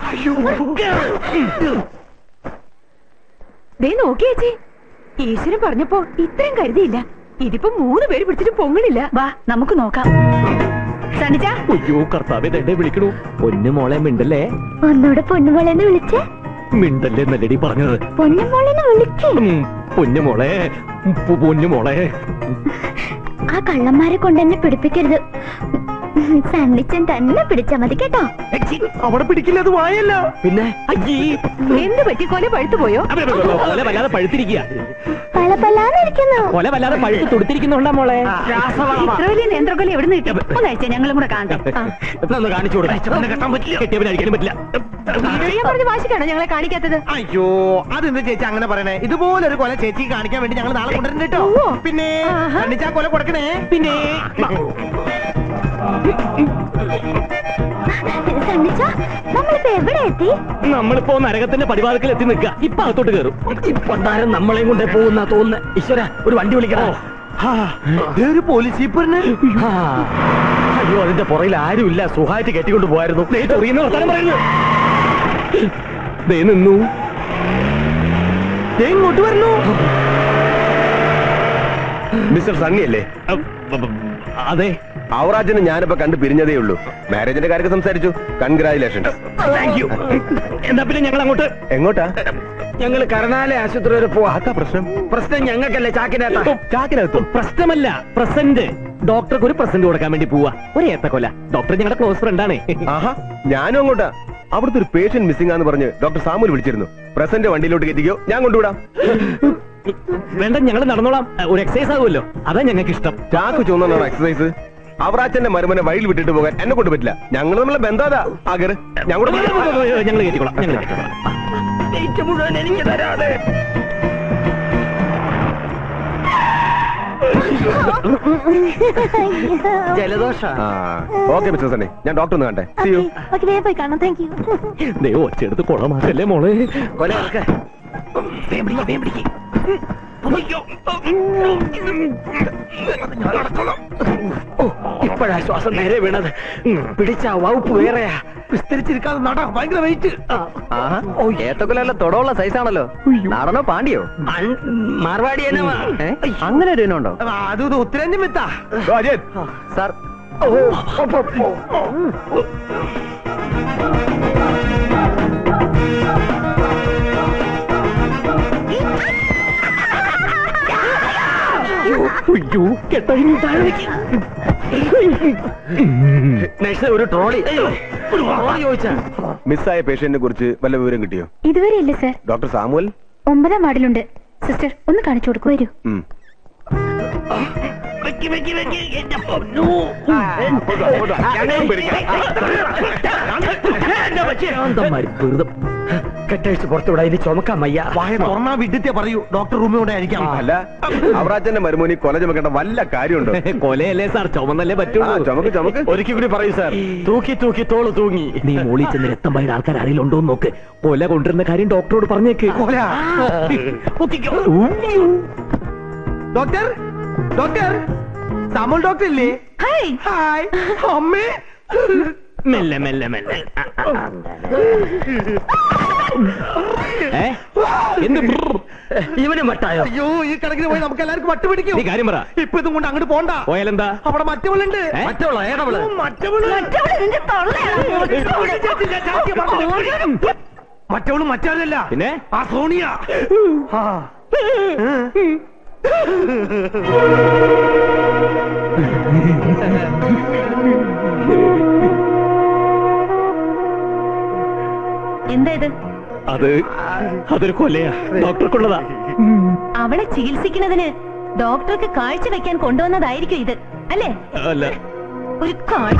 ദേ നോക്കി ചേച്ചി ഈശ്വരൻ പറഞ്ഞപ്പോ ഇത്രയും കരുതിയില്ല ഇതിപ്പോ മൂന്ന് പേര് പിടിച്ചിട്ട് പൊങ്ങണില്ല വാ നമുക്ക് നോക്കാം സണ്ണിച്ച അയ്യോ കർത്താവെ ദണ്ടെ വിളിക്കണു പൊന്നു മോളെ മിണ്ടല്ലേ ഒന്നൂടെ പൊന്നുമോളെന്ന് വിളിച്ചേ മിണ്ടല്ലേ നല്ലടി പറഞ്ഞത് പൊന്നുമോളെന്ന് വിളിക്കേ ഉം, പൊന്നു മോളെ പു- പൊന്നു മോളെ ആ കള്ളന്മാരെ കൊണ്ട് എന്നെ പിടിപ്പിക്കരുത് സണ്ണിച്ചൻ തന്നെ പിടിച്ചാ മതി കേട്ടോ അവിടെ പിടിക്കില്ല അത് വായല്ല പിന്നെ അയ്യേ എന്ത് പറ്റി കൊല പഴുത്തു പോയോ അതെ, അതെ, അതെ, കൊല വല്ലാതെ പഴുത്തിരിക്കുക പലപലാന്നിരിക്കുന്നു കൊല വല്ലാതെ പഴുത്ത് തുടുത്തിരിക്കുന്നുണ്ടാ മോളെ ഇത്ര വലിയ നേന്ത്രക്കൊല എവിടെ നിന്ന് കിട്ടി ഒന്നയച്ച ഞങ്ങളും കൂടെ കാണട്ടെ ആ. ഒന്ന് കാണിച്ചു കൊടുക്കാം കെട്ടിയവനെ അടിക്കാനും പറ്റില്ല വീഡിയോ ഞാൻ പറഞ്ഞ വാശിക്കാണോ ഞങ്ങളെ കാണിക്കാത്തത് അയ്യോ അതെന്ത് ചേച്ചി അങ്ങനെ പറയണേ ഇതുപോലെ ഒരു കൊല ചേച്ചി കാണിക്കാൻ വേണ്ടി ഞങ്ങൾ നാളെ കൊണ്ടുവരുന്നുണ്ട് കേട്ടോ പിന്നെ കണ്ണിച്ചാ കൊല കൊടുക്കണേ പിന്നെ സണ്ണിച്ച നമ്മളിപ്പോ എവിടെ എത്തി നമ്മളിപ്പോ നരകത്തിന്റെ പടിവാദത്തിൽ എത്തി നിൽക്കുക ഇപ്പൊ അകത്തോട്ട് കയറും പണ്ടാരം നമ്മളെയും കൊണ്ടേ പോകുന്ന തോന്നുന്നു ഈശ്വര ഒരു വണ്ടി വിളിക്കണോ ഒരു പോലീസ് ജീപ്പറിന് ആ. അയ്യോ അതിന്റെ പുറകിൽ ആരുമില്ല സുഖമായിട്ട് കെട്ടിക്കൊണ്ട് പോയായിരുന്നു ദേ ചൊറിയുന്ന വർത്താനം പറയുന്നു ദേ നിന്നു ദേ ഇങ്ങോട്ട് വരുന്നു മിസ്റ്റർ സണ്ണി അല്ലേ അതെ ഔറാജിനെ ഞാനിപ്പോ കണ്ട് പിരിഞ്ഞതേ ഉള്ളൂ മാരേജിന്റെ കാര്യമൊക്കെ സംസാരിച്ചു കൺഗ്രാചുലേഷൻസ് താങ്ക് യു എന്നാ പിന്നെ ഞങ്ങൾ അങ്ങോട്ട് എങ്ങോട്ടാ ഞങ്ങൾ കരുണാലയ ആശുപത്രി വരെ പോവാ ആക്കാ പ്രശ്നം പ്രശ്നം ഞങ്ങൾക്കല്ലേ ചാക്കിനകത്താ ചാക്കിനകത്തും പ്രശ്നമല്ല പ്രസന്റ് ഡോക്ടർക്ക് ഒരു പ്രസന്റ് കൊടുക്കാൻ വേണ്ടി പോവാ ഒരു ഏത്തക്കൊല ഡോക്ടർ ഞങ്ങളുടെ ക്ലോസ് ഫ്രണ്ടാണ് ആഹാ ഞാനും അങ്ങോട്ടാ അവിടുത്തെ ഒരു പേഷ്യന്റ് മിസ്സിംഗ് ആന്ന് പറഞ്ഞ് ഡോക്ടർ സാമുൽ വിളിച്ചിരുന്നു പ്രസന്റ് വണ്ടിയിലോട്ട് കയറ്റിക്കോ ഞാൻ കൊണ്ടുവിടാം വേണ്ട ഞങ്ങൾ നടന്നോളാം ഒരു എക്സസൈസ് ആകുമല്ലോ അതാ ഞങ്ങൾക്ക് ഇഷ്ടം ചാക്ക് ചുവന്നാണോ എക്സസൈസ് അവറാച്ചന്റെ മരുമനെ വഴിയിൽ വിട്ടിട്ട് പോകാൻ എന്നെ കൊണ്ട് പറ്റില്ല ഞങ്ങൾ നമ്മളെ ബന്ധാതാ ആകര് ഞങ്ങൾ ഞങ്ങൾ കയറ്റിക്കോളാം ഞങ്ങൾ കയറ്റിക്കോളാം വെയിറ്റ് മുഴുവൻ എനിക്ക് തരാതെ ജലദോഷ ഓക്കെ മിസ്റ്റർ സണ്ണി ഞാൻ ഡോക്ടർ ഒന്ന് കണ്ടേ See you. ഓക്കെ വേഗം പോയി കാണാം താങ്ക് യു ദേ ഒച്ചെടുത്ത് കുളമാക്കല്ലേ മോളെ കൊല ഇറക്ക ഇപ്പോഴാ ശ്വാസം നേരെ വീണത് പിടിച്ച വകുപ്പ് വേറെയാ വിസ്തരിച്ചിരിക്കാതെ നട ഭയങ്കര വെയിറ്റ് ഏത്തക്കൊല്ല തൊടവുള്ള സൈസാണല്ലോ നാടനോ പാണ്ടിയോ മാർവാടി അങ്ങനെ ഒരു ഇനമുണ്ടോ അത് ഇത് ഉത്തരേന്ത്യൻ വിത്താ ഓ, അജയ് സാർ അയ്യോ കേട്ടോ നഴ്സ് ഒരു ട്രോളി ഒരു ട്രോളി ചോദിച്ചാ മിസ്സായ പേഷ്യന്റിനെ കുറിച്ച് വല്ല വിവരം കിട്ടിയോ ഇതുവരെ ഇല്ല സർ ഡോക്ടർ സാമുവൽ ഒമ്പതാം വാർഡിലുണ്ട് സിസ്റ്റർ ഒന്ന് കാണിച്ചു കൊടുക്കൂ വരൂ ഉം. ശാന്തന്മാര് വെറുതെ കെട്ടഴിച്ച് പുറത്തുവിടാ ഇനി ചുമക്കാൻ വയ്യ വായ തുറന്നാ വിഡിത്തെ പറയൂ ഡോക്ടർ റൂമിലൂടെ ആയിരിക്കാം അല്ല അവറാച്ചന്റെ മരുമോനി കൊല ചുമക്കേണ്ട വല്ല കാര്യമുണ്ടോ കൊലയല്ലേ സാർ ചുമന്നല്ലേ ആ, പറ്റുള്ളൂ ചുമക്ക് ചുമക്ക് ഒരിക്കൽ കൂടി പറയൂ സാർ തൂക്കി തൂക്കി തോള് തൂങ്ങി നീ മോളിൽ ചെന്ന് രക്തം പായുടെ ആൾക്കാർ ആരെങ്കിലും ഉണ്ടോ എന്ന് നോക്ക് കൊല കൊണ്ടുവരുന്ന കാര്യം ഡോക്ടറോട് പറഞ്ഞേക്ക് ഡോക്ടർ ഡോക്ടർ സാമുൽ ഡോക്ടർ ഇല്ലേ ഹായ് ഹായ് അമ്മേ മെല്ലെ മെല്ലെ മെല്ലെ ആ, ആ, ആ. ഏ? എന്ത് ബ്രർ? ഇവന് മട്ടായോ അയ്യോ ഈ കണക്കിന് പോയി നമുക്ക് എല്ലാവർക്കും വട്ട് പിടിക്കും നീ കാര്യം പറ ഇപ്പൊ ഇതും കൊണ്ട് അങ്ങോട്ട് പോണ്ട പോയാലെന്താ അവിടെ മറ്റവളുണ്ട് ഏ? മറ്റുള്ള ഏതവള് മറ്റവള് മറ്റവള് മറ്റവളല്ല പിന്നെ ആ സോണിയ ആ. എന്താ ഇത് അത് അതൊരു കൊലയാ ഡോക്ടർക്കുള്ളതാ അവളെ ചികിത്സിക്കുന്നതിന് ഡോക്ടർക്ക് കാഴ്ച വെക്കാൻ കൊണ്ടുവന്നതായിരിക്കും ഇത് അല്ലേ അല്ല ഒരു കാഴ്ച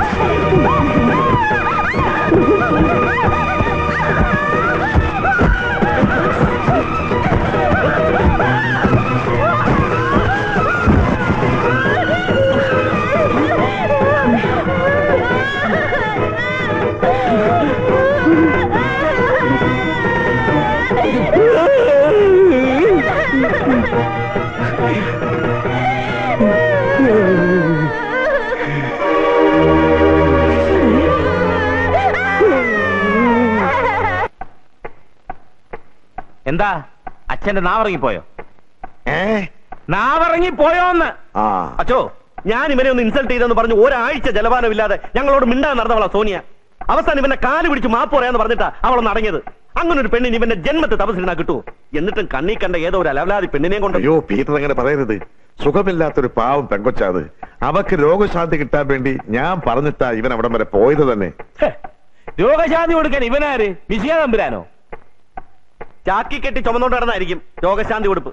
എന്താ അച്ഛന്റെ നാവിറങ്ങിപ്പോയോ ഏ നാവിറങ്ങിപ്പോയോന്ന് ആ അച്ചോ ഞാൻ ഇവനെ ഒന്ന് ഇൻസൾട്ട് ചെയ്തെന്ന് പറഞ്ഞു ഒരാഴ്ച ജലപാനമില്ലാതെ ഞങ്ങളോട് മിണ്ടാൻ നടന്നവളാ സോനിയ അവസാനം ഇവന്റെ കാല് പിടിച്ച് മാപ്പ് പറയാന്ന് പറഞ്ഞിട്ടാ അവളൊന്ന് അടങ്ങിയത് അങ്ങനെ ഒരു പെണ്ണിന് ഇവന്റെ ജന്മത്തെ തപസ്സിരുന്നാ കിട്ടൂ എന്നിട്ടും കണ്ണി കണ്ട ഏതോ ഒരു അലവലാതി പെണ്ണിനെയും കൊണ്ട് അയ്യോ പീറ്റർ അങ്ങനെ പറയരുത് സുഖമില്ലാത്തൊരു പാവം പെങ്കൊച്ചാത് അവക്ക് രോഗശാന്തി കിട്ടാൻ വേണ്ടി ഞാൻ പറഞ്ഞിട്ടാ ഇവൻ അവിടം വരെ പോയത് തന്നെ ഹെ, രോഗശാന്തി കൊടുക്കാൻ ഇവനാര് വിജയ തമ്പുരാനോ ചാക്കി കെട്ടി ചുമന്നോണ്ട് നടന്നായിരിക്കും രോഗശാന്തി കൊടുപ്പ്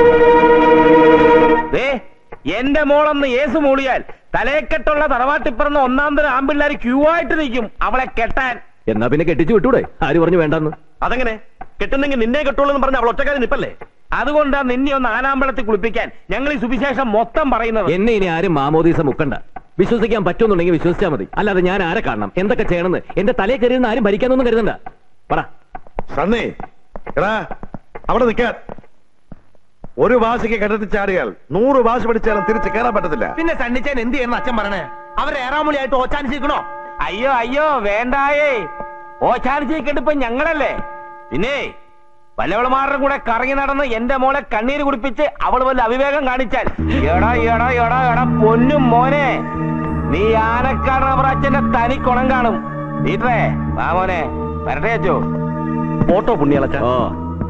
ദേ എന്റെ മോളൊന്ന് ഏസ് മൂളിയാൽ തലയെക്കെട്ടുള്ള തറവാട്ടിപ്പറന്ന് ഒന്നാം തരം ആമ്പിള്ളേർ ക്യൂ ആയിട്ട് നിൽക്കും അവളെ കെട്ടാൻ എന്നാ പിന്നെ കെട്ടിച്ചു വിട്ടൂടെ ആര് പറഞ്ഞു വേണ്ടെന്ന് അതെങ്ങനെ കെട്ടുന്നെങ്കിൽ നിന്നെ കെട്ടുള്ളൂ എന്ന് പറഞ്ഞ അവൾ ഒറ്റക്കാരി നിപ്പല്ലേ അതുകൊണ്ടാ നിന്നെ ഒന്ന് ആനാമ്പളത്തിൽ കുളിപ്പിക്കാൻ ഞങ്ങൾ ഈ സുവിശേഷം മൊത്തം പറയുന്നത് എന്നെ ഇനി ആരും മാമോദീസ മുക്കണ്ട വിശ്വസിക്കാൻ പറ്റുന്നുണ്ടെങ്കിൽ വിശ്വസിച്ചാൽ മതി അല്ലാതെ ഞാൻ ആരെ കാണണം എന്തൊക്കെ ചെയ്യണമെന്ന് എന്റെ തലയിൽ കയറിയെന്ന് ആരും ഭരിക്കാനൊന്നും കരുതണ്ട പറ സണ്ണി എടാ അവിടെ നിൽക്കാൻ ഒരു ഭാഷയ്ക്ക് കിടത്തി ചാടിയാൽ നൂറ് ഭാഷ പഠിച്ചാലും തിരിച്ച് കയറാൻ പറ്റത്തില്ല പിന്നെ സണ്ണിച്ചാൻ എന്ത് ചെയ്യുന്ന അച്ഛൻ പറയണേ അവരെ ഏറാമൂലിയായിട്ട് ഓച്ചാനിച്ചിരിക്കണോ അയ്യോ അയ്യോ വേണ്ടായേ ഓ ചാടിച്ചേക്കിട്ടിപ്പോ ഞങ്ങളല്ലേ പിന്നെ വല്ലവളുമാരുടെ കൂടെ കറങ്ങി നടന്ന് എന്റെ മോളെ കണ്ണീര് കുടിപ്പിച്ച് അവൾ വല്ല അവിവേകം കാണിച്ചാൽ എടാ എടാ എടാ എടാ പൊന്നും മോനെ നീ ആനക്കാട് അവറാച്ചന്റെ തനി കുളം കാണും വീട്ടേ വാ മോനെ വരട്ടെ അച്ചോ ഫോട്ടോ പുണ്യാളച്ച ഓ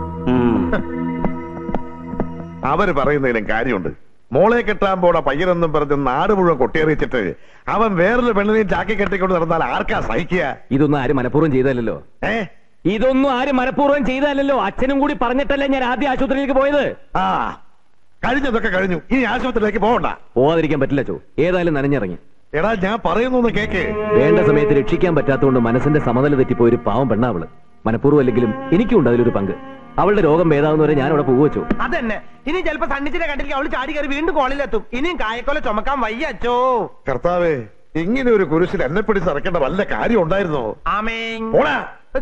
അവര് പറയുന്നതിലും കാര്യമുണ്ട് മോളെ കെട്ടാൻ പോണ പയ്യനെന്നും പറഞ്ഞ് നാട് മുഴുവൻ കൊട്ടിയറിയിച്ചിട്ട് അവൻ വേറൊരു പെണ്ണിനെയും ചാക്കി കെട്ടിക്കൊണ്ട് നടന്നാൽ ആർക്കാ സഹിക്കുക ഇതൊന്നും ആരും മനഃപൂർവ്വം ചെയ്തല്ലോ ഏ ഇതൊന്നും ആരും മനഃപൂർവ്വം ചെയ്തല്ലോ അച്ഛനും കൂടി പറഞ്ഞിട്ടല്ലേ ഞാൻ ആദ്യം ആശുപത്രിയിലേക്ക് പോയത് ആ കഴിഞ്ഞതൊക്കെ കഴിഞ്ഞു ഇനി ആശുപത്രിയിലേക്ക് പോകണ്ട പോവാതിരിക്കാൻ പറ്റില്ല ചോ ഏതായാലും നനഞ്ഞിറങ്ങി എടാ ഞാൻ പറയുന്നു കേക്ക് വേണ്ട സമയത്ത് രക്ഷിക്കാൻ പറ്റാത്തതുകൊണ്ട് മനസ്സിന്റെ സമനില തെറ്റിപ്പോയ ഒരു പാവം പെണ്ണാവള് മനഃപൂർവ്വം അല്ലെങ്കിലും എനിക്കുണ്ട് അതിലൊരു പങ്ക് അവളുടെ രോഗം ഭേദാവുന്നവരെ ഞാൻ അവിടെ പോവുവച്ചോ അതന്നെ ഇനി ചിലപ്പോ സണ്ണിച്ചിനെ കണ്ടില്ല അവള് ചാടി കയറി വീണ്ടും കോളിലെത്തും ഇനിയും കായക്കൊല ചുമക്കാൻ വയ്യ അച്ചോ കർത്താവേ ഇങ്ങനെ ഒരു കുരിശിൽ എന്നെ പിടിച്ച് ഇറക്കേണ്ട വല്ല കാര്യം ഉണ്ടായിരുന്നോ ആമേൻ പോടാ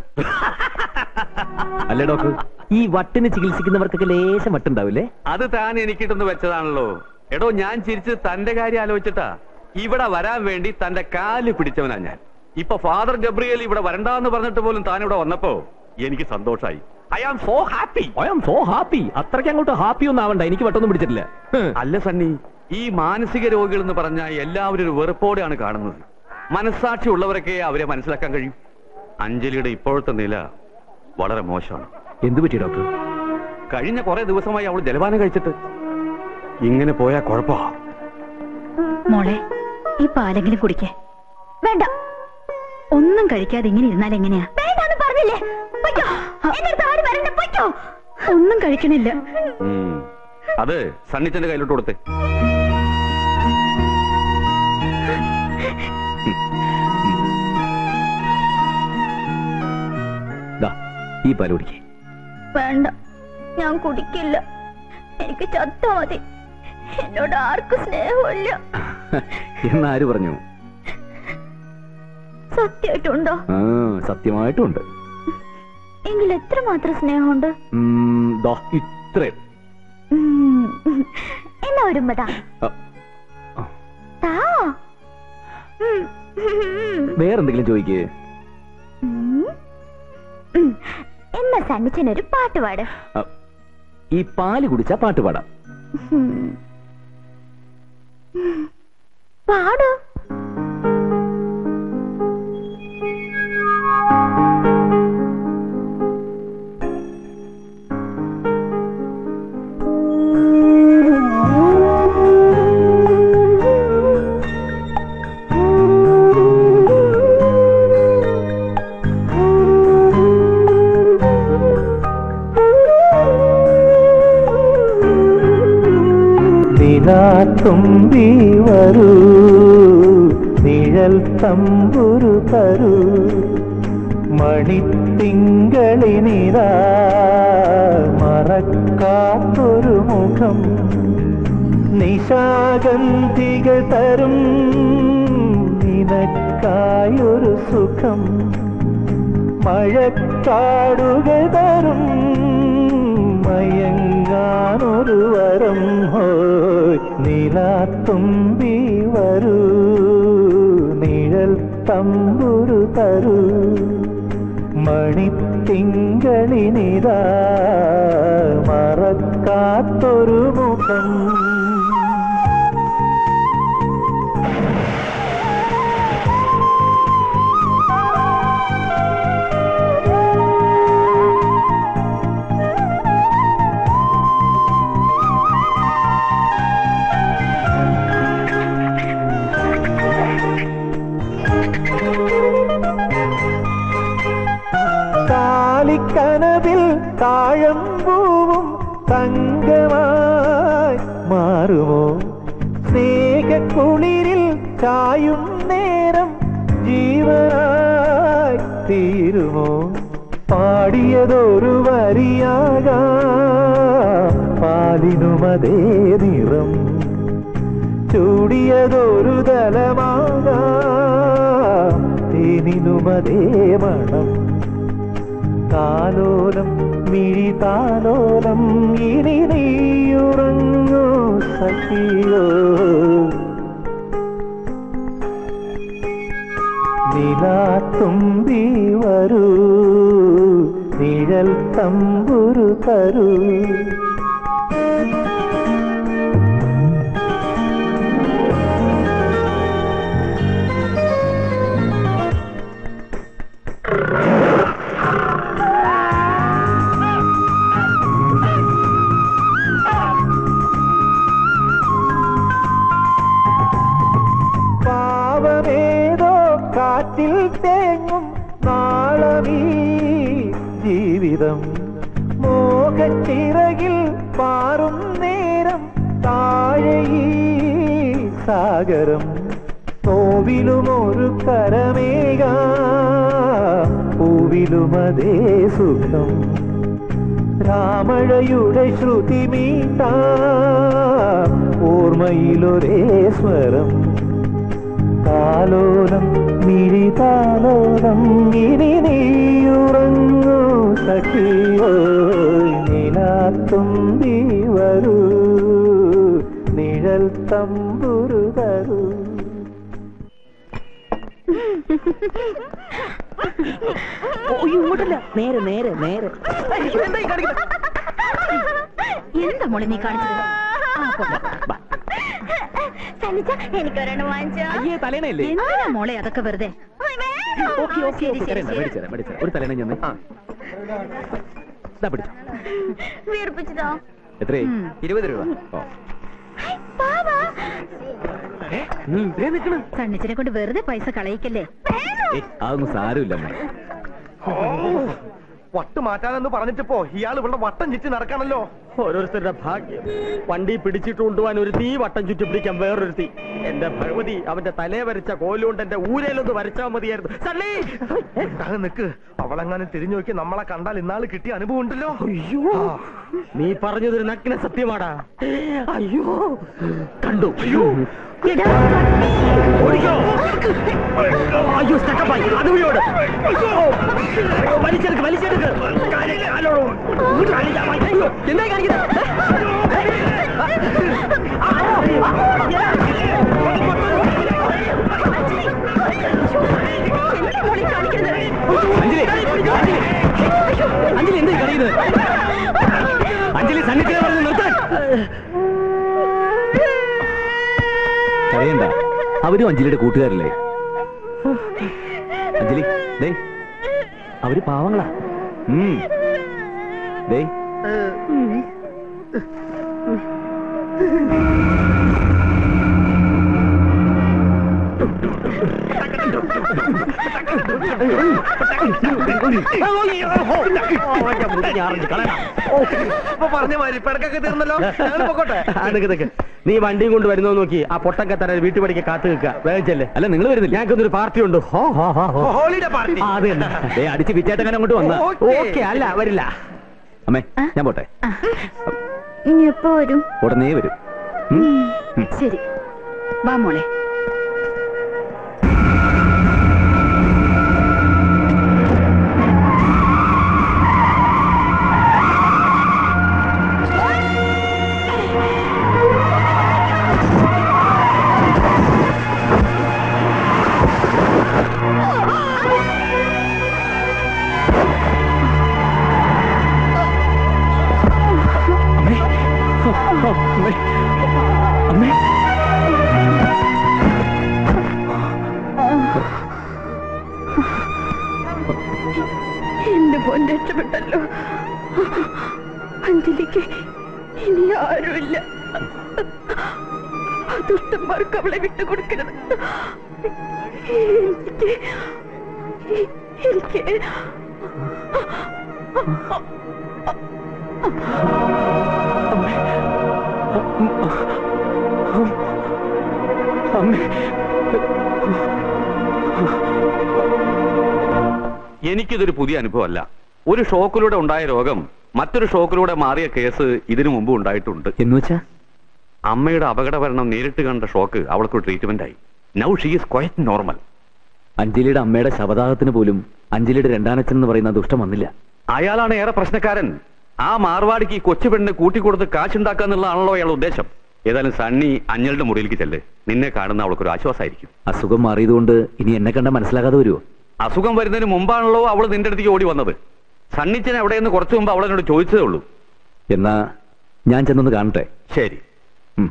അല്ലേ ഡോക്ടർ ഈ വട്ടിന് ചികിത്സിക്കുന്നവർക്കൊക്കെ ലേശം വട്ടുണ്ടാവില്ലേ അത് താൻ എനിക്കിട്ടൊന്ന് വെച്ചതാണല്ലോ എടോ ഞാൻ ചിരിച്ച് തന്റെ കാര്യം ആലോചിച്ചിട്ടാ ഇവിടെ വരാൻ വേണ്ടി തന്റെ കാല് പിടിച്ചവനാ ഞാൻ ഇപ്പൊ ഫാദർ ഗബ്രിയേൽ ഇവിടെ വരണ്ടാന്ന് പറഞ്ഞിട്ട് പോലും താൻ ഇവിടെ വന്നപ്പോ എനിക്ക് സന്തോഷായി I am so happy I am so happy അത്രയ്ക്ക് അങ്ങോട്ട് ഹാപ്പി ഒന്നും ആവണ്ട എനിക്ക് വട്ടൊന്നും പിടിച്ചിട്ടില്ല ഹ്. അല്ല സണ്ണി ഈ മാനസിക രോഗികൾ എന്ന് പറഞ്ഞാൽ എല്ലാവരും ഒരു വെറുപ്പോടെയാണ് കാണുന്നത് മനസ്സാക്ഷി ഉള്ളവരൊക്കെ അവരെ മനസ്സിലാക്കാൻ കഴിയും അഞ്ജലിയുടെ ഇപ്പോഴത്തെ നില വളരെ മോശമാണ് എന്തു പറ്റി ഡോക്ടർ കഴിഞ്ഞ കുറെ ദിവസമായി അവൾ ജലപാനം കഴിച്ചിട്ട് ഇങ്ങനെ പോയാ കുഴപ്പമാ മോളെ ഈ പാലെങ്കിലും കുടിക്കേ വേണ്ട ഒന്നും കഴിക്കാതെ ഇങ്ങനെ ഇരുന്നാൽ എങ്ങനെയാ വേണ്ടാന്ന് പറഞ്ഞില്ലേ പൊയ്ക്കോ. എന്റെ അടുത്ത് ആരും വരണ്ട, പൊയ്ക്കോ. ഒന്നും കഴിക്കണില്ല ഉം. അത് സണ്ണിച്ചന്റെ കയ്യിലോട്ട് കൊടുത്തേ ദാ ഈ പാല് കുടിക്കേ വേണ്ട ഞാൻ കുടിക്കില്ല എനിക്ക് ചത്താ മതി എന്നോട് ആർക്കും സ്നേഹമില്ല എന്നാര് പറഞ്ഞു സത്യമായിട്ടുണ്ടോ ആ സത്യമായിട്ടും ഉണ്ട് എങ്കിൽ എത്ര മാത്രം സ്നേഹമുണ്ട് ഉം, ദാ ഇത്രയും ഉം. എന്നാ ഒരുമ്പതാ ആ, താ ഉം. വേറെന്തെങ്കിലും ചോദിക്കേ ഉം. ഉം. എന്നാ സണ്ണിച്ചനൊരു പാട്ട് പാട് ആ, ഈ പാല് കുടിച്ചാ പാട്ട് പാടാം ഉം. പാടു നിലാത്തുമ്പി വരൂ നിഴൽ തമ്പുരു തരൂ മണിത്തിങ്കളിനിതാ മറക്കാത്തൊരു മുഖം നിശാഗന്ധികൾ തരും നിനക്കായൊരു സുഖം മഴക്കാടുകൾ തരും മയങ്ങാനൊരു വരം ഹോയ് നിലാത്തുമ്പി വരൂ നിഴൽ തമ്പുരു തരൂ മണിത്തിങ്കളിനിതാ മറക്കാത്തൊരു മുഖം താലിക്കനവിൽ താഴമ്പൂവും തങ്കമായി മാറുമോ സ്നേഹക്കുളിരിൽ ചായും നേരം ജീവനായി തീരുമോ പാടിയതൊരു വരിയാകാ പാലിനുമതേ നിറം ചൂടിയതൊരു തലമാകാ തേനിനുമതേ മണം താലോലം മിഴി താലോലം ഇനി നീയുറങ്ങോ സഖിയോ നിലാത്തുമ്പി വരൂ നിഴൽ നിഴൽ തമ്പുരു തരൂ പാവമേതോ കാറ്റിൽ തേങ്ങും നാളമീ ജീവിതം മോഹച്ചിറകിൽ പാറും നേരം താഴെ ഈ സാഗരം നോവിലുമൊരു കരമേക പൂവിലുമതേ സുഖം രാമഴയുടെ ശ്രുതി മീട്ടാ ഓർമ്മയിലൊരേ സ്വരം താലോലം മിഴിതാലോലം ഇനി നീയുറങ്ങൂ സഖിയോ നിലാത്തുമ്പി വരൂ നിഴൽ തമ്പുരു തരൂ ഇങ്ങോട്ടല്ല നേരെ നേരെ നേരെ എന്താ മോളെ നീ കാണിച്ചത് ആ, പോ, പോ, പോ. എനിക്കൊരെണ്ണം വാങ്ങിച്ചോ അയ്യേ തലേണയല്ലേ എന്തിനാ മോളെ അതൊക്കെ വെറുതെ ഓക്കെ ഓക്കെ ശരി, ഓക്കെ ശരി, തരേണ്ട ശരി. മേടിച്ചേരാം മേടിച്ചേരാം ഒരു തലേണ ഞാൻ ഇതാ പിടിച്ചോ വീർപ്പിച്ചതോ എത്രയായി ഉം. ഇരുപത് രൂപ ഓ ഉം, ദേ നിക്കണ്. സണ്ണിച്ചിനെ കൊണ്ട് വെറുതെ പൈസ കളയിക്കല്ലേ ഏയ്, അതൊന്നും സാരമില്ല അമ്മേ. വട്ട് മാറ്റാനെന്ന് പറഞ്ഞിട്ടിപ്പോ ഇയാൾ ഇവിടെ വട്ടം ചുറ്റി നടക്കണല്ലോ ഓരോരുത്തരുടെ ഭാഗ്യം വണ്ടി പിടിച്ചിട്ട് കൊണ്ടുപോകാൻ ഒരു തീ വട്ടം ചുറ്റി പിടിക്കാൻ വേറൊരു തീ എന്റെ ഭഗവതി അവന്റെ തലേ വരച്ച കോലുകൊണ്ട് എന്റെ ഊരയിലൊന്ന് വരച്ചാൽ മതിയായിരുന്നു സണ്ണി! അത് നിക്ക് അവളെങ്ങാനും തിരിഞ്ഞു നോക്കി നമ്മളെ കണ്ടാൽ ഇന്നാള് കിട്ടിയ അനുഭവം ഉണ്ടല്ലോ അയ്യോ നീ പറഞ്ഞതൊരു നഗ്ന സത്യമാടാ അയ്യോ കണ്ടു അയ്യോ ഓടിക്കോ അയ്യോ സ്റ്റക്കപ്പായി അത് വിളിയോട് വലിച്ചെടുക്ക് വലിച്ചെടുക്ക് കാല് കാലോട് കാല് ചാവായി. അയ്യോ, എന്തായി കാണിക്കുന്നത് അഞ്ജലി അഞ്ജലി എന്തായി കളിയുന്നത് അഞ്ജലി സന്നിധിയെ പറഞ്ഞു നിർത്താൻ കരയണ്ട അവരും അഞ്ജലിയുടെ കൂട്ടുകാരല്ലേ അഞ്ജലി ദേ അവര് പാവങ്ങളാ ഉം. ദേ ഇപ്പൊ പറഞ്ഞ മാതിരി പിടക്കൊക്കെ തീർന്നല്ലോ ഞങ്ങൾ പൊക്കോട്ടെ ആ, നിക്ക് നിക്ക്. നീ വണ്ടിയും കൊണ്ട് വരുന്നോ നോക്കി ആ പൊട്ടൊക്കെ തന്നെ വീട്ടു പഠിக்க കാത്തു നിൽക്കുക വേഗച്ചല്ലേ അല്ല നിങ്ങൾ വരുന്നില്ല ഞങ്ങൾക്കൊന്നൊരു പാർട്ടി ഉണ്ട് ഹോ ഹോ ഹോ ഹോ ഹോളിഡേ പാർട്ടി ആ, അത് തന്നെ ദേ, അടിച്ച് വിറ്റേട്ടങ്ങനെ അങ്ങോട്ട് വന്ന ഓക്കേ. ഓക്കെ അല്ല വരില്ല അമ്മേ ഞാൻ പോട്ടെ ഇനി എപ്പോ വരും ഉടനെ വരും ഉം? ഉം. ശരി വാ മോളെ അമ്മേ അമ്മേ എന്റെ മോൻ രക്ഷപ്പെട്ടല്ലോ അഞ്ജലിക്ക് ഇനി ആരുമില്ല ആ ദുഷ്ടന്മാർക്ക് അവളെ വിട്ടുകൊടുക്കരുത് എനിക്ക് എനിക്ക് അമ്മേ എനിക്കിതൊരു പുതിയ അനുഭവമല്ല ഒരു ഷോക്കിലൂടെ ഉണ്ടായ രോഗം മറ്റൊരു ഷോക്കിലൂടെ മാറിയ കേസ് ഇതിനു മുമ്പ് ഉണ്ടായിട്ടുണ്ട് എന്ന് വെച്ചാ അമ്മയുടെ അപകടമരണം നേരിട്ട് കണ്ട ഷോക്ക് അവൾക്ക് ട്രീറ്റ്മെന്റ് ആയി now she is quite normal അഞ്ജലിയുടെ അമ്മയുടെ ശവദാഹത്തിന് പോലും അഞ്ജലിയുടെ രണ്ടാനച്ഛൻ എന്ന് പറയുന്ന ദുഷ്ടം വന്നില്ല അയാളാണ് ഏറെ പ്രശ്നക്കാരൻ ആ മാർവാടിക്ക് ഈ കൊച്ചു പെണ്ണിന് കൂട്ടിക്കൊടുത്ത് കാശുണ്ടാക്കുക എന്നുള്ളതാണല്ലോ അയാളുടെ ഉദ്ദേശം ഏതായാലും സണ്ണി അഞ്ഞളുടെ മുറിയിലേക്ക് ചെല്ല് നിന്നെ കാണുന്ന അവൾക്കൊരു ആശ്വാസമായിരിക്കും അസുഖം മാറിയതുകൊണ്ട് ഇനി എന്നെ കണ്ട മനസ്സിലാകാതെ വരുമോ അസുഖം വരുന്നതിന് മുമ്പാണല്ലോ അവൾ നിന്റെ അടുത്തേക്ക് ഓടി വന്നത് സണ്ണിച്ചൻ എവിടെയെന്ന് കുറച്ചു മുമ്പ് അവളെന്നോട് ചോദിച്ചതേ ഉള്ളൂ എന്നാ ഞാൻ ചെന്നൊന്ന് കാണട്ടെ ശരി ഉം.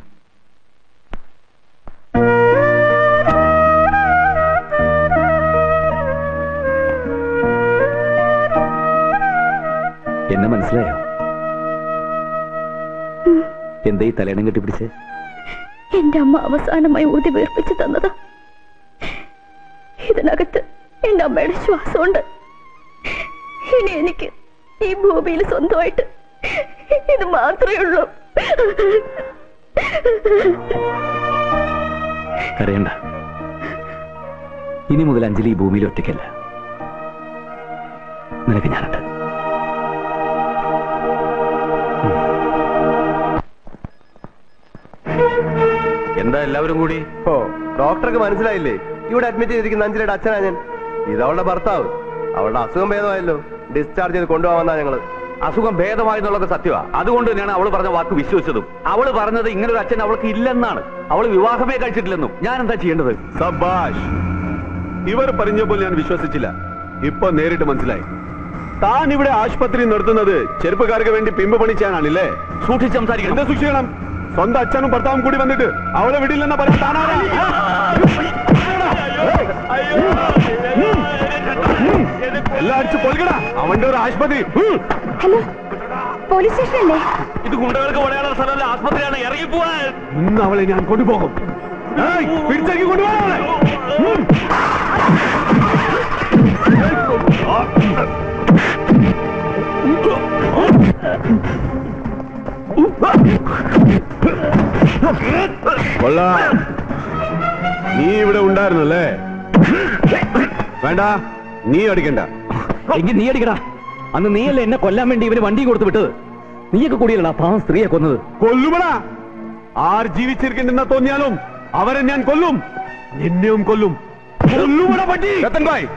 എന്നെ മനസ്സിലായോ എന്താ ഈ തലേണം കെട്ടിപ്പിടിച്ച് എന്റെ അമ്മ അവസാനമായി ഊതി വീർപ്പിച്ചു തന്നത് ഇതിനകത്ത് എന്റെ അമ്മയുടെ ശ്വാസമുണ്ട് ഇനി എനിക്ക് ഈ ഭൂമിയിൽ സ്വന്തമായിട്ട് ഇത് മാത്രമേ ഉള്ളൂ കരയണ്ട ഇനി മുതൽ അഞ്ജലി ഈ ഭൂമിയിൽ ഒറ്റയ്ക്കല്ല നിനക്ക് ഞാനുണ്ട് എന്താ എല്ലാവരും കൂടി ഓ ഡോക്ടർക്ക് മനസ്സിലായില്ലേ ഇവിടെ അഡ്മിറ്റ് ചെയ്തിരിക്കുന്ന അഞ്ജലിയുടെ അച്ഛനാ ഞാൻ ഇത് അവളുടെ ഭർത്താവ് അവളുടെ അസുഖം ഭേദമായല്ലോ ഡിസ്ചാർജ് ചെയ്ത് കൊണ്ടുപോകാമെന്നാ ഞങ്ങള് അസുഖം ഭേദമായെന്നുള്ളത് സത്യമാണ് അതുകൊണ്ട് തന്നെയാണ് അവൾ പറഞ്ഞ വാക്ക് വിശ്വസിച്ചതും അവൾ പറഞ്ഞത് ഇങ്ങനെ ഒരു അച്ഛൻ അവൾക്ക് ഇല്ലെന്നാണ് അവൾ വിവാഹമേ കഴിച്ചിട്ടില്ലെന്നും ഞാൻ എന്താ ചെയ്യേണ്ടത് സബാഷ് ഇവർ പറഞ്ഞപ്പോൾ ഞാൻ വിശ്വസിച്ചില്ല ഇപ്പൊ നേരിട്ട് മനസ്സിലായി താൻ ഇവിടെ ആശുപത്രി നിർത്തുന്നത് ചെറുപ്പക്കാർക്ക് വേണ്ടി പിമ്പ് പണിച്ചാണല്ലേ സൂക്ഷിച്ച് സംസാരിക്കണം എന്താ സൂക്ഷിക്കണം സ്വന്തം അച്ഛനും ഭർത്താവും കൂടി വന്നിട്ട് അവളെ വിടില്ലെന്ന പറയാൻ താനാരാ എല്ലാം അടിച്ച് പൊൽക്കടാ അവന്റെ ഒരു ആശുപത്രി ഉം. ഹലോ പോലീസ് സ്റ്റേഷനല്ലേ ഇത് ഗുണ്ടകൾക്ക് പറയാനുള്ള സ്ഥലമല്ല ആസ്പത്രിയാണ് ഇറങ്ങി പോവാൻ ഇന്ന് അവളെ ഞാൻ കൊണ്ടുപോകും ഏയ്, പിടിച്ചേക്ക് കൊണ്ടുപോകാം അവളെ ഉം. കൊള്ളാം നീ ഇവിടെ ഉണ്ടായിരുന്നല്ലേ വേണ്ട നീ അടിക്കണ്ട എങ്കിൽ നീ അടിക്കടാ അന്ന് നീയല്ലേ എന്നെ കൊല്ലാൻ വേണ്ടി ഇവന് വണ്ടി കൊടുത്തു വിട്ടത് നീയൊക്കെ കൂടിയല്ലടാ പാവം സ്ത്രീയെ കൊന്നത് കൊല്ലുമടാ ആർ ജീവിച്ചിരിക്കുന്നെന്ന തോന്നിയാലും അവരെ ഞാൻ കൊല്ലും നിന്നെയും കൊല്ലും കൊല്ലുമടാ പട്ടി രത്തൻഭായ്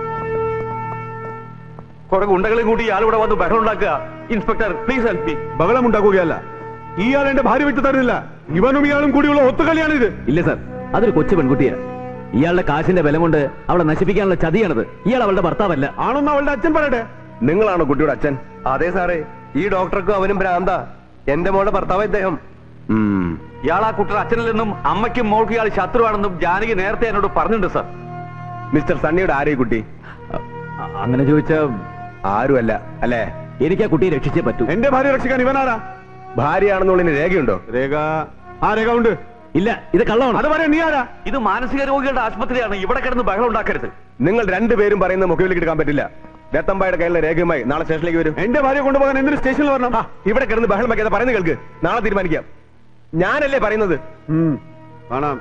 കുറെ ഗുണ്ടകളെ കൂടി ഇയാൾ ഇവിടെ വന്ന് ബഹളം ഉണ്ടാക്കുക ഇൻസ്പെക്ടർ പ്ലീസ് ഹെൽപ്പ് മീ ബഹളം ഉണ്ടാക്കുകയല്ല ഇയാൾ എന്റെ ഭാര്യ വിട്ടു തരുന്നില്ല ഇവനും ഇയാളും കൂടിയുള്ള ഒത്തുകളിയാണിത് ഇല്ല സാർ അതൊരു കൊച്ചു പെൺകുട്ടിയാ ഇയാളുടെ കാശിന്റെ ബലം കൊണ്ട് അവളെ നശിപ്പിക്കാനുള്ള ചതിയാണത് ഇയാൾ അവളുടെ ഭർത്താവല്ല ആണെന്ന് അവളുടെ അച്ഛൻ പറയട്ടെ നിങ്ങളാണോ കുട്ടിയുടെ അച്ഛൻ അതെ സാറേ ഈ ഡോക്ടർക്കും അവനും ഭ്രാന്താ എന്റെ മോളുടെ ഭർത്താവ് ഇദ്ദേഹം ഇയാൾ ആ കുട്ടിയുടെ അച്ഛനിൽ നിന്നും അമ്മയ്ക്കും മോൾക്കും ഇയാൾ ശത്രുവാണെന്നും ജാനകി നേരത്തെ എന്നോട് പറഞ്ഞിട്ടുണ്ട് സാർ മിസ്റ്റർ സണ്ണിയുടെ ആരെയും കുട്ടി അ- അങ്ങനെ ചോദിച്ചാ ആരുമല്ല അല്ലേ എനിക്ക് ആ കുട്ടിയെ രക്ഷിച്ചേ പറ്റൂ എന്റെ ഭാര്യ രക്ഷിക്കാൻ ഇവനാരാ ഭാര്യയാണെന്നുള്ളതിന് രേഖയുണ്ടോ രേഖ ആ രേഖ ഉണ്ട് ഇല്ല ഇത് കള്ളമാണ് അത് പറയാൻ നീ ആരാ ഇത് മാനസിക രോഗികളുടെ ആശുപത്രിയാണ് ഇവിടെ കിടന്ന് ബഹളം ഉണ്ടാക്കരുത് നിങ്ങൾ രണ്ടുപേരും പറയുന്ന മുഖവിലേക്ക് എടുക്കാൻ പറ്റില്ല രത്തമ്പായുടെ കയ്യിലെ രേഖയുമായി നാളെ സ്റ്റേഷനിലേക്ക് വരും എന്റെ ഭാര്യ കൊണ്ടുപോകാൻ എന്തിനു സ്റ്റേഷനിൽ വരണം ആ, ഇവിടെ കിടന്ന് ബഹളം വയ്ക്കാതെ പറയുന്നത് കേൾക്ക് നാളെ തീരുമാനിക്കാം ഞാനല്ലേ പറയുന്നത് ഉം, കാണാം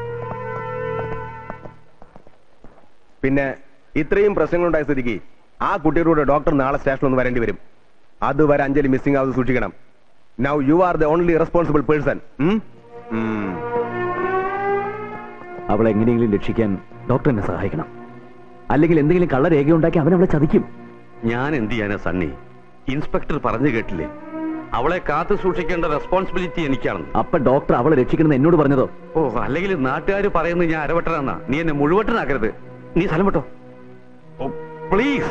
പിന്നെ ഇത്രയും പ്രശ്നങ്ങളുണ്ടായ സ്ഥിതിക്ക് ആ കുട്ടിയുടെ കൂടെ ഡോക്ടർ നാളെ സ്റ്റേഷനിൽ ഒന്ന് വരേണ്ടി വരും അതുവരെ അഞ്ജലി മിസ്സിംഗ് ആവാതെ സൂക്ഷിക്കണം now you are the only responsible person അവളെ എങ്ങനെയെങ്കിലും രക്ഷിക്കാൻ ഡോക്ടർ എന്നെ സഹായിക്കണം അല്ലെങ്കിൽ എന്തെങ്കിലും കള്ളരേഖ ഉണ്ടാക്കി അവൻ അവളെ ചതിക്കും ഞാൻ എന്ത് ചെയ്യാനാ സണ്ണി ഇൻസ്പെക്ടർ പറഞ്ഞു കേട്ടില്ലേ അവളെ കാത്തു സൂക്ഷിക്കേണ്ട റെസ്പോൺസിബിലിറ്റി എനിക്കാണെന്ന് അപ്പൊ ഡോക്ടർ അവളെ രക്ഷിക്കണമെന്ന് എന്നോട് പറഞ്ഞതോ ഓ അല്ലെങ്കിൽ നാട്ടുകാർ പറയുന്നത് ഞാൻ അരവട്ടനാന്നാ നീ എന്നെ മുഴുവട്ടനാക്കരുത് നീ സ്ഥലം വിട്ടോ ഓ പ്ലീസ്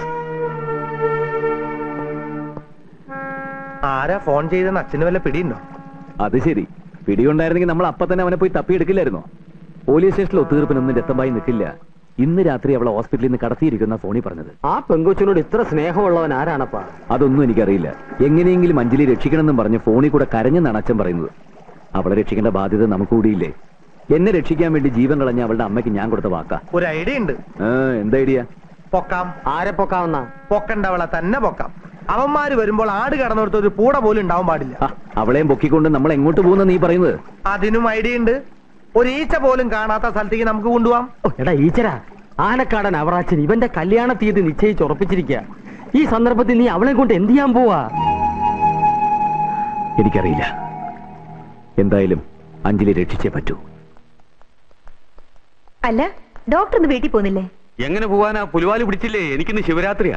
ആരാ ഫോൺ ചെയ്തെന്ന് അച്ഛന് വല്ല പിടിയുണ്ടോ അത് ശരി പിടിയുണ്ടായിരുന്നെങ്കിൽ നമ്മൾ അപ്പൊ തന്നെ അവനെ പോയി തപ്പിയെടുക്കില്ലായിരുന്നോ പോലീസ് സ്റ്റേഷനിൽ ഒത്തുതീർപ്പിനൊന്നും രക്തമായി നിൽക്കില്ല ഇന്ന് രാത്രി അവളെ ഹോസ്പിറ്റലിൽ നിന്ന് കടത്തിയിരിക്കുന്ന ഫോണിൽ പറഞ്ഞത് ആ പെങ്കൊച്ചിനോട് ഇത്ര സ്നേഹമുള്ളവൻ ആരാണപ്പാ അതൊന്നും എനിക്കറിയില്ല എങ്ങനെയെങ്കിലും അഞ്ജലി രക്ഷിക്കണമെന്നും പറഞ്ഞ് ഫോണിൽ കൂടെ കരഞ്ഞെന്നാണ് അച്ഛൻ പറയുന്നത് അവളെ രക്ഷിക്കേണ്ട ബാധ്യത നമുക്ക് കൂടിയില്ലേ എന്നെ രക്ഷിക്കാൻ വേണ്ടി ജീവൻ കളഞ്ഞ അവളുടെ അമ്മയ്ക്ക് ഞാൻ കൊടുത്ത വാക്കാ ഒരു ഐഡിയ ഉണ്ട് ആ, എന്താ ഐഡിയ പൊക്കാം ആരെ പൊക്കാവുന്ന പൊക്കണ്ടവളെ തന്നെ പൊക്കാം അവന്മാര് വരുമ്പോൾ ആട് കടന്നിടത്ത് ഒരു പൂട പോലും ഉണ്ടാവാൻ പാടില്ല ആ, അവളെയും പൊക്കിക്കൊണ്ട് നമ്മൾ എങ്ങോട്ട് പോകുന്ന നീ പറയുന്നത് അതിനും ഐഡിയ ഉണ്ട് ഒരു ഈച്ച പോലും കാണാത്ത സ്ഥലത്തേക്ക് നമുക്ക് കൊണ്ടുപോവാം ഓ, എടാ ഈച്ചരാ ആനക്കാടൻ അവറാച്ചൻ ഇവന്റെ കല്യാണ തീയതി നിശ്ചയിച്ച് ഉറപ്പിച്ചിരിക്കുക ഈ സന്ദർഭത്തിൽ നീ അവളെ കൊണ്ട് എന്ത് ചെയ്യാൻ പോവാ എനിക്കറിയില്ല എന്തായാലും അഞ്ജലി രക്ഷിച്ചേ പറ്റൂ അല്ല ഡോക്ടർ ഒന്ന് വീട്ടിൽ പോന്നില്ലേ എങ്ങനെ പോവാനാ പുലിവാല് പിടിച്ചില്ലേ എനിക്കിന്ന് ശിവരാത്രിയാ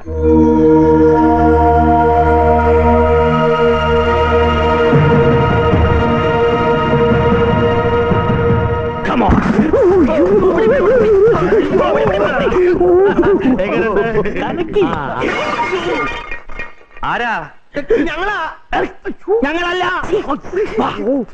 ആരാ ഞങ്ങളാ ഞങ്ങളല്ല വാ.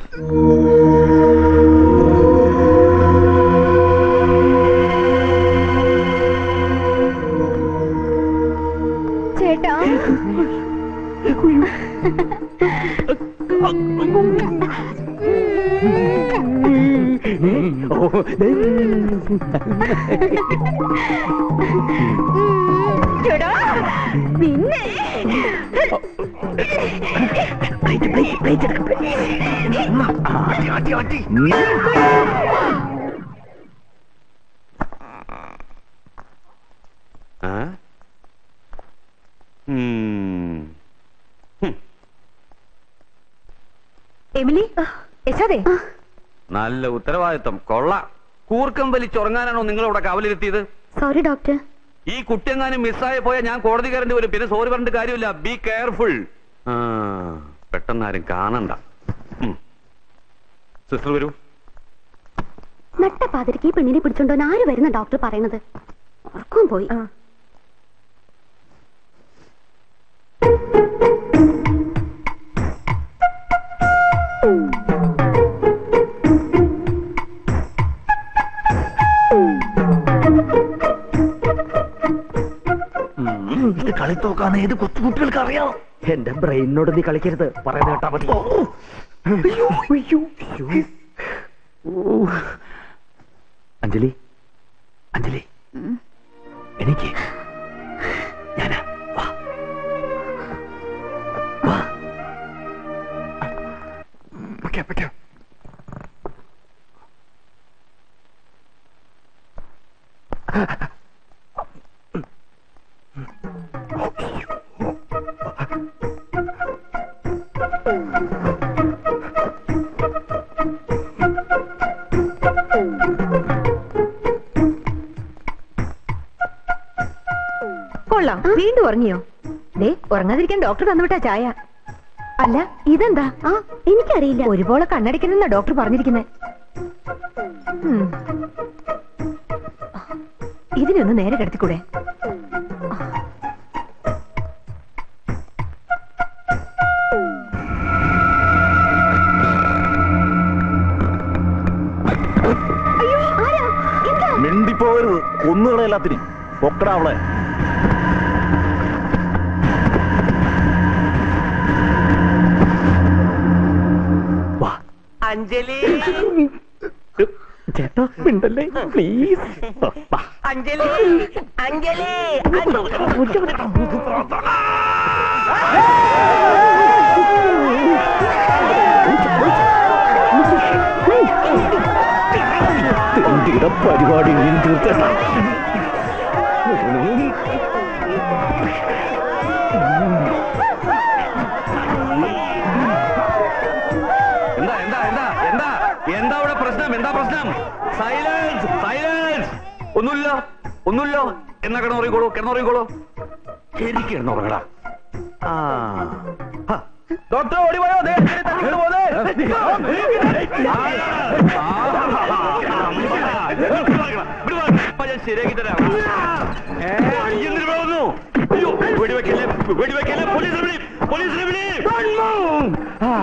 ചേട്ടാ ചേട്ടാ നിന്നെ ആ? ഉം. എമിലി യശോദേ നല്ല ഉത്തരവാദിത്വം കൊള്ളാം കൂർക്കം വലിച്ചുറങ്ങാനാണോ നിങ്ങൾ ഇവിടെ കാവലിരുത്തിയത് സോറി ഡോക്ടർ ഈ കുട്ടിയെങ്ങാനും മിസ്സായി പോയാൽ ഞാൻ കോടതി കയറേണ്ടി വരും പിന്നെ സോറി പറഞ്ഞിട്ട് കാര്യമില്ല ബി കെയർഫുൾ ആ പെട്ടെന്ന് ആരും കാണണ്ട സിസ്റ്റർ വരൂ നട്ട പാതിരിക്ക് ഈ പെണ്ണിനെ പിടിച്ചോണ്ടോന്ന് ആര് വരുന്ന ഡോക്ടർ പറയണത് ഉറക്കം പോയി ഇത് കളിത്തോക്കാന്ന് ഏത് കൊച്ചുകുട്ടികൾക്ക് അറിയാം എന്റെ ബ്രെയിനോട് നീ കളിക്കരുത് പറയുന്നത് കേട്ടാ മതി അഞ്ജലി അഞ്ജലി എനിക്ക് ഞാനാ വാ വാ പൊയ്ക്കോ, പൊയ്ക്കോ. കൊള്ളാം വീണ്ടും ഉറങ്ങിയോ ദേ ഉറങ്ങാതിരിക്കാൻ ഡോക്ടർ തന്നുവിട്ടാ ചായ അല്ല ഇതെന്താ ആ എനിക്കറിയില്ല ഒരുപോലെ കണ്ണടിക്കുന്നെന്നാ ഡോക്ടർ പറഞ്ഞിരിക്കുന്നത് ഇതിനൊന്ന് നേരെ കിടത്തിക്കൂടെ മിണ്ടിപ്പോകരുത് കൊന്നുകളെ എല്ലാത്തിനും പൊക്കടാ അവളെ അഞ്ജലി ചേട്ടാ മിണ്ടല്ലേ പ്ലീസ് അഞ്ജലി അഞ്ജലി പരിപാടി ഇനിയും തീർച്ചയാ എന്താ എന്താ എന്താ എന്താ എന്താ ഇവിടെ പ്രശ്നം എന്താ പ്രശ്നം സൈലൻസ് സൈലൻസ് ഒന്നുമില്ല ഒന്നുമില്ല എന്നാ കിടന്നുറങ്ങിക്കോളൂ കിടന്നുറങ്ങിക്കോളൂ ശരി കിടന്നുറങ്ങടാ ആ ഹ. ഡോക്ടർ ഓടിപ്പോയോ ദേ, ദേ, തട്ടിക്കൊണ്ട് പോ, ദേ. ആ, ആ, ഇവിടെ വാ, ഇപ്പൊ ഞാൻ ശരിയാക്കി തരാം ഏ, എന്തിന് ഇവിടെ വന്നു? അയ്യോ, വെടിവെക്കല്ലേ വെടിവെക്കല്ലേ പോലീസിനെ വിളി പോലീസിനെ വിളി ആ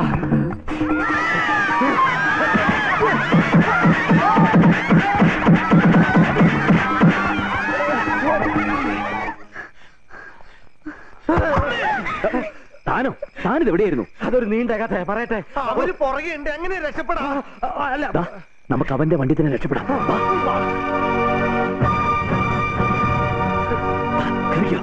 താനോ താനിത് എവിടെയായിരുന്നു അതൊരു നീണ്ട കഥ പറയട്ടെ അവര് പുറകെ ഉണ്ട് എങ്ങനെ രക്ഷപ്പെടാ അല്ല ദാ, നമുക്ക് അവന്റെ വണ്ടി തന്നെ രക്ഷപ്പെടാം വാ. കേറിക്കോ.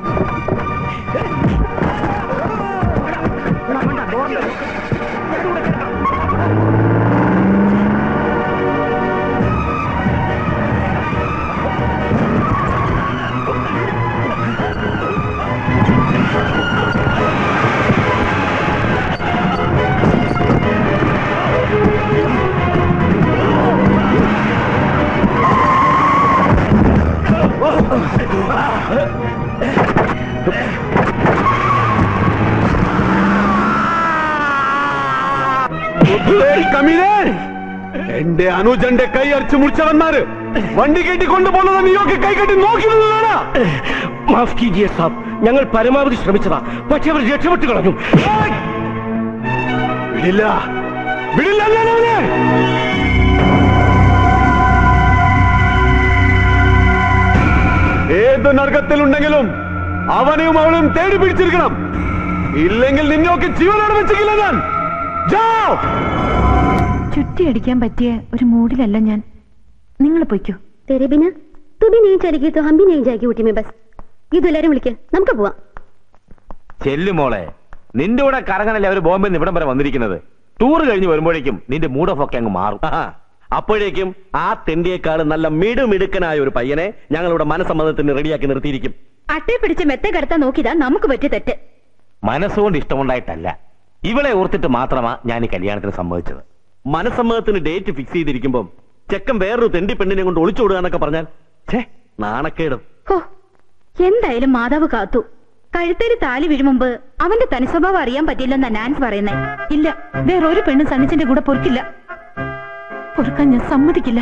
എന്റെ അനുജന്റെ കൈ അടിച്ചു മുറിച്ചവന്മാര് വണ്ടി കെട്ടി കൊണ്ടുപോകുന്നത് നീയൊക്കെ കൈ കെട്ടി നോക്കി നിന്നതാണ് മാഫ് കീജിയെ സാബ് ഞങ്ങൾ പരമാവധി ശ്രമിച്ചതാ പക്ഷെ അവർ രക്ഷപ്പെട്ടു കളഞ്ഞു വിടില്ല വിടില്ല ഞാൻ അവനെ ഏത് നർഗത്തിലുണ്ടെങ്കിലും അവനെയും അവളും തേടി പിടിച്ചിരിക്കണം ഇല്ലെങ്കിൽ നിന്നെയൊക്കെ ജീവനോട് വെച്ചിട്ടില്ല ഞാൻ ജാओ ചുറ്റിയടിക്കാൻ പറ്റിയ ഒരു മൂഡിലല്ല ഞാൻ നിങ്ങൾ പൊയ്ക്കോ तेरे बिना तू भी नहीं चलेगी तो हम भी नहीं जाएगी ഊട്ടി में बस ഇത് എല്ലാരും വിളിക്ക നമുക്ക് പോവാം ചെല്ലുമോളെ നിന്റെ കൂടെ കറങ്ങാനല്ലേ അവര് ബോംബെ ഇവിടം വരെ വന്നിരിക്കുന്നത് ടൂർ കഴിഞ്ഞ് വരുമ്പോഴേക്കും നിന്റെ മൂഡ് ഓഫ് ഒക്കെ അങ്ങ് മാറും അപ്പോഴേക്കും ആ തെണ്ടിയേക്കാളും നല്ല മിടുമിടുക്കനായ ഒരു പയ്യനെ ഞങ്ങളുടെ മനസ്സമ്മതത്തിന് റെഡിയാക്കി നിർത്തിയിരിക്കും അട്ടയെ പിടിച്ച് മെത്ത കടത്താൻ നോക്കിയതാ നമുക്ക് പറ്റിയ തെറ്റ് മനസ്സുകൊണ്ട് ഇഷ്ടമുണ്ടായിട്ടല്ല ഇവളെ ഓർത്തിട്ട് മാത്രമാ ഞാൻ ഈ കല്യാണത്തിന് സമ്മതിച്ചത് മനസ്സമ്മതത്തിന് ഡേറ്റ് ഫിക്സ് ചെയ്തിരിക്കുമ്പോ ചെക്കൻ വേറൊരു തെണ്ടി പെണ്ണിനെ കൊണ്ട് ഒളിച്ചോടുക എന്നൊക്കെ പറഞ്ഞാൽ ഛേ നാണക്കേടും ഹോ എന്തായാലും മാതാവ് കാത്തു കഴുത്തേല് താലി വീഴും മുമ്പ് അവന്റെ തനിസ്വഭാവം അറിയാൻ പറ്റില്ലെന്നാ നാൻസ് പറയുന്നേ ഇല്ല വേറൊരു പെണ്ണും സണ്ണിച്ചന്റെ കൂടെ പൊറുക്കില്ല പൊറുക്കാൻ ഞാൻ സമ്മതിക്കില്ല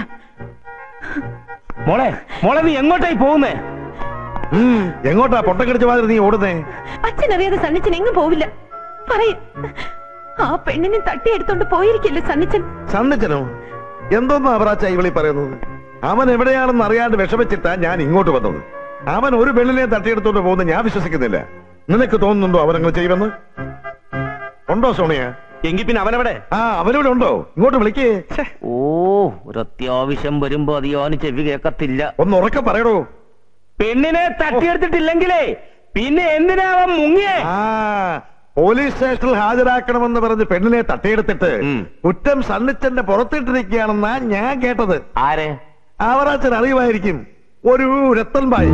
മോളെ മോളെ നീ എങ്ങോട്ടായി പോകുന്നേ എങ്ങോട്ടാ പൊട്ടക്കടിച്ച മാതിരി നീ ഓടുന്നേ അച്ഛനറിയാതെ സണ്ണിച്ചൻ എങ്ങും പോവില്ല പറയും ആ പെണ്ണിനെ തട്ടിയെടുത്തോണ്ട് പോയിരിക്കില്ല സണ്ണിച്ചൻ സണ്ണിച്ചനോ എന്തോന്നാ അവറാച്ച ഇവളി പറയുന്നത് അവൻ എവിടെയാണെന്ന് അറിയാണ്ട് വിഷമിച്ചിട്ടാ ഞാൻ ഇങ്ങോട്ട് വന്നത് അവൻ ഒരു പെണ്ണിനെ തട്ടിയെടുത്തോണ്ട് പോകുന്ന ഞാൻ വിശ്വസിക്കുന്നില്ല നിനക്ക് തോന്നുന്നുണ്ടോ അവനങ്ങൾ ചെയ്യുമെന്ന് ഉണ്ടോ സോണിയ എങ്കിൽ പിന്നെ അവനെവിടെ ആ അവനിവിടെ ഉണ്ടോ ഇങ്ങോട്ട് വിളിക്കേ ഓ ഒരു അത്യാവശ്യം വരുമ്പോ അധികം ചെവി കേക്കത്തില്ല ഒന്ന് ഉറക്കെ പറയടോ പെണ്ണിനെ തട്ടിയെടുത്തിട്ടില്ലെങ്കിലേ പിന്നെ എന്തിനാ അവൻ മുങ്ങിയേ ആ പോലീസ് സ്റ്റേഷനിൽ ഹാജരാക്കണമെന്ന് പറഞ്ഞ് പെണ്ണിനെ തട്ടിയെടുത്തിട്ട് കുറ്റം സണ്ണിച്ചന്റെ പുറത്തിട്ടിരിക്കുകയാണെന്നാ ഞാൻ കേട്ടത് ആരെ അവറാച്ചൻ അറിയുമായിരിക്കും ഒരു രത്തൻ ബായി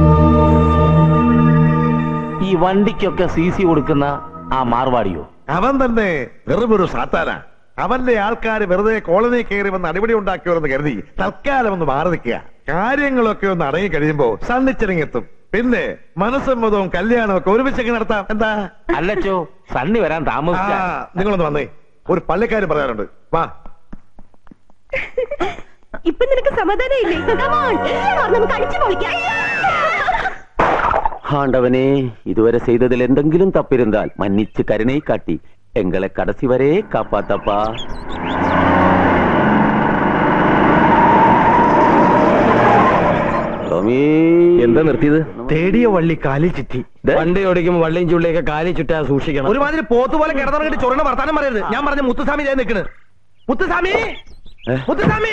ഈ വണ്ടിക്കൊക്കെ സി സി കൊടുക്കുന്ന ആ മാർവാടിയോ അവൻ തന്നെ വെറുമൊരു സാത്താന അവന്റെ ആൾക്കാർ വെറുതെ കോളനി കയറി വന്ന് അടിപൊളി ഉണ്ടാക്കിയോന്ന് കരുതി തൽക്കാലം ഒന്ന് മാറി നിൽക്കുക കാര്യങ്ങളൊക്കെ ഒന്ന് അടങ്ങി കഴിയുമ്പോ സണ്ണിച്ചിറങ്ങെത്തും പിന്നെ മനസ്സമ്മതവും കല്യാണവും ഒക്കെ ഒരുമിച്ചൊക്കെ നടത്താം എന്താ അല്ലച്ചോ സണ്ണി വരാൻ ആ, താമസിച്ച നിങ്ങളൊന്ന് വന്നേ ഒരു പള്ളിക്കാരൻ പറയാനുണ്ട് വാ ഇപ്പൊ നിനക്ക് സമാധാനം ഇല്ലേ നമുക്ക് അടിച്ചു പൊളിക്കാം ஆண்டவனே இதுவரை செய்ததில் എന്തെങ്കിലും தப்பிருந்தால் மன்னிச்சு கருணை காட்டி எங்களை கடைசி வரை காப்பாத்தப்பா എന്താ നിർത്തിയത് തേടിയ വള്ളി കാലിൽ ചുറ്റി വണ്ടി ഓടിക്കുമ്പോ വള്ളിയും ചുള്ളിയൊക്കെ കാലിൽ ചുറ്റാ സൂക്ഷിക്കണം ഒരുമാതിരി പോത്ത് പോലെ കിടന്നിറങ്ങിട്ട് ചൊറിന വർത്താനം പറയരുത് ഞാൻ പറഞ്ഞ മുത്തുസ്വാമി ഞാൻ നിൽക്കണ് മുത്തുസ്വാമി മുത്തുസ്വാമി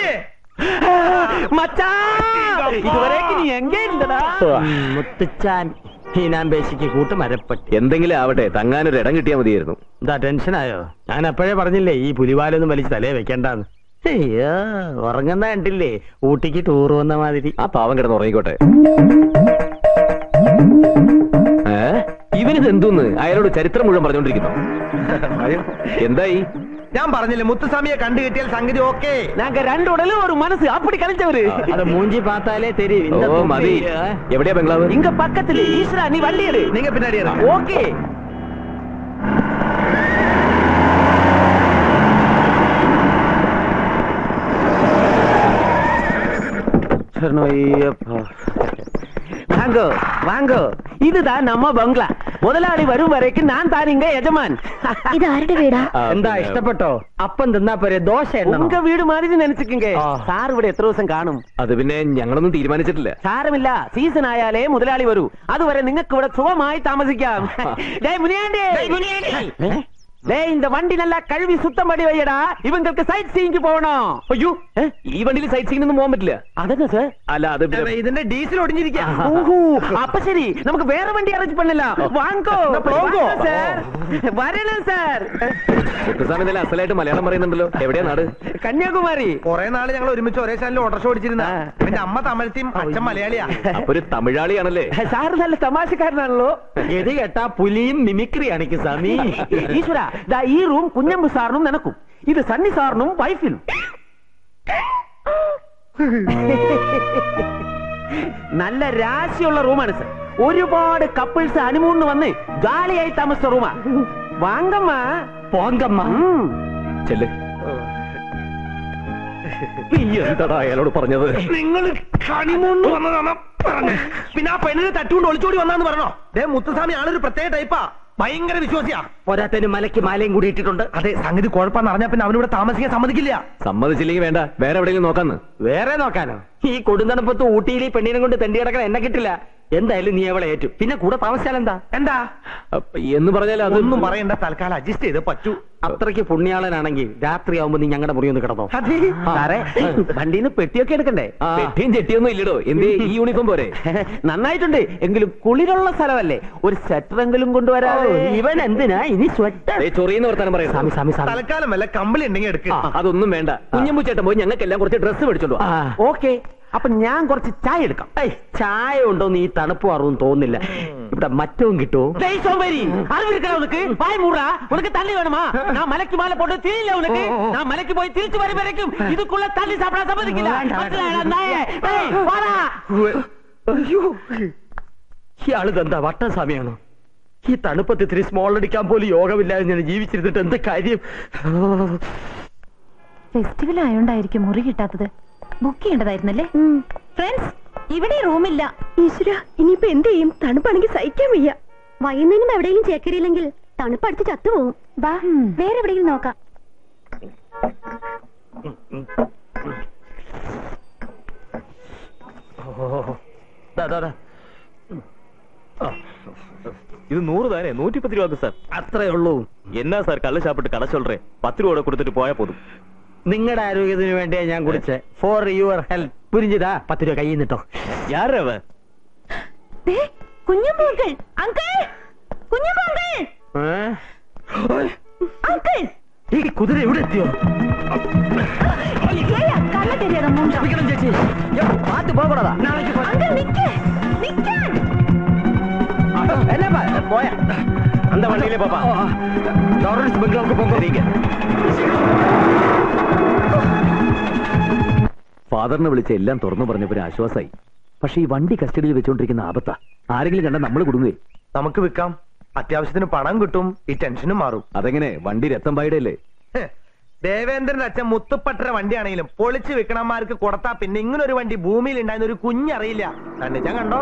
ഇതുവരേക്ക് നീ എങ്കേ ഇരുന്നടാ മുത്തച്ചാൻ ഹീനാമ്പേശിക്ക് കൂട്ട് മരപ്പട്ടി എന്തെങ്കിലും ആവട്ടെ തങ്ങാനൊരു ഇടം കിട്ടിയാൽ മതിയായിരുന്നു എന്താ ടെൻഷനായോ ഞാൻ അപ്പോഴേ പറഞ്ഞില്ലേ ഈ പുലിവാലൊന്നും വലിച്ച് തലേ വെക്കണ്ടെന്ന് അയ്യോ ഉറങ്ങുന്ന കണ്ടില്ലേ ഊട്ടിക്ക് ടൂർ വന്ന മാതിരി ആ പാവം കിടന്ന് ഉറങ്ങിക്കോട്ടെ ഏ ഇവനിത് എന്തോന്ന് അയാളോട് ചരിത്രം മുഴുവൻ പറഞ്ഞോണ്ടിരിക്കുന്നു എന്തായി ഞാൻ പറഞ്ഞില്ലേ മുത്തുസ്വാമിയെ കണ്ടു കിട്ടിയാൽ സംഗതി ഓക്കേ நாங்க ரெண்டு உடலும் ஒரு மனசு அப்படி கலைச்சவரு അത് മൂഞ്ചി പാത്താലേ തെരീം ഓ മതി എവിടെയാ ബംഗ്ലാവ് இங்க பக்கத்துல ஈஸ்வரா நீ வண்டி எடு நீங்க பின்னாடி இருங்க. ஓகே வாங்கோ வாங்கோ இதுதான் நம்ம பங்களா முதலாளி வரும் வரைக்கும் நான் தான் இங்க எஜமான் ഇത് ആരുടെ വീടാ എന്താ ഇഷ്ടപ്പെട്ടോ അപ്പം തിന്നാ പോരെ ദോശ എണ്ണണോ? உங்க வீடு மாதிரி நினைச்சுக்குங்க ആ. സാർ ഇവിടെ എത്ര ദിവസം കാണും അത് പിന്നെ ഞങ്ങളൊന്നും തീരുമാനിച്ചിട്ടില്ല സാരമില്ല സീസൺ ആയാലേ മുതലാളി വരൂ അതുവരെ നിങ്ങൾക്ക് ഇവിടെ സുഖമായി താമസിക്കാം டேய் முனியாண்டி ஏ? டேய் இந்த வண்டி நல்லா கழுவி சுத்தம் பண்ணி வையடா இவங்களுக்கு சைட் சீயிங்க்கு போகணும் അയ്യോ ഈ വണ്ടിയിൽ സൈറ്റ് സീനൊന്നും പോകാൻ പറ്റില്ല അതന്നെ സാർ അല്ല അത് പിന്നെ- ഇതിന്റെ ഡീസൽ ഒടിഞ്ഞിരിക്കുക ஓஹோ அப்ப சரி நமக்கு வேற வண்டி அரேஞ்ச் பண்ணலாம் வாங்கோ போங்கோ. வாங்க சார் வரணும் சார் കുട്ടുസ്വാമി ഇന്നലെ അസലായിട്ട് മലയാളം പറയുന്നുണ്ടല്ലോ എവിടെയാ നാട് கன்னியாகுமரி കുറെ നാള് ഞങ്ങൾ ഒരുമിച്ച് ഒരേ ചാനലിൽ ഓട്ടർഷോ ഓടിച്ചിരുന്ന എന്റെ അമ്മ തമിഴത്തെയും അച്ഛൻ മലയാളിയാ അപ്പൊ ഒരു തമിഴാളിയാണല്ലേ സാർ നല്ല തമാശക്കാരനാണല്ലോ ഗതി കേട്ടാ പുലിയും മിമിക്രി അണിക്ക് സമീ ഈശ്വര ദാ ഈ റൂം കുഞ്ഞമ്പു സാറിനും നിനക്കും ഇത് സണ്ണി സാറിനും വൈഫിനും നല്ല രാശിയുള്ള റൂമാണ് സർ ഒരുപാട് കപ്പിൾസ് ഹണിമൂണിന് വന്ന് ജാലിയായി താമസിച്ച റൂമാ വാങ്കമ്മ പോങ്കമ്മ ഉം. ചെല്ല് നീ എന്താടാ അയാളോട് പറഞ്ഞത് നിങ്ങൾ കണിമൂന്ന് വന്നതാണ് പറഞ്ഞത് പിന്നെ ആ പെണ്ണിനെ തട്ടുകൊണ്ട് ഒളിച്ചോടി വന്നാന്ന് പറഞ്ഞോ ദേ മുത്തുസ്വാമി ആളൊരു പ്രത്യേക ടൈപ്പാ ഭയങ്കര വിശ്വാസിയാ പോരാത്തതിന് മലയ്ക്ക് മാലയും കൂടി ഇട്ടിട്ടുണ്ട് അതെ സംഗതി കുഴപ്പമെന്ന് അറിഞ്ഞാ പിന്നെ അവനിവിടെ താമസിക്കാൻ സമ്മതിക്കില്ല സമ്മതിച്ചില്ലെങ്കിൽ വേണ്ട വേറെ എവിടെയെങ്കിലും നോക്കാന്ന് വേറെ നോക്കാനോ ഈ കൊടുന്തണപ്പത്ത് ഊട്ടിയിൽ ഈ പെണ്ണിനെ കൊണ്ട് തെണ്ടി കിടക്കാൻ എന്നെ കിട്ടില്ല എന്തായാലും നീ അവളെ ഏറ്റു പിന്നെ കൂടെ താമസിച്ചാൽ എന്താ എന്താ അപ്പ എന്ന് പറഞ്ഞാൽ അത് ഒന്നും പറയണ്ട തൽക്കാലം അഡ്ജസ്റ്റ് ചെയ്ത് പറ്റൂ അത്രയ്ക്ക് പുണ്യാളനാണെങ്കിൽ രാത്രി ആവുമ്പോ നീ ഞങ്ങളുടെ മുറി ഒന്ന് കിടന്നോ അതെ സാറേ വണ്ടിന്ന് പെട്ടിയൊക്കെ എടുക്കണ്ടേ ആ, പെട്ടിയും ചെട്ടിയൊന്നും ഇല്ലടോ എന്തേ ഈ യൂണിഫോം പോരെ നന്നായിട്ടുണ്ട് എങ്കിലും കുളിരുള്ള സ്ഥലമല്ലേ ഒരു സ്വെറ്ററെങ്കിലും കൊണ്ടുവരാതെ ഇവൻ എന്തിനാ ഇനി സ്വെറ്റർ ദേ ചൊറിയെന്ന് വർത്താനം പറയാം സ്വാമി സ്വാമി സ്വാമി തൽക്കാലം വല്ല കമ്പിളി ഉണ്ടെങ്കിൽ എടുക്കുക അതൊന്നും വേണ്ട കുഞ്ഞമ്പൂച്ചേട്ടൻ പോയി ഞങ്ങൾക്കെല്ലാം കുറച്ച് ഡ്രസ്സ് മേടിച്ചോണ്ടോ ഓക്കെ അപ്പൊ ഞാൻ കുറച്ച് ചായ എടുക്കാം ഏയ് ചായ ഉണ്ടോന്ന് ഈ തണുപ്പ് അറിവും തോന്നില്ല ഇവിടെ മറ്റവും കിട്ടുമോ சோம்பேறி அறிவு இருக்கா உனக்கு வாய் மூடா உனக்கு தண்ணி வேணுமா நான் மலைக்கு மேல போட்டு தெரியல உனக்கு நான் மலைக்கு போய் திருச்சி வரும் வரைக்கும் இதுக்குள்ள தண்ணி சாப்பிட சம்மதிக்கல மத்தல நாயே ஏய் வாடா അയ്യോ ഇയാള് എന്താ വട്ടം സമയമാണോ ഈ തണുപ്പത്ത് ഇത്തിരി സ്മോൾ അടിക്കാൻ പോലും യോഗമില്ലാതെ ഞാൻ ജീവിച്ചിരുന്നിട്ട് എന്ത് കാര്യം ഫെസ്റ്റിവൽ ആയോണ്ടായിരിക്കും മുറി കിട്ടാത്തത് ബുക്ക് ചെയ്യേണ്ടതായിരുന്നല്ലേ ഫ്രണ്ട്സ് ഇവിടെ റൂമില്ല ഈശ്വര ഇനിയിപ്പോ എന്ത് ചെയ്യും തണുപ്പാണെങ്കിൽ സഹിക്കാൻ വയ്യ വൈകുന്നേരം എവിടെയെങ്കിലും ചേക്കരിയില്ലെങ്കിൽ തണുപ്പടിച്ച് ചത്തുപോകും വാ വേറെ എവിടെയെങ്കിലും നോക്കാം ദാ, ദാ, ദാ. இது நூறு தானே நூற்றி பத்து ரூபாக்கு சார் അത്രേ ഉള്ളൂ என்ன சார் கள்ள சாப்பிட்டு கடை சொல்றேன் பத்து ரூபா கொடுத்துட்டு போயா போதும் നിങ്ങളുടെ ആരോഗ്യത്തിന് വേണ്ടിയാ ഞാൻ കുടിച്ചേ ഫോർ യുവർ ഹെൽപ്പ് പുരിഞ്ചിതാ പത്ത് രൂപ കയ്യിൽ നിട്ടോ யார் அவ കുഞ്ഞുമോങ്കൾ അങ്കിൾ കുഞ്ഞുമോങ്കൾ അങ്കിൾ ഈ കുതിര എവിടെ എത്തിയോ കണ്ണ തെരിയാതെ മൂഞ്ച ചേച്ചി പാത്ത് പോകണതാ നാളേക്ക് അങ്കിൾ നിക്ക് നിക്കാൻ എന്നാ പോയാ அந்த வண்டியிலே பாப்பா ലോറൻസ് ബംഗ്ലാവുക്ക് പോകാം ഫാദറിനെ വിളിച്ച് എല്ലാം തുറന്നു പറഞ്ഞപ്പോ ഒരു ആശ്വാസമായി പക്ഷെ ഈ വണ്ടി കസ്റ്റഡിയിൽ വെച്ചോണ്ടിരിക്കുന്ന ആപത്താ ആരെങ്കിലും കണ്ടാൽ നമ്മൾ കുടുങ്ങുകയെ നമുക്ക് വിൽക്കാം അത്യാവശ്യത്തിന് പണം കിട്ടും ഈ ടെൻഷനും മാറും അതെങ്ങനെ വണ്ടി രക്തം പായുടെ അല്ലേ ഹെ, ദേവേന്ദ്രന്റെ അച്ഛൻ മുത്തുപ്പട്ടര വണ്ടിയാണെങ്കിലും പൊളിച്ച് വിൽക്കണന്മാർക്ക് കൊടുത്താ പിന്നെ ഇങ്ങനെ ഒരു വണ്ടി ഭൂമിയിൽ ഉണ്ടായിരുന്ന ഒരു കുഞ്ഞറിയില്ല കണ്ണിച്ചാൻ കണ്ടോ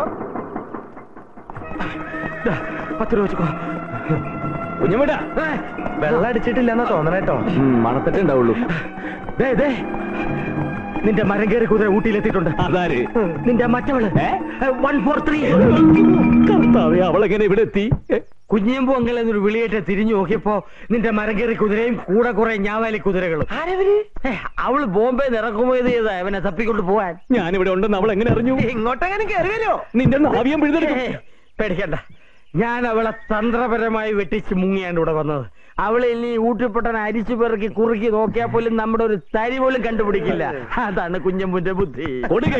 പത്ത് രൂപ വെച്ചോ കുഞ്ഞമ്മേട്ടാ വെള്ളം അടിച്ചിട്ടില്ലെന്നാ തോന്നണേട്ടോ മണത്തിട്ടേ ഉണ്ടാവുള്ളൂ ദേ ദേ നിന്റെ മരം കയറി കുതിര ഊട്ടിയിലെത്തിയിട്ടുണ്ട് അതാര് നിന്റെ മറ്റവള് വൺ ഫോർ ത്രീ കർത്താവേ അവളെങ്ങനെ ഇവിടെ എത്തി കുഞ്ഞിയമ്പു അങ്കൽ എന്നൊരു വിളിയേറ്റ് തിരിഞ്ഞു നോക്കിയപ്പോ നിന്റെ മരം കയറി കുതിരയും കൂടെ കുറെ ഞാവാലി കുതിരകളും ഏ, അവള് ബോംബെ ഇറക്കുമോ ഇത് ചെയ്താ അവനെ തപ്പിക്കൊണ്ട് പോവാൻ ഞാനിവിടെ ഉണ്ടെന്ന് അവൾ എങ്ങനെ അറിഞ്ഞു ഇങ്ങോട്ടെങ്ങനെ കയറി വരുമോ നിന്റെ നാവിയം ഏ, പിഴുതെടുക്കും പേടിക്കണ്ട ഞാൻ അവളെ തന്ത്രപരമായി വെട്ടിച്ച് മുങ്ങിയാണ് ഇവിടെ വന്നത് അവളെ ഇനി ഊട്ടിപ്പൊട്ടൻ അരിച്ചു പെറുക്കി കുറുക്കി നോക്കിയാൽ പോലും നമ്മുടെ ഒരു തരി പോലും കണ്ടുപിടിക്കില്ല അതാണ് കുഞ്ഞമ്പുന്റെ ബുദ്ധി കൊടുകൈ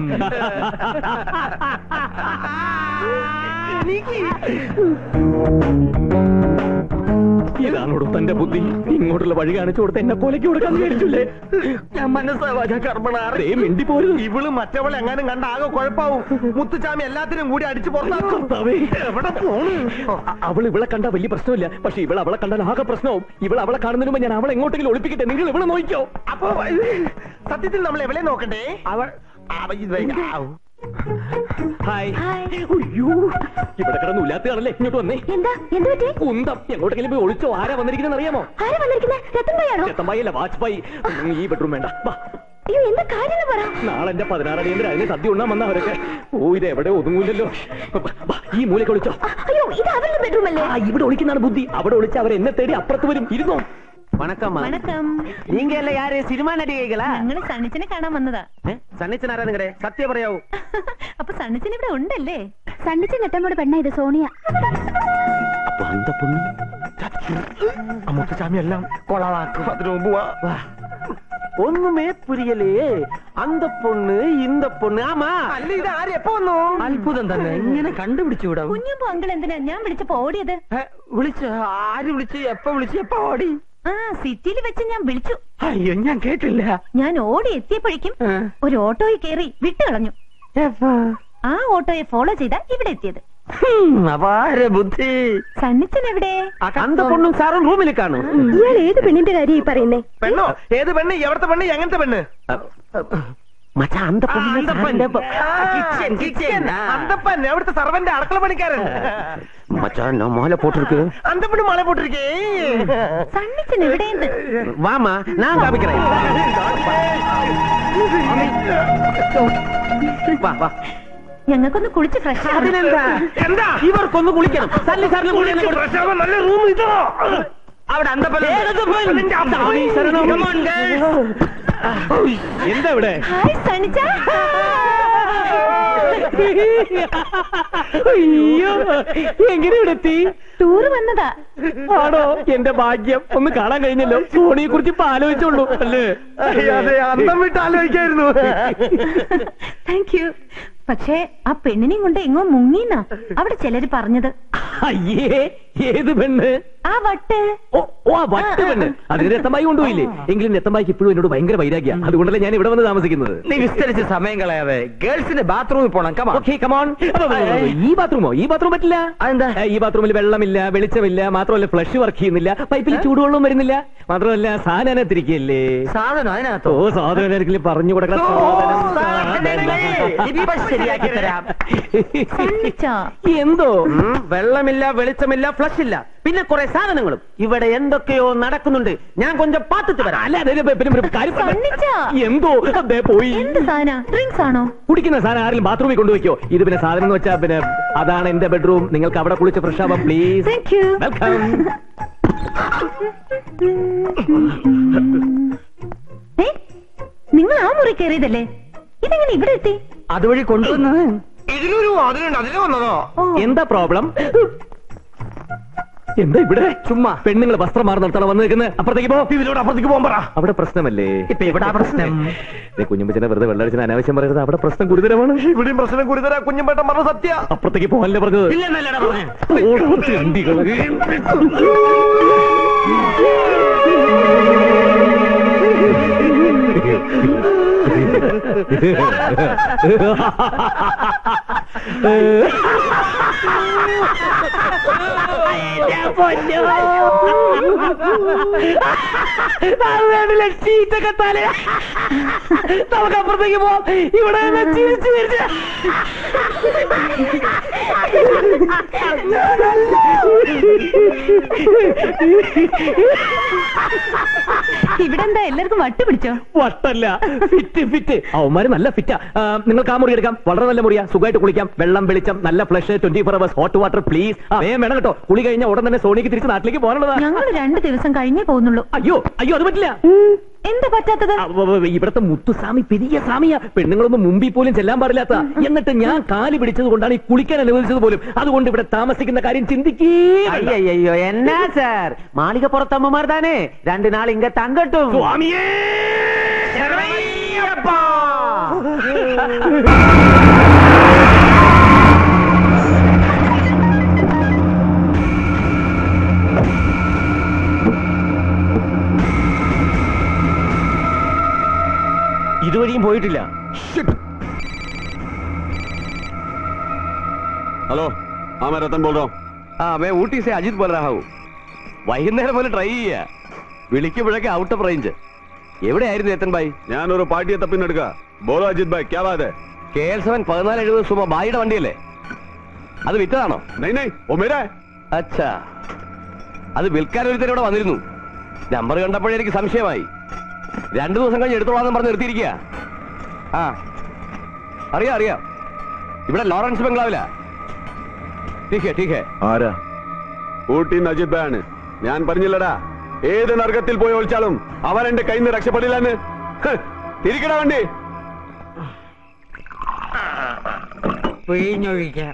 ഇതാണോടോ തന്റെ ബുദ്ധി ഇങ്ങോട്ടുള്ള വഴി കാണിച്ചു കൊടുത്ത് എന്നെ കൊലയ്ക്ക് കൊടുക്കാൻ വിചാരിച്ചില്ലേ ഞാൻ മനസ്സാവാ കർമ്മണ ദേ മിണ്ടി പോരുത് ഇവള് മറ്റവളെ എങ്ങാനും കണ്ട ആകെ കുഴപ്പാവും മുത്തുചാമി എല്ലാത്തിനും കൂടി അടിച്ചു പുറത്താക്കും കർത്താവേ. എവിടെ പോണു അ- അവൾ ഇവളെ കണ്ട വലിയ പ്രശ്നമില്ല പക്ഷെ ഇവൾ അവളെ കണ്ടാൽ ആകെ പ്രശ്നവും ഇവൾ അവളെ കാണുന്നതിന് മുമ്പ് ഞാൻ അവളെ എങ്ങോട്ടെങ്കിലും ഒളിപ്പിക്കട്ടെ നിങ്ങൾ ഇവിടെ നോക്കിയോ അപ്പൊ സത്യത്തിൽ നമ്മൾ എവിടെ നോക്കണ്ടേ അവൾ അവ- ഇത് വൈ- ആവൂ. ഹായ് അയ്യോ ഇവിടെ കിടന്ന് ഉല്ലാത്ത കാണല്ലേ ഇങ്ങോട്ട് വന്നേ എന്താ എന്ത് പറ്റി കുന്തം എങ്ങോട്ടെങ്കിലും പോയി ഒളിച്ചോ ആരാ വന്നിരിക്കുന്നത് അറിയാമോ ആരാ വന്നിരിക്കുന്നത് രത്തൻഭായാണോ ചെത്തമ്പായി അല്ല വാജ്പായി ഉം, ഈ ബെഡ്റൂം വേണ്ട വാ അയ്യോ എന്താ കാര്യം പറ നാളെ എന്റെ പതിനാറടിയന്തര അതിന് സദ്യ ഉണ്ണാൻ വന്ന അവരൊക്കെ ഓ ഇത് എവിടെ ഒതുങ്ങൂലല്ലോ വാ, ഈ മൂലയ്ക്ക് ഒളിച്ചോ അയ്യോ ഇത് അവരുടെ ബെഡ്റൂം അല്ലേ ആ ഇവിടെ ഒളിക്കുന്നതാണ് ബുദ്ധി അവിടെ ഒളിച്ച് അവർ എന്നെ തേടി അപ്പുറത്ത് വരും ഇരുന്നോ വണക്കം വണക്കം നീങ്ക അല്ല യാര് സിനിമ നടികകളാ ഞങ്ങള് സണ്ണിച്ചനെ കാണാൻ വന്നതാ സണ്ണിച്ചൻ ആരാ നിങ്ങളുടെ സത്യം പറയാവൂ അപ്പൊ സണ്ണിച്ചൻ ഇവിടെ ഉണ്ടല്ലേ സണ്ണിച്ച നെട്ടമ്മയുടെ പെണ്ണ ഇത് സോണിയ അപ്പൊ അന്ത പൊണ്ണു ആ മുത്തുചാമി എല്ലാം കൊളവാക്കും അതിനു മുമ്പ് വാ. ഒന്നുമേ പുരിയലേ അന്ത പൊണ്ണ് ഇന്ത പൊണ്ണ് ആമാ അല്ല ഇത് ആര് എപ്പോ വന്നു അത്ഭുതം തന്നെ ഇങ്ങനെ കണ്ടുപിടിച്ചു വിടാം കുഞ്ഞുമ്പോ അങ്കിൾ എന്തിനാ ഞാൻ വിളിച്ചപ്പോ ഓടിയത് വിളിച്ചു ആര് വിളിച്ച് എപ്പ വിളിച്ച് എപ്പ ഓടി ആ സിറ്റിയിൽ വെച്ച് ഞാൻ വിളിച്ചു അയ്യോ ഞാൻ കേട്ടില്ല ഞാൻ ഓടി എത്തിയപ്പോഴേക്കും ആ. ഒരു ഓട്ടോയിൽ കയറി വിട്ടു കളഞ്ഞു എപ്പ? ആ ഓട്ടോയെ ഫോളോ ചെയ്താ ഇവിടെ എത്തിയത് അപാര ബുദ്ധി സണ്ണിച്ചൻ എവിടെ അന്ത പൊണ്ണും സാറും റൂമിൽ കാണും ഇയാൾ ഏത് പെണ്ണിന്റെ കാര്യം ഈ പറയുന്നേ പെണ്ണോ ഏത് പെണ്ണ് എവിടത്തെ പെണ്ണ് എങ്ങനത്തെ പെണ്ണ് മച്ചാ അന്ത കിച്ചൻ കിച്ചൻ അന്തപ്പൻ എവിടുത്തെ സർവന്റെ അടുക്കള പണിക്കാരൻ മച്ചാൻ ഞാൻ മാല പോട്ടിருக்கு അന്തപ്പന് മല പോട്ടിരിക്കേ സണ്ണിച്ചൻ എവിടെയെന്ന് വാമാ ഞാൻ കാമിക്കറേ വാ വാ ഞങ്ങൾക്കൊന്ന് കുളിച്ച് ഫ്രഷ് അതിനെന്താ എന്താ ഇവർക്കൊന്ന് കുളിക്കണം സല്ലി സാറിന് കുളിക്കണം ഫ്രഷ് ആവാൻ നല്ല റൂം ഇതോ അവിടെ അന്തപ്പൻ എന്താ ഇവിടെ ഹായ് സണ്ണിച്ച അയ്യോ എങ്ങനെ ഇവിടെ എത്തി ടൂർ വന്നതാ ആണോ എന്റെ ഭാഗ്യം ഒന്ന് കാണാൻ കഴിഞ്ഞല്ലോ സോണിയെ കുറിച്ച് ഇപ്പൊ ആലോചിച്ചുള്ളൂ അല്ലേ അതെ അന്തം വിട്ട് ആലോചിക്കായിരുന്നു താങ്ക് യു പക്ഷേ ആ പെണ്ണിനെയും കൊണ്ട് എങ്ങോ മുങ്ങിന്നാ അവിടെ ചിലര് പറഞ്ഞത് അയ്യേ ഏത് പെണ്ണ് ആ വട്ട് ഓ ഓ ആ വട്ട് പെണ്ണ് അതിന് രത്തമ്പായി കൊണ്ടുപോയില്ലേ എങ്കിലും രത്തമ്പായിക്ക് ഇപ്പോഴും എന്നോട് ഭയങ്കര വൈരാഗ്യ അതുകൊണ്ടല്ലേ ഞാൻ ഇവിടെ വന്ന് താമസിക്കുന്നത് നീ വിസ്തരിച്ച് സമയം കളയാതെ ഗേൾസിന്റെ ബാത്റൂമിൽ പോണം കമാ ഓക്കെ കമോൺ ഈ ബാത്റൂമോ ഈ ബാത്റൂം പറ്റില്ല അതെന്താ? ഏ, ഈ ബാത്റൂമിൽ വെള്ളമില്ല വെളിച്ചമില്ല മാത്രമല്ല ഫ്ലഷ് വർക്ക് ചെയ്യുന്നില്ല പൈപ്പിൽ ചൂടുവെള്ളവും വരുന്നില്ല മാത്രമല്ല സാധനം തിരിക്കല്ലേ സാധനം ഓ അതിനകത്തോ സാധനം ആരെങ്കിലും പറഞ്ഞു കൊടുക്കണം ഇപ്പൊ ശരിയാക്കി തരാം സണ്ണിച്ച എന്തോ ഉം, വെള്ളമില്ല വെളിച്ചമില്ല ഫ്ലഷ് ഇല്ല പിന്നെ കുറെ സാധനങ്ങളും ഇവിടെ എന്തൊക്കെയോ നടക്കുന്നുണ്ട് ഞാൻ കൊഞ്ചം പാത്തിട്ട് വരാം അല്ല അതെ, അതെ, പിന്നെ ഒരു കാര്യം പറഞ്ഞ- സണ്ണിച്ചാ. എന്തോ അതെ പോയി എന്ത് സാധന ഡ്രിങ്ക്സ് ആണോ കുടിക്കുന്ന സാധനം ആരെങ്കിലും ബാത്റൂമിൽ കൊണ്ടുവയ്ക്കോ ഇത് പിന്നെ സാധനം എന്ന് വെച്ചാൽ പിന്നെ അതാണ് എന്റെ ബെഡ്റൂം നിങ്ങൾക്ക് അവിടെ കുളിച്ച് ഫ്രഷ് ആവാം പ്ലീസ് താങ്ക് യു വെൽക്കം ഏ നിങ്ങൾ ആ മുറി കയറിയതല്ലേ ഇതെങ്ങനെ ഇവിടെ എത്തി അതുവഴി കൊണ്ടുവന്ന് ഇതിലൊരു അതിലുണ്ട് അതില് വന്നതോ ഓ എന്താ പ്രോബ്ലം എന്താ ഇവിടെ ചുമ്മാ പെണ്ണുങ്ങൾ വസ്ത്രം മാറി നിർത്തണം വന്ന് നിൽക്കുന്നത് അപ്പുറത്തേക്ക് പോ ഇതിലൂടെ അപ്പുറത്തേക്ക് പോകാൻ പറ അവിടെ പ്രശ്നമല്ലേ ഇപ്പൊ എവിടാ പ്രശ്നം കുഞ്ഞുമ്പച്ചനെ വെറുതെ വെള്ളടിച്ചിന് അനാവശ്യം പറയരുത് അവിടെ പ്രശ്നം ഗുരുതരമാണ് ഇവിടെയും പ്രശ്നം കുരുതര കുഞ്ഞമ്പേട്ടൻ പറഞ്ഞ സത്യ അപ്പുറത്തേക്ക് പോകാനല്ലേ പറഞ്ഞത് ഇല്ലെന്നല്ലടാ പറഞ്ഞേ ഓടോ, ചണ്ടികള്. ഷീറ്റൊക്കെ തല നമുക്ക് അപ്പുറത്തേക്ക് പോവാം ഇവിടെ നിന്ന് ചിരിച്ച് ചിരിച്ച് ഇവിടെ എന്താ എല്ലാവർക്കും വട്ട് പിടിച്ചോ വട്ടല്ല ഫിറ്റ് ഫിറ്റ് അവന്മാര് നല്ല ഫിറ്റാ ആ, നിങ്ങൾക്ക് ആ മുറി എടുക്കാം വളരെ നല്ല മുറിയാ സുഖമായിട്ട് കുളിക്കാം വെള്ളം വെളിച്ചം നല്ല flush twenty four hours hot water please വേഗം വേണം കേട്ടോ കുളി കഴിഞ്ഞാൽ ഉടൻ തന്നെ സോണിക്ക് തിരിച്ച് നാട്ടിലേക്ക് പോകാനുള്ളതാ ഞങ്ങൾ രണ്ടു ദിവസം കഴിഞ്ഞേ പോകുന്നുള്ളൂ അയ്യോ അയ്യോ അത് പറ്റില്ല എന്താ പറ്റാത്തത് ആ, വ- വ- ഇവിടത്തെ മുത്തുസ്വാമി പെരിയ സ്വാമിയാ പെണ്ണുങ്ങളൊന്നും മുമ്പിൽ പോലും ചെല്ലാൻ പാടില്ലാത്ത എന്നിട്ട് ഞാൻ കാല് പിടിച്ചത് കൊണ്ടാണ് ഈ കുളിക്കാൻ അനുവദിച്ചത് പോലും അതുകൊണ്ട് ഇവിടെ താമസിക്കുന്ന കാര്യം ചിന്തിക്കേ വേണ്ട. അയ്യോ എന്നാ സാർ മാളികപ്പുറത്തമ്മമാർ താനേ രണ്ടു നാൾ ഇങ്ങ തങ്കട്ടും സ്വാമിയേ ഇതുവഴിയും പോയിട്ടില്ല हेलो हाँ मैं रतन बोल रहा हूँ ആ മേ ഊട്ടി സെ അജിത് ബോൽ രഹാ ഹൂം വൈകുന്നേരം പോലെ ട്രൈ ചെയ്യാ വിളിക്കുമ്പോഴൊക്കെ ഔട്ട് ഓഫ് റേഞ്ച് എവിടെയായിരുന്നു എത്തൻ ഭായി ഞാനൊരു പാർട്ടിയെ തപ്പിന്നെടുക്ക ബോലോ അജിത് ഭായ് ക്യാ ബാത് ഹൈ കെ എൽ സെവൻ പതിനാല് എഴുപത് സുമ ബായിയുടെ വണ്ടിയല്ലേ അത് വിറ്റതാണോ नहीं नहीं वो मेरा है അച്ഛാ അത് വിൽക്കാൻ ഒരുത്തരം ഇവിടെ വന്നിരുന്നു നമ്പർ കണ്ടപ്പോഴേ എനിക്ക് സംശയമായി രണ്ടു ദിവസം കഴിഞ്ഞ് എടുത്തോളാന്ന് പറഞ്ഞ് നിർത്തിയിരിക്കുക ആ അറിയാം അറിയാം ഇവിടെ ലോറൻസ് ബംഗ്ലാവിലാ ടീക്കേ ടീക്കേ ആരാ ഊട്ടി അജിത് ഭായ് ആണ് ഞാൻ പറഞ്ഞില്ലടാ ഏത് നർഗത്തിൽ പോയി ഒളിച്ചാലും അവൻ എന്റെ കയ്യിൽ നിന്ന് രക്ഷപ്പെടില്ലെന്ന് ഹ്, തിരിക്കടാ വണ്ടി പിഴിഞ്ഞൊഴിക്കാം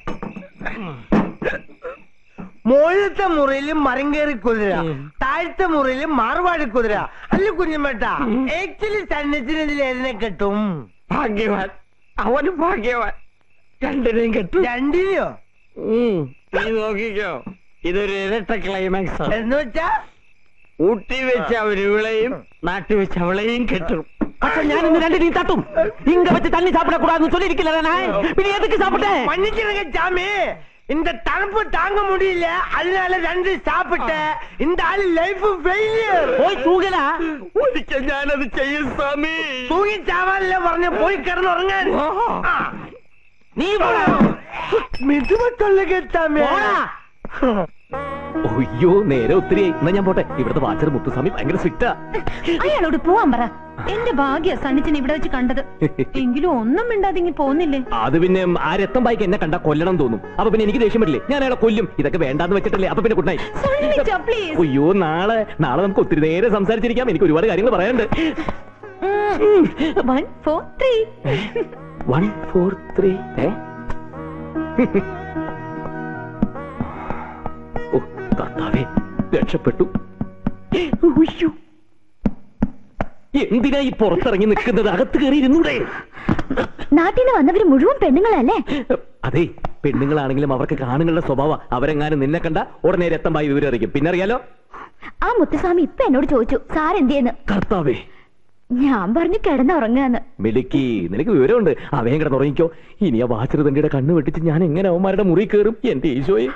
മുകളിലത്തെ മുറിയിലും മരം കയറി കുതിര താഴത്തെ മുറിയിലും മാർവാടി കുതിര അല്ല കുഞ്ഞമ്മേട്ട ആക്ച്വലി സന്നിധിന് ഇതിൽ ഏതിനെ കിട്ടും ഭാഗ്യവാൻ അവന് ഭാഗ്യവാൻ രണ്ടിനെയും കെട്ടു രണ്ടിനെയോ ഉം. നീ നോക്കിക്കോ ഇതൊരു ഇരട്ട ക്ലൈമാക്സ് എന്ന് വെച്ചാ ഊട്ടി വെച്ച് അവര് ഇവളെയും നാട്ടിൽ വെച്ച് അവളെയും കെട്ടും പക്ഷെ ഞാൻ ഇന്ന് രണ്ട് നീ തട്ടും ഇങ്ക വെച്ച് തണ്ണി സാപ്പിട കൂടാന്ന് ചൊല്ലിയിരിക്കില്ല പിന്നെ എതുക്ക് സാപ്പിട്ടേ மன்னிச்சிருங்க சாமி இந்த தണുപ്പ് தாங்க முடியல அதனால ரெண்டு சாப்பிட்டேன் இந்த ஆளு லைஃப் ஃபெயிலியர் പോയി തൂകല ഒരിക്കൽ ഞാനത് ചെയ്യും സ്വാമി തൂങ്ങി ചാവാനല്ലേ പറഞ്ഞ പോയി കിടന്നുറങ്ങാൻ ആ. നീ മിതുമത്തുള്ള കേട്ടാമേ അയ്യോ നേരെ ഒത്തിരി എന്നാ ഞാൻ പോട്ടെ ഇവിടുത്തെ വാച്ചർ മുത്തുസ്വാമി ഭയങ്കര സ്ട്രിക്റ്റാ അയാളോട് പോവാൻ പറ എന്റെ ഭാഗ്യ സണ്ണിച്ചൻ ഇവിടെ വെച്ച് കണ്ടത് എങ്കിലും ഒന്നും മിണ്ടാതിങ്ങി പോന്നില്ലേ അത് പിന്നെ ആ രക്തം ബായിക്ക് എന്നെ കണ്ടാ കൊല്ലണം തോന്നും അപ്പൊ പിന്നെ എനിക്ക് ദേഷ്യം പറ്റില്ലേ ഞാൻ അയാളെ കൊല്ലും ഇതൊക്കെ വേണ്ടാന്ന് വെച്ചിട്ടല്ലേ അപ്പൊ പിന്നെ ഗുഡ് സണ്ണിച്ച, നൈറ്റ് please. അയ്യോ നാളെ നാളെ നമുക്ക് ഒത്തിരി നേരെ സംസാരിച്ചിരിക്കാം എനിക്ക് ഒരുപാട് കാര്യങ്ങൾ പറയാനുണ്ട് one four three one four three ഏ ഓ കർത്താവേ രക്ഷപ്പെട്ടു ഉയ്യോ. എന്തിനാ ഈ പുറത്തിറങ്ങി നിൽക്കുന്നത് അകത്ത് കയറി ഇരുന്നൂടെ നാട്ടിൽ നിന്ന് വന്നവര് മുഴുവൻ പെണ്ണുങ്ങളല്ലേ അതെ പെണ്ണുങ്ങളാണെങ്കിലും അവർക്ക് കാണുങ്ങളുടെ സ്വഭാവം അവരെങ്ങാനും നിന്നെ കണ്ട ഉടനെ രക്തമായി വിവരം അറിയിക്കും പിന്നെ അറിയാലോ ആ മുത്തുസ്വാമി ഇപ്പൊ എന്നോട് ചോദിച്ചു സാർ എന്തിയെന്ന് കർത്താവേ ഞാൻ പറഞ്ഞു കിടന്നുറങ്ങാന്ന് മിടുക്കി നിനക്ക് വിവരമുണ്ട് അവയും കിടന്നുറങ്ങിക്കോ ഇനി ആ വാച്ചറുതണ്ടിയുടെ കണ്ണ് വെട്ടിച്ച് ഞാൻ എങ്ങനെ അവന്മാരുടെ മുറി കയറും എന്റെ ഈശോയെ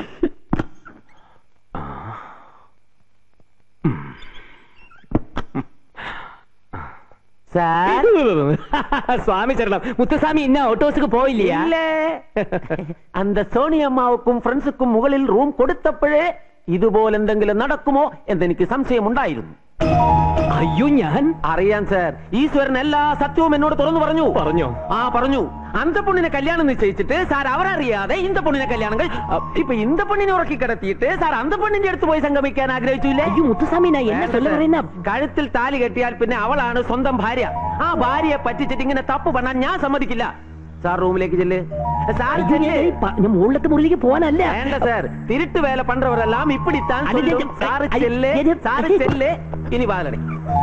സാർ സ്വാമി ശരണം മുത്തുസ്വാമി ഇന്ന ഓട്ടോസുക്ക് പോയില്ല இல்ல அந்த സോണി അമ്മാവുക്കും ഫ്രണ്ട്സുക്കും മുകളിൽ റൂം കൊടുത്തപ്പോഴേ ഇതുപോലെ എന്തെങ്കിലും നടക്കുമോ എന്നെനിക്ക് സംശയമുണ്ടായിരുന്നു അയ്യോ ഞാൻ അറിയാൻ സാർ ഈശ്വരൻ എല്ലാ സത്യവും എന്നോട് തുറന്നു പറഞ്ഞു പറഞ്ഞോ ആ പറഞ്ഞു അന്ത പൊണ്ണിനെ കല്യാണം നിശ്ചയിച്ചിട്ട് സാർ അവരറിയാതെ ഇന്ത പൊണ്ണിനെ കല്യാണം കഴി- അ, ഇപ്പൊ ഇന്ത പൊണ്ണിനെ ഉറക്കി കിടത്തിയിട്ട് സാർ അന്ത പൊണ്ണിന്റെ അടുത്ത് പോയി സംഗമിക്കാൻ ആഗ്രഹിച്ചില്ലേ അയ്യോ മുത്തുസ്വാമി ഞാൻ എന്നെ വേണ്ട சொல்ல സാർ. പറയുന്ന കഴുത്തിൽ താലി കെട്ടിയാൽ പിന്നെ അവളാണ് സ്വന്തം ഭാര്യ ആ ഭാര്യയെ പറ്റിച്ചിട്ട് ഇങ്ങനെ തപ്പ് പണാൻ ഞാൻ സമ്മതിക്കില്ല സാർ റൂമിലേക്ക് ചെല്ല് സാർ അയ്യോ, ചെല്ല്. ഞാൻ ഈ പ- ഞാൻ മുകളിലത്തെ മുറിയിലേക്ക് പോകാനല്ല വേണ്ട സാർ തിരുട്ട് വേല പண்றவரெல்லாம் இப்படித்தான் அது சொல்லும். இது- സാറ് அது- ചെല്ല് ഇത്- സാറ് ചെല്ല് ഇനി വാതിലട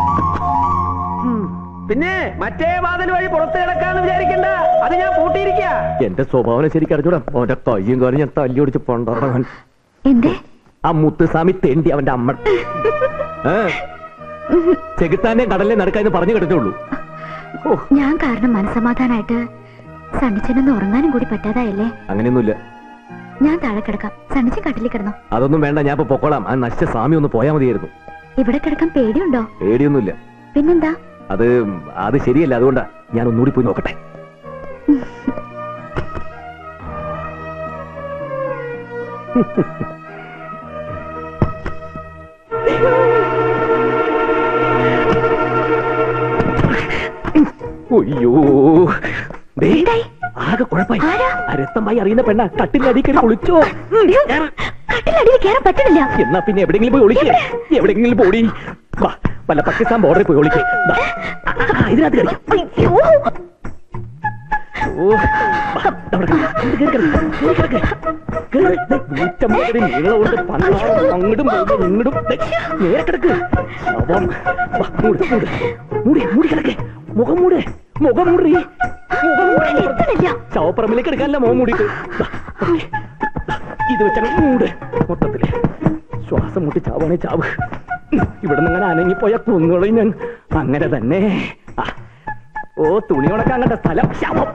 പിന്നെ മറ്റേ വാതിൽ വഴി പുറത്ത് കിടക്കാന്ന് വിചാരിക്കണ്ട അത് ഞാൻ പൂട്ടിയിരിക്കുക എന്റെ സ്വഭാവം ശരിക്കും അറിഞ്ഞൂടാ അവന്റെ കയ്യും കാര്യം ഞാൻ തല്ലി ഓടിച്ച് പണ്ടറങ്ങാൻ എന്തേ ആ മുത്തുസ്വാമി തെണ്ടി അവന്റെ അമ്മ ഏ? ചെകുത്താന്റെ കടലിലെ നടക്കാന്ന് പറഞ്ഞു കിടന്നുള്ളൂ ഞാൻ കാരണം മനസമാധാനായിട്ട് സണ്ണിച്ചനൊന്ന് ഉറങ്ങാനും കൂടി പറ്റാതായല്ലേ അങ്ങനെയൊന്നുമില്ല ഞാൻ താഴെ കിടക്കാം സണ്ണിച്ചൻ കട്ടിലിൽ കിടന്നു അതൊന്നും വേണ്ട ഞാൻ ഇപ്പൊ പൊക്കോളാം ആ നശിച്ച സ്വാമി ഒന്ന് പോയാൽ മതിയായിരുന്നു ഇവിടെ കിടക്കാൻ പേടിയുണ്ടോ പേടിയൊന്നുമില്ല പിന്നെന്താ അത് അത് ശരിയല്ല അതുകൊണ്ടാ ഞാൻ ഒന്നുകൂടി പോയി നോക്കട്ടെ അയ്യോ ദേ, ആകെ കുഴപ്പമായി ആ രക്തമായി അറിയുന്ന പെണ്ണ കട്ടിലടി കയറി ഒളിച്ചോ കട്ടിലടിയിൽ കയറാൻ പറ്റുന്നില്ല എന്നാ പിന്നെ എവിടെയെങ്കിലും പോയി ഒളിക്കേ എവിടെയെങ്കിലും പോടി വാ വല്ല പാകിസ്ഥാൻ ബോർഡറിൽ പോയി ഒളിക്കേ വാ. ആ, ആ, ആ, ഇതിനകത്ത് കളിക്കാം അയ്യോ ഓ വാ, അവിടെ കിടക്ക്. ഇത് കേറി കിടക്ക്. കേറി കിടക്ക്. കേറി. ദേ, നൂറ്റമ്പത് നീളമുണ്ട് പണ്ടാളം അങ്ങോട്ടും പോകുമ്പോ ഇങ്ങോട്ടും ദേ, നേരെ കിടക്ക് ശവം. വാ, മൂട്, മൂട്. മൂടി മൂടി കിടക്ക് മുഖം മൂട് മുഖം മൂടി മുഖം മൂടി ശവപ്പറമ്പിലേക്ക് എടുക്കാനല്ല മുഖം മൂടിയിട്ട് ദാ, ഓക്കേ. ദാ, ഇത് വെച്ചാൽ മൂട് മൊത്തത്തില് ശ്വാസം മുട്ടി ചാവാണേ ചാവ് ഇവിടെ നിന്ന് അങ്ങനെ അനങ്ങിപ്പോയ കൊന്നുകളയും ഞാൻ അങ്ങനെ തന്നെ ആ, ഓ തുണി ഉണക്കാൻ കണ്ട സ്ഥലം ശവം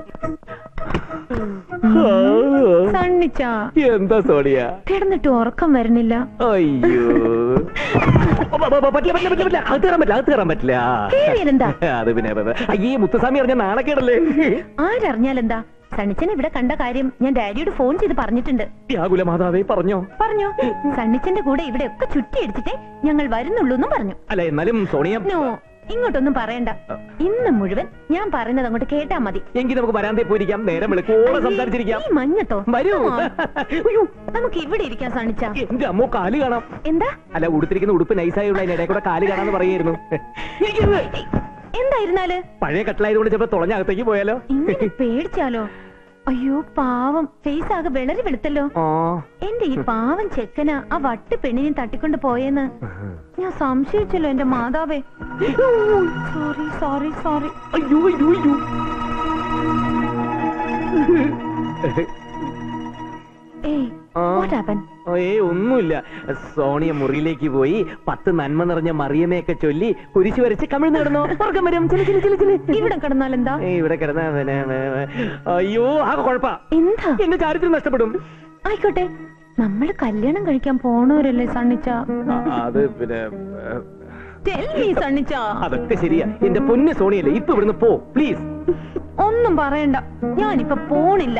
സണ്ണിച്ച എന്താ സോണിയ കിടന്നിട്ട് ഉറക്കം വരുന്നില്ല അയ്യോ പ- പ- പ- പറ്റില്ല പറ്റില്ല പറ്റില്ല പറ്റില്ല അകത്ത് കയറാൻ പറ്റില്ല അകത്ത് കയറാൻ പറ്റില്ല കേറിയതെന്താ? അത് പിന്നെ പ- പ- അയ്യേ മുത്തസ്വാമി അറിഞ്ഞ നാണക്കേടല്ലേ ആരറിഞ്ഞാലെന്താ സണ്ണിച്ചൻ ഇവിടെ കണ്ട കാര്യം ഞാൻ ഡാഡിയോട് ഫോൺ ചെയ്ത് പറഞ്ഞിട്ടുണ്ട് വ്യാകുല മാതാവേ പറഞ്ഞോ പറഞ്ഞു സണ്ണിച്ചന്റെ കൂടെ ഇവിടെ ഒക്കെ ചുറ്റി അടിച്ചിട്ടേ ഞങ്ങൾ വരുന്നുള്ളൂ എന്നും പറഞ്ഞു അല്ല എന്നാലും സോണിയ നോ ഇങ്ങോട്ടൊന്നും പറയണ്ട ഇന്ന് മുഴുവൻ ഞാൻ പറയുന്നത് അങ്ങോട്ട് കേട്ടാ മതി എങ്കിൽ നമുക്ക് വരാന്തേ പോയിരിക്കാം നേരം വെളുക്കോടെ സംസാരിച്ചിരിക്കാം ഈ മഞ്ഞത്തോ വരൂ Come on. അയ്യോ, നമുക്ക് ഇവിടെ ഇരിക്കാൻ സണ്ണിച്ച എന്റെ അമ്മോ കാല് കാണാം എന്താ അല്ല ഉടുത്തിരിക്കുന്ന ഉടുപ്പ് നൈസായുള്ള അതിനിടെ കൂടെ കാല് കാണാന്ന് പറയായിരുന്നു എന്തായിരുന്നാല് പഴയ കട്ടിലായതുകൊണ്ട് ചിലപ്പോ തുളഞ്ഞകത്തേക്ക് പോയാലോ ഇങ്ങനെ പേടിച്ചാലോ അയ്യോ പാവം ഫേസ് ആകെ വിളറി വെളുത്തല്ലോ എന്റെ ഈ പാവം ചെക്കന ആ വട്ട് പെണ്ണിനെ തട്ടിക്കൊണ്ട് പോയെന്ന് ഞാൻ സംശയിച്ചല്ലോ എന്റെ മാതാവേ സോറി സോറി സോറി അയ്യോ അയ്യോ അയ്യോ ഏയ് ആ. വാട്ട് ഹാപ്പൻ ഏ ഒന്നുമില്ല സോണിയ മുറിയിലേക്ക് പോയി പത്ത് നന്മ നിറഞ്ഞ മറിയമയൊക്കെ ചൊല്ലി കുരിശു വരച്ച് കമിഴ്ന്ന് കിടന്നു ഉറക്കം വരും ചില ചില ചില ചില ഇവിടെ കിടന്നാൽ എന്താ ഇവിടെ കിടന്ന പിന്നെ, ഏ, അയ്യോ ആകെ കുഴപ്പാ എന്താ എന്റെ ചാരിത്രം നഷ്ടപ്പെടും ആയിക്കോട്ടെ നമ്മള് കല്യാണം കഴിക്കാൻ പോണവരല്ലേ സണ്ണിച്ച ആ, അത് പിന്നെ ഏ, Tell me, സണ്ണിച്ച അതൊക്കെ ശരിയാ എന്റെ പൊന്ന് സോണിയല്ലേ ഇപ്പൊ ഇവിടുന്ന് പോ പ്ലീസ് ഒന്നും പറയണ്ട ഞാനിപ്പൊ പോണില്ല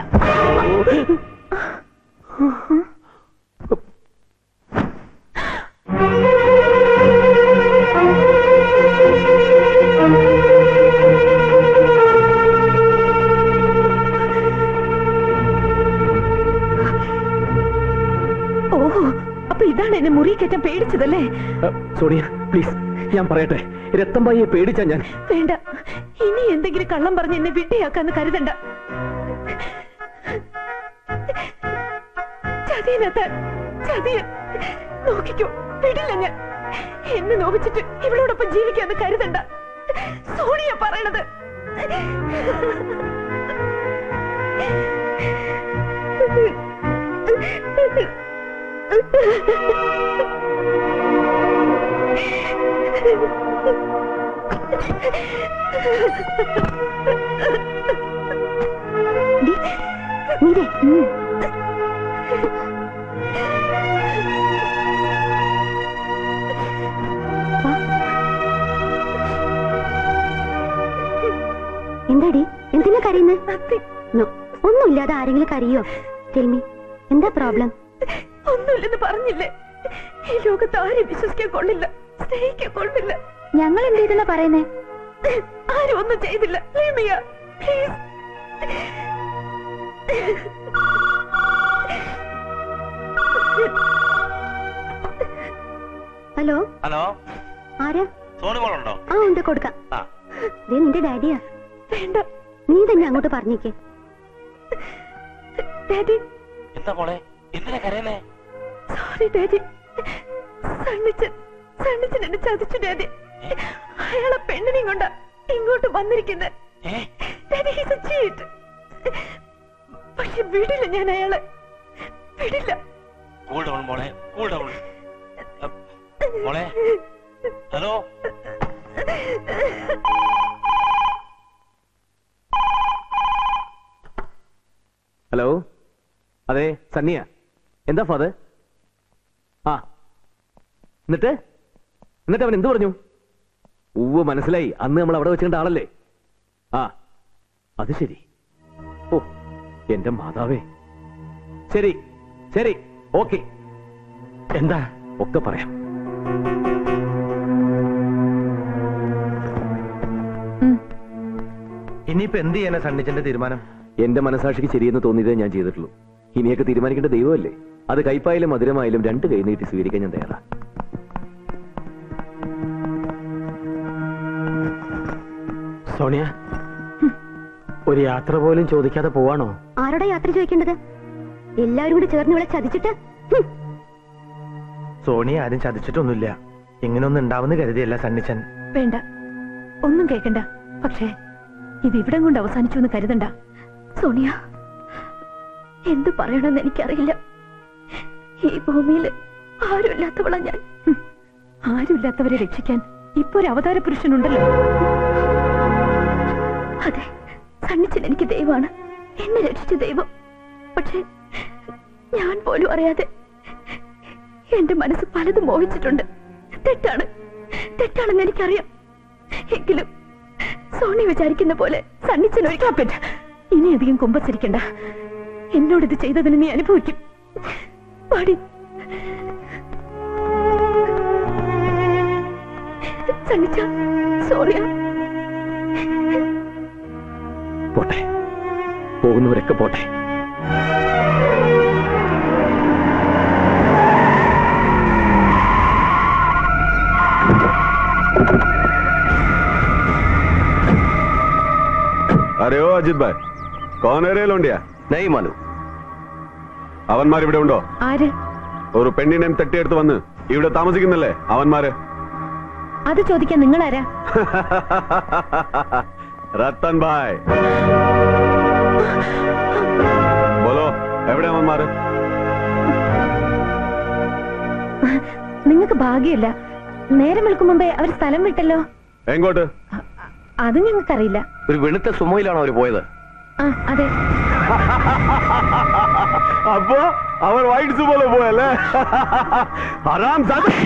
ഓഹോ അപ്പൊ ഇതാണ് എന്നെ മുറി കയറ്റാൻ പേടിച്ചതല്ലേ ഏ, സോണിയ പ്ലീസ് ഞാൻ പറയട്ടെ രത്തമ്പായിയെ പേടിച്ചാ ഞാൻ വേണ്ട ഇനി എന്തെങ്കിലും കള്ളം പറഞ്ഞ് എന്നെ വിട്ടയാക്കാന്ന് കരുതണ്ട ചതിയനത്താൻ ചതിയ നോക്കിക്കോ വിടില്ല ഞാൻ എന്നെ നോവിച്ചിട്ട് ഇവളോടൊപ്പം ജീവിക്കാന്ന് കരുതണ്ട സോണിയ പറയണത് നീരേ എന്താടി എന്തിനാ കരയുന്നത് നോ ഒന്നുമില്ലാതെ ആരെങ്കിലും കരയോ ടെൽമി എന്താ പ്രോബ്ലം ഒന്നുമില്ലെന്ന് പറഞ്ഞില്ലേ ഈ ലോകത്ത് ആരെയും വിശ്വസിക്കാൻ കൊള്ളില്ല സ്നേഹിക്കാൻ കൊള്ളില്ല ഞങ്ങൾ എന്ത് ചെയ്തെന്നാ പറയുന്നേ ആരും ഒന്നും ചെയ്തില്ല ലീമിയ പ്ലീസ് ഹലോ ഹലോ ആരാ സോണി മോളുണ്ടോ ആ ഉണ്ട് കൊടുക്കാം ആ ദേ നിന്റെ ഡാഡിയാ വേണ്ട നീ തന്നെ അങ്ങോട്ട് പറഞ്ഞേക്കേ ഡാഡി എന്താ മോളെ എന്തിനാ കരയുന്നേ സോറി ഡാഡി സണ്ണിച്ചൻ സണ്ണിച്ചൻ എന്നെ ചതിച്ചു ഡാഡി അയാളെ പെണ്ണിനെയും കൊണ്ടാ ഇങ്ങോട്ട് വന്നിരിക്കുന്നത് ഡാഡി he's a cheat. പക്ഷെ വിടില്ല ഞാൻ അയാളെ വിടില്ല കൂൾ ഡൗൺ മോളെ കൂൾ ഡൗൺ മോളെ ഹലോ ഹലോ അതെ സണ്ണിയ എന്താ ഫാദർ ആ എന്നിട്ട് എന്നിട്ട് അവൻ എന്ത് പറഞ്ഞു ഉവ്വ് മനസ്സിലായി അന്ന് നമ്മൾ അവിടെ വെച്ചിട്ട് ആളല്ലേ ആ അത് ശരി ഓ എന്റെ മാതാവേ ശരി ശരി ഓക്കെ എന്താ ഒക്കെ പറയാം ഇനിയിപ്പോ എന്ത് ചെയ്യാനാ സണ്ണിച്ചന്റെ തീരുമാനം എന്റെ മനസാക്ഷിക്ക് ശരിയെന്ന് തോന്നിയതേ ഞാൻ ചെയ്തിട്ടുള്ളൂ ഇനിയൊക്കെ തീരുമാനിക്കേണ്ട ദൈവമല്ലേ അത് കയ്പായാലും മധുരമായാലും രണ്ട് കൈ നീട്ടി സ്വീകരിക്കാൻ ഞാൻ തയ്യാറാ സോണിയ ഒരു യാത്ര പോലും ചോദിക്കാതെ പോവാണോ ആരോടാ യാത്ര ചോദിക്കേണ്ടത് എല്ലാവരും കൂടി ചേർന്ന് ഇവിടെ ചതിച്ചിട്ട് ഹും, സോണി ആരും ചതിച്ചിട്ടൊന്നുമില്ല ഇങ്ങനൊന്നും ഉണ്ടാവുന്ന കരുതിയല്ല സണ്ണിച്ചൻ വേണ്ട ഒന്നും കേൾക്കണ്ട പക്ഷേ ഇത് ഇവിടം കൊണ്ട് അവസാനിച്ചു എന്ന് കരുതണ്ട സോണിയ എന്തു പറയണമെന്ന് എനിക്കറിയില്ല ഈ ഭൂമിയിൽ ആരുമില്ലാത്തവളാ ഞാൻ ഹും, ആരുമില്ലാത്തവരെ രക്ഷിക്കാൻ ഇപ്പൊ ഒരു അവതാര പുരുഷനുണ്ടല്ലോ അതെ സണ്ണിച്ചൻ എനിക്ക് ദൈവമാണ് എന്നെ രക്ഷിച്ച ദൈവം പക്ഷെ ഞാൻ പോലും അറിയാതെ എന്റെ മനസ്സ് പലതും മോഹിച്ചിട്ടുണ്ട് തെറ്റാണ് തെറ്റാണെന്ന് എനിക്കറിയാം എങ്കിലും സോണി വിചാരിക്കുന്ന പോലെ സണ്ണിച്ചൻ ഒഴിക്കാൻ ഇനി അധികം കുമ്പസരിക്കണ്ട എന്നോട് ഇത് ചെയ്തതിന് നീ അനുഭവിക്കും പാടി സണ്ണിച്ച സോണിയ പോട്ടെ പോകുന്നവരൊക്കെ പോട്ടെ अरे ओ अजित भाई कौन है रे लोंडिया नहीं मालूम അവന്മാർ ഇവിടെ ഉണ്ടോ ആര് ഒരു പെണ്ണിനെയും തട്ടിയെടുത്ത് വന്ന് ഇവിടെ താമസിക്കുന്നില്ലേ അവന്മാര് അത് ചോദിക്കാൻ നിങ്ങളാരാ റത്തൻ ഭായ് ബോലോ എവിടെ അവന്മാര് നിങ്ങൾക്ക് ഭാഗ്യമില്ല നേരം വിളിക്കും മുമ്പേ അവർ സ്ഥലം വിട്ടല്ലോ എങ്ങോട്ട് അത് ഞങ്ങൾക്കറിയില്ല ഒരു വെളുത്ത സുമോയിലാണോ അവര് പോയത് ആ അതെ അപ്പോ അവർ വൈറ്റ് പോലെ പോയല്ലേ ആരാം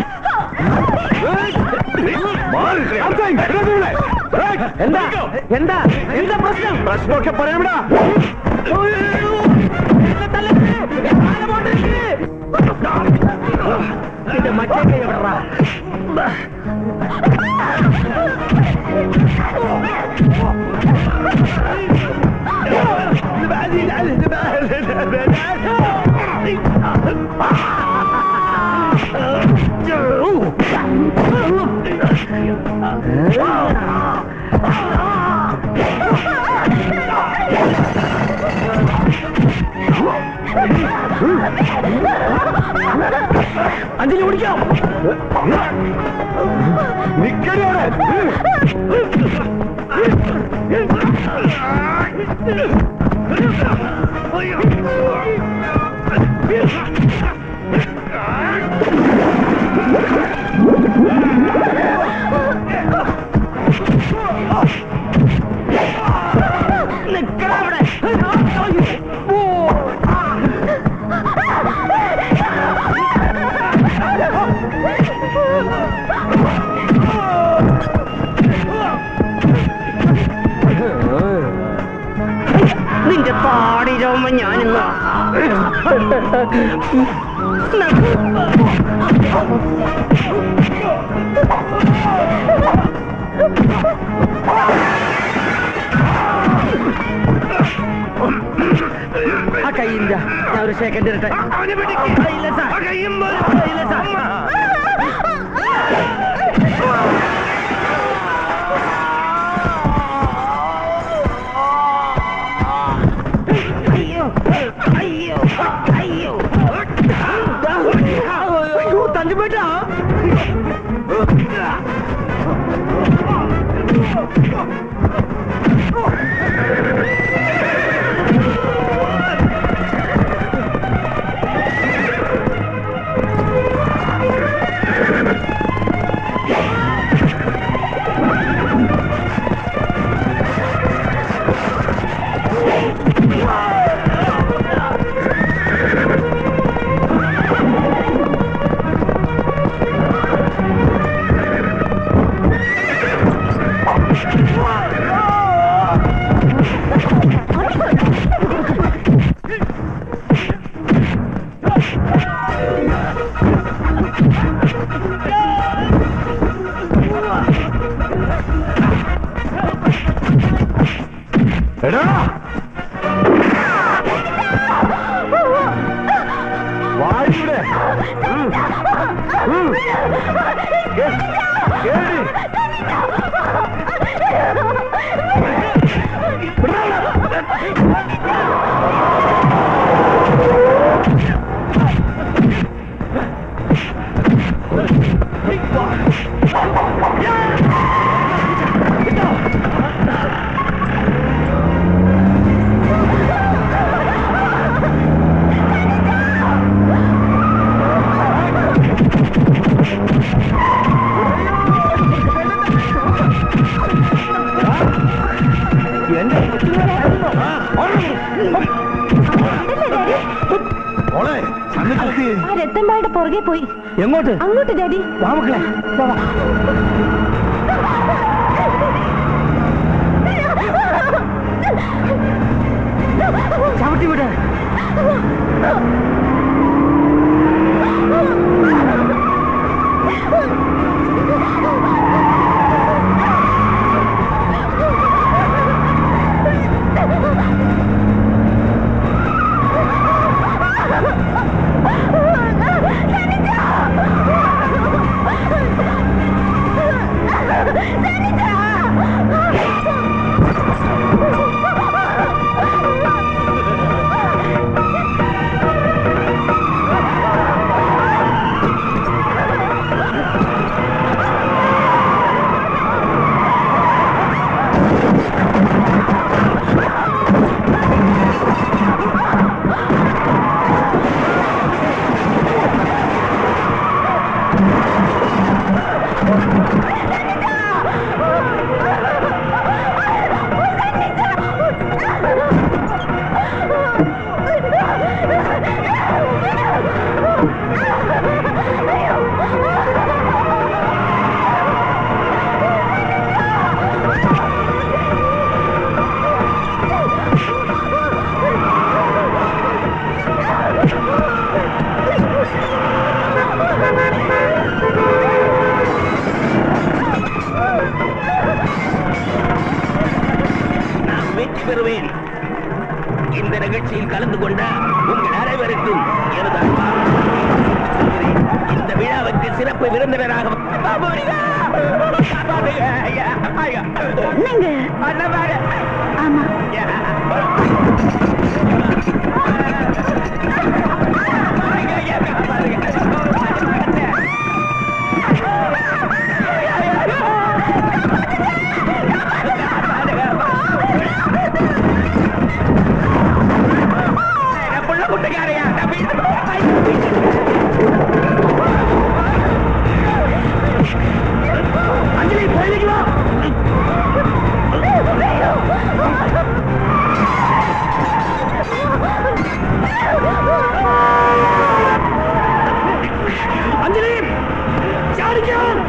എന്താ എന്താ എന്താ പ്രശ്നം പ്രശ്നമൊക്കെ പറയാമിടാ ഇത് മറ്റേ കൈ എവിടെടാ? അഞ്ജലി ഓടിക്കാം നിന്റെ താടി ചുമ ഞാനിന്ന് ആ കയ്യില്ല ഞാൻ ഒരു സെക്കൻഡ് ഇരട്ടെ ഇല്ല സാർ ഇല്ല സാർ അയ്യോ തല്ലുപേട്ടാ എടാ വാടിയുടെ മോളെ സന്നിധി ആ രത്തമ്പായുടെ പുറകെ പോയി എങ്ങോട്ട് അങ്ങോട്ട് ഡാഡി വാ മക്കളെ വാ, വാ. ചവിട്ടി വിട് ആ கொள்கிறேன் இந்த நிகழ்ச்சியில் கலந்து கொண்ட உங்கள் அனைவருக்கும் எனது அன்பான சொல்கிறேன். இந்த விழாவுக்கு சிறப்பு விருந்தினராக பாபுரிகா! பாபுரிகா! ஐயா, ஐயா. அண்ணா பாரு. புள்ள குட்டிக்காரையா அஞ்சலி போயிருக்கலாம் அஞ்சலி சாடிக்கும்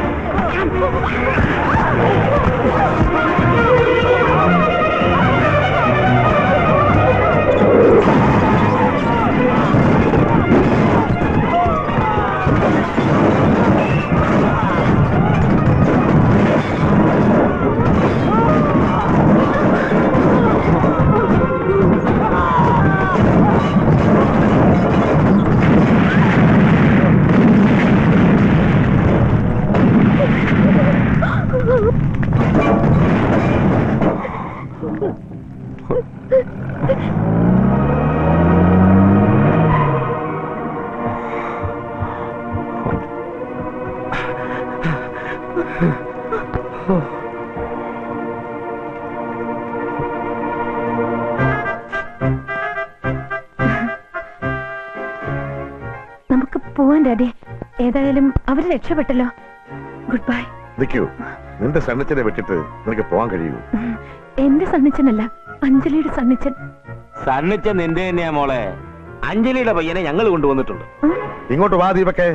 നമുക്ക് പോവാൻ ഡാഡി ഏതായാലും അവര് രക്ഷപ്പെട്ടല്ലോ ഗുഡ് ബൈ നിൽക്കൂ നിന്റെ സണ്ണച്ചനെ വിട്ടിട്ട് നിനക്ക് പോകാൻ കഴിയൂ എന്റെ സണ്ണിച്ചനല്ല അഞ്ജലിയുടെ സണ്ണിച്ചൻ സണ്ണിച്ച നിന്റെ തന്നെയാ മോളെ അഞ്ജലിയുടെ പയ്യനെ ഞങ്ങൾ കൊണ്ടുവന്നിട്ടുണ്ട് ഇങ്ങോട്ട് വാ ദീപക്കെ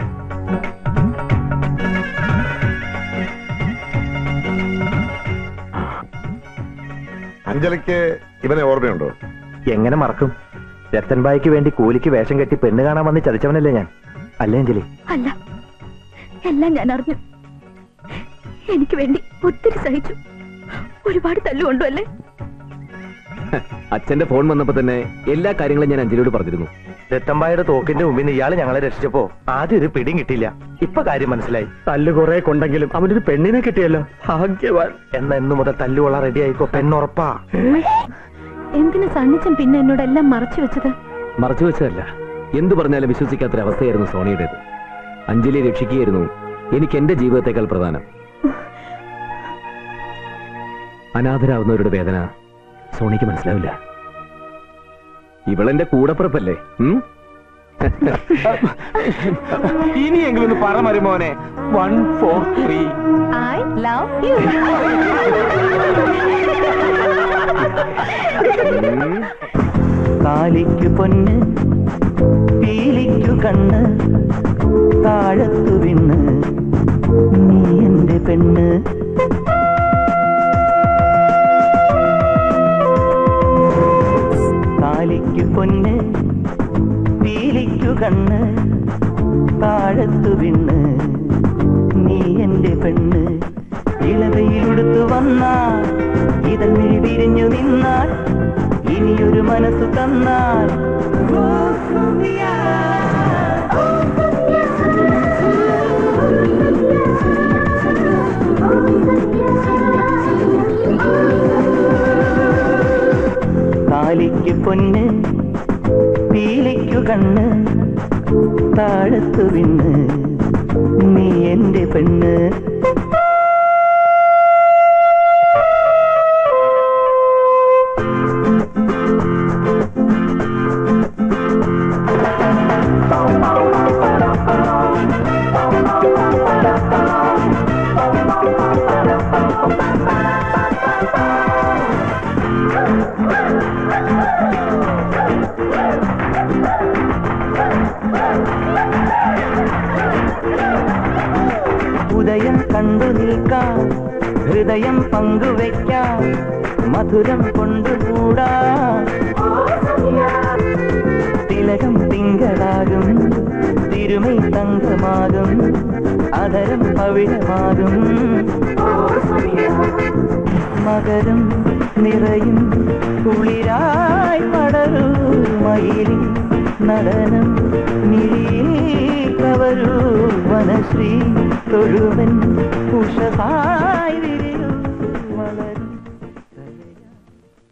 അഞ്ജലിക്ക് ഇവനെ ഓർമ്മയുണ്ടോ എങ്ങനെ മറക്കും രത്തൻബായിക്ക് വേണ്ടി കൂലിക്ക് വേഷം കെട്ടി പെണ്ണ് കാണാൻ വന്ന് ചതിച്ചവനല്ലേ ഞാൻ അല്ലേ അഞ്ജലി അല്ല എല്ലാം ഞാൻ അറിഞ്ഞു എനിക്ക് വേണ്ടി ഒത്തിരി സഹിച്ചു ഒരുപാട് തല്ലുകൊണ്ടു അല്ലേ അച്ഛന്റെ ഫോൺ വന്നപ്പോ തന്നെ എല്ലാ കാര്യങ്ങളും ഞാൻ അഞ്ജലിയോട് പറഞ്ഞിരുന്നു രത്തമ്പായുടെ തോക്കിന്റെ മുമ്പിൽ നിന്ന് ഇയാള് ഞങ്ങളെ രക്ഷിച്ചപ്പോ ആദ്യം ഒരു പിടിയും കിട്ടിയില്ല ഇപ്പൊ കാര്യം മനസ്സിലായി തല്ല് കുറെ കൊണ്ടെങ്കിലും അവനൊരു പെണ്ണിനെ കിട്ടിയല്ലോ ഭാഗ്യവാൻ എന്നാ ഇന്നു മുതൽ തല്ലുകൊള്ളാൻ റെഡി ആയിക്കോ പെണ്ണുറപ്പാ എന്തിനു സണ്ണിച്ചൻ പിന്നെ എന്നോട് എല്ലാം മറച്ചു വെച്ചത് മറച്ചു വെച്ചതല്ല എന്തു പറഞ്ഞാലും വിശ്വസിക്കാത്തൊരവസ്ഥയായിരുന്നു സോണിയുടേത് അഞ്ജലി രക്ഷിക്കുകയായിരുന്നു എനിക്ക് എന്റെ ജീവിതത്തെക്കാൾ പ്രധാനം അനാഥരാവുന്നവരുടെ വേദന സോണിക്ക് മനസ്സിലാവില്ല ഇവളെന്റെ കൂടപ്പിറപ്പല്ലേ ഉം? ഇനിയെങ്കിലും ഒന്ന് പറ മരുമോനെ one four three I love you കാലിക്കു പൊന്ന് പീലിക്കു കണ്ണ് താഴത്തു വിണ്ണ് നീ എന്റെ പെണ്ണ് കാലിക്കു പൊന്ന് പീലിക്കു കണ്ണ് താഴത്തു വിണ്ണ് നീ എന്റെ പെണ്ണ് ഇളവയിലുടുത്തു വന്നാൽ ഇതൾ മിഴി വിരിഞ്ഞു നിന്നാൽ ഇനിയൊരു മനസ്സു തന്നാൽ കാലിക്ക് പൊന്ന് പീലിക്കു കണ്ണ് താഴത്തു വിണ്ണ് നീ എന്റെ പെണ്ണ് ഉദയം കണ്ടു നിൽക്കാം ഹൃദയം പങ്കുവെക്കാം മധുരം കൊണ്ടുകൂടാ തിലകം തിങ്കളാകും തിരുമൈ തങ്കമാകും അതരം പവിഴമാകും മകരം നിറയും കുളിരാ മയിലിൻ നടനം മിഴിയിൽ കവരൂ വനശ്രീ തൊഴുവൻ ഉഷസാ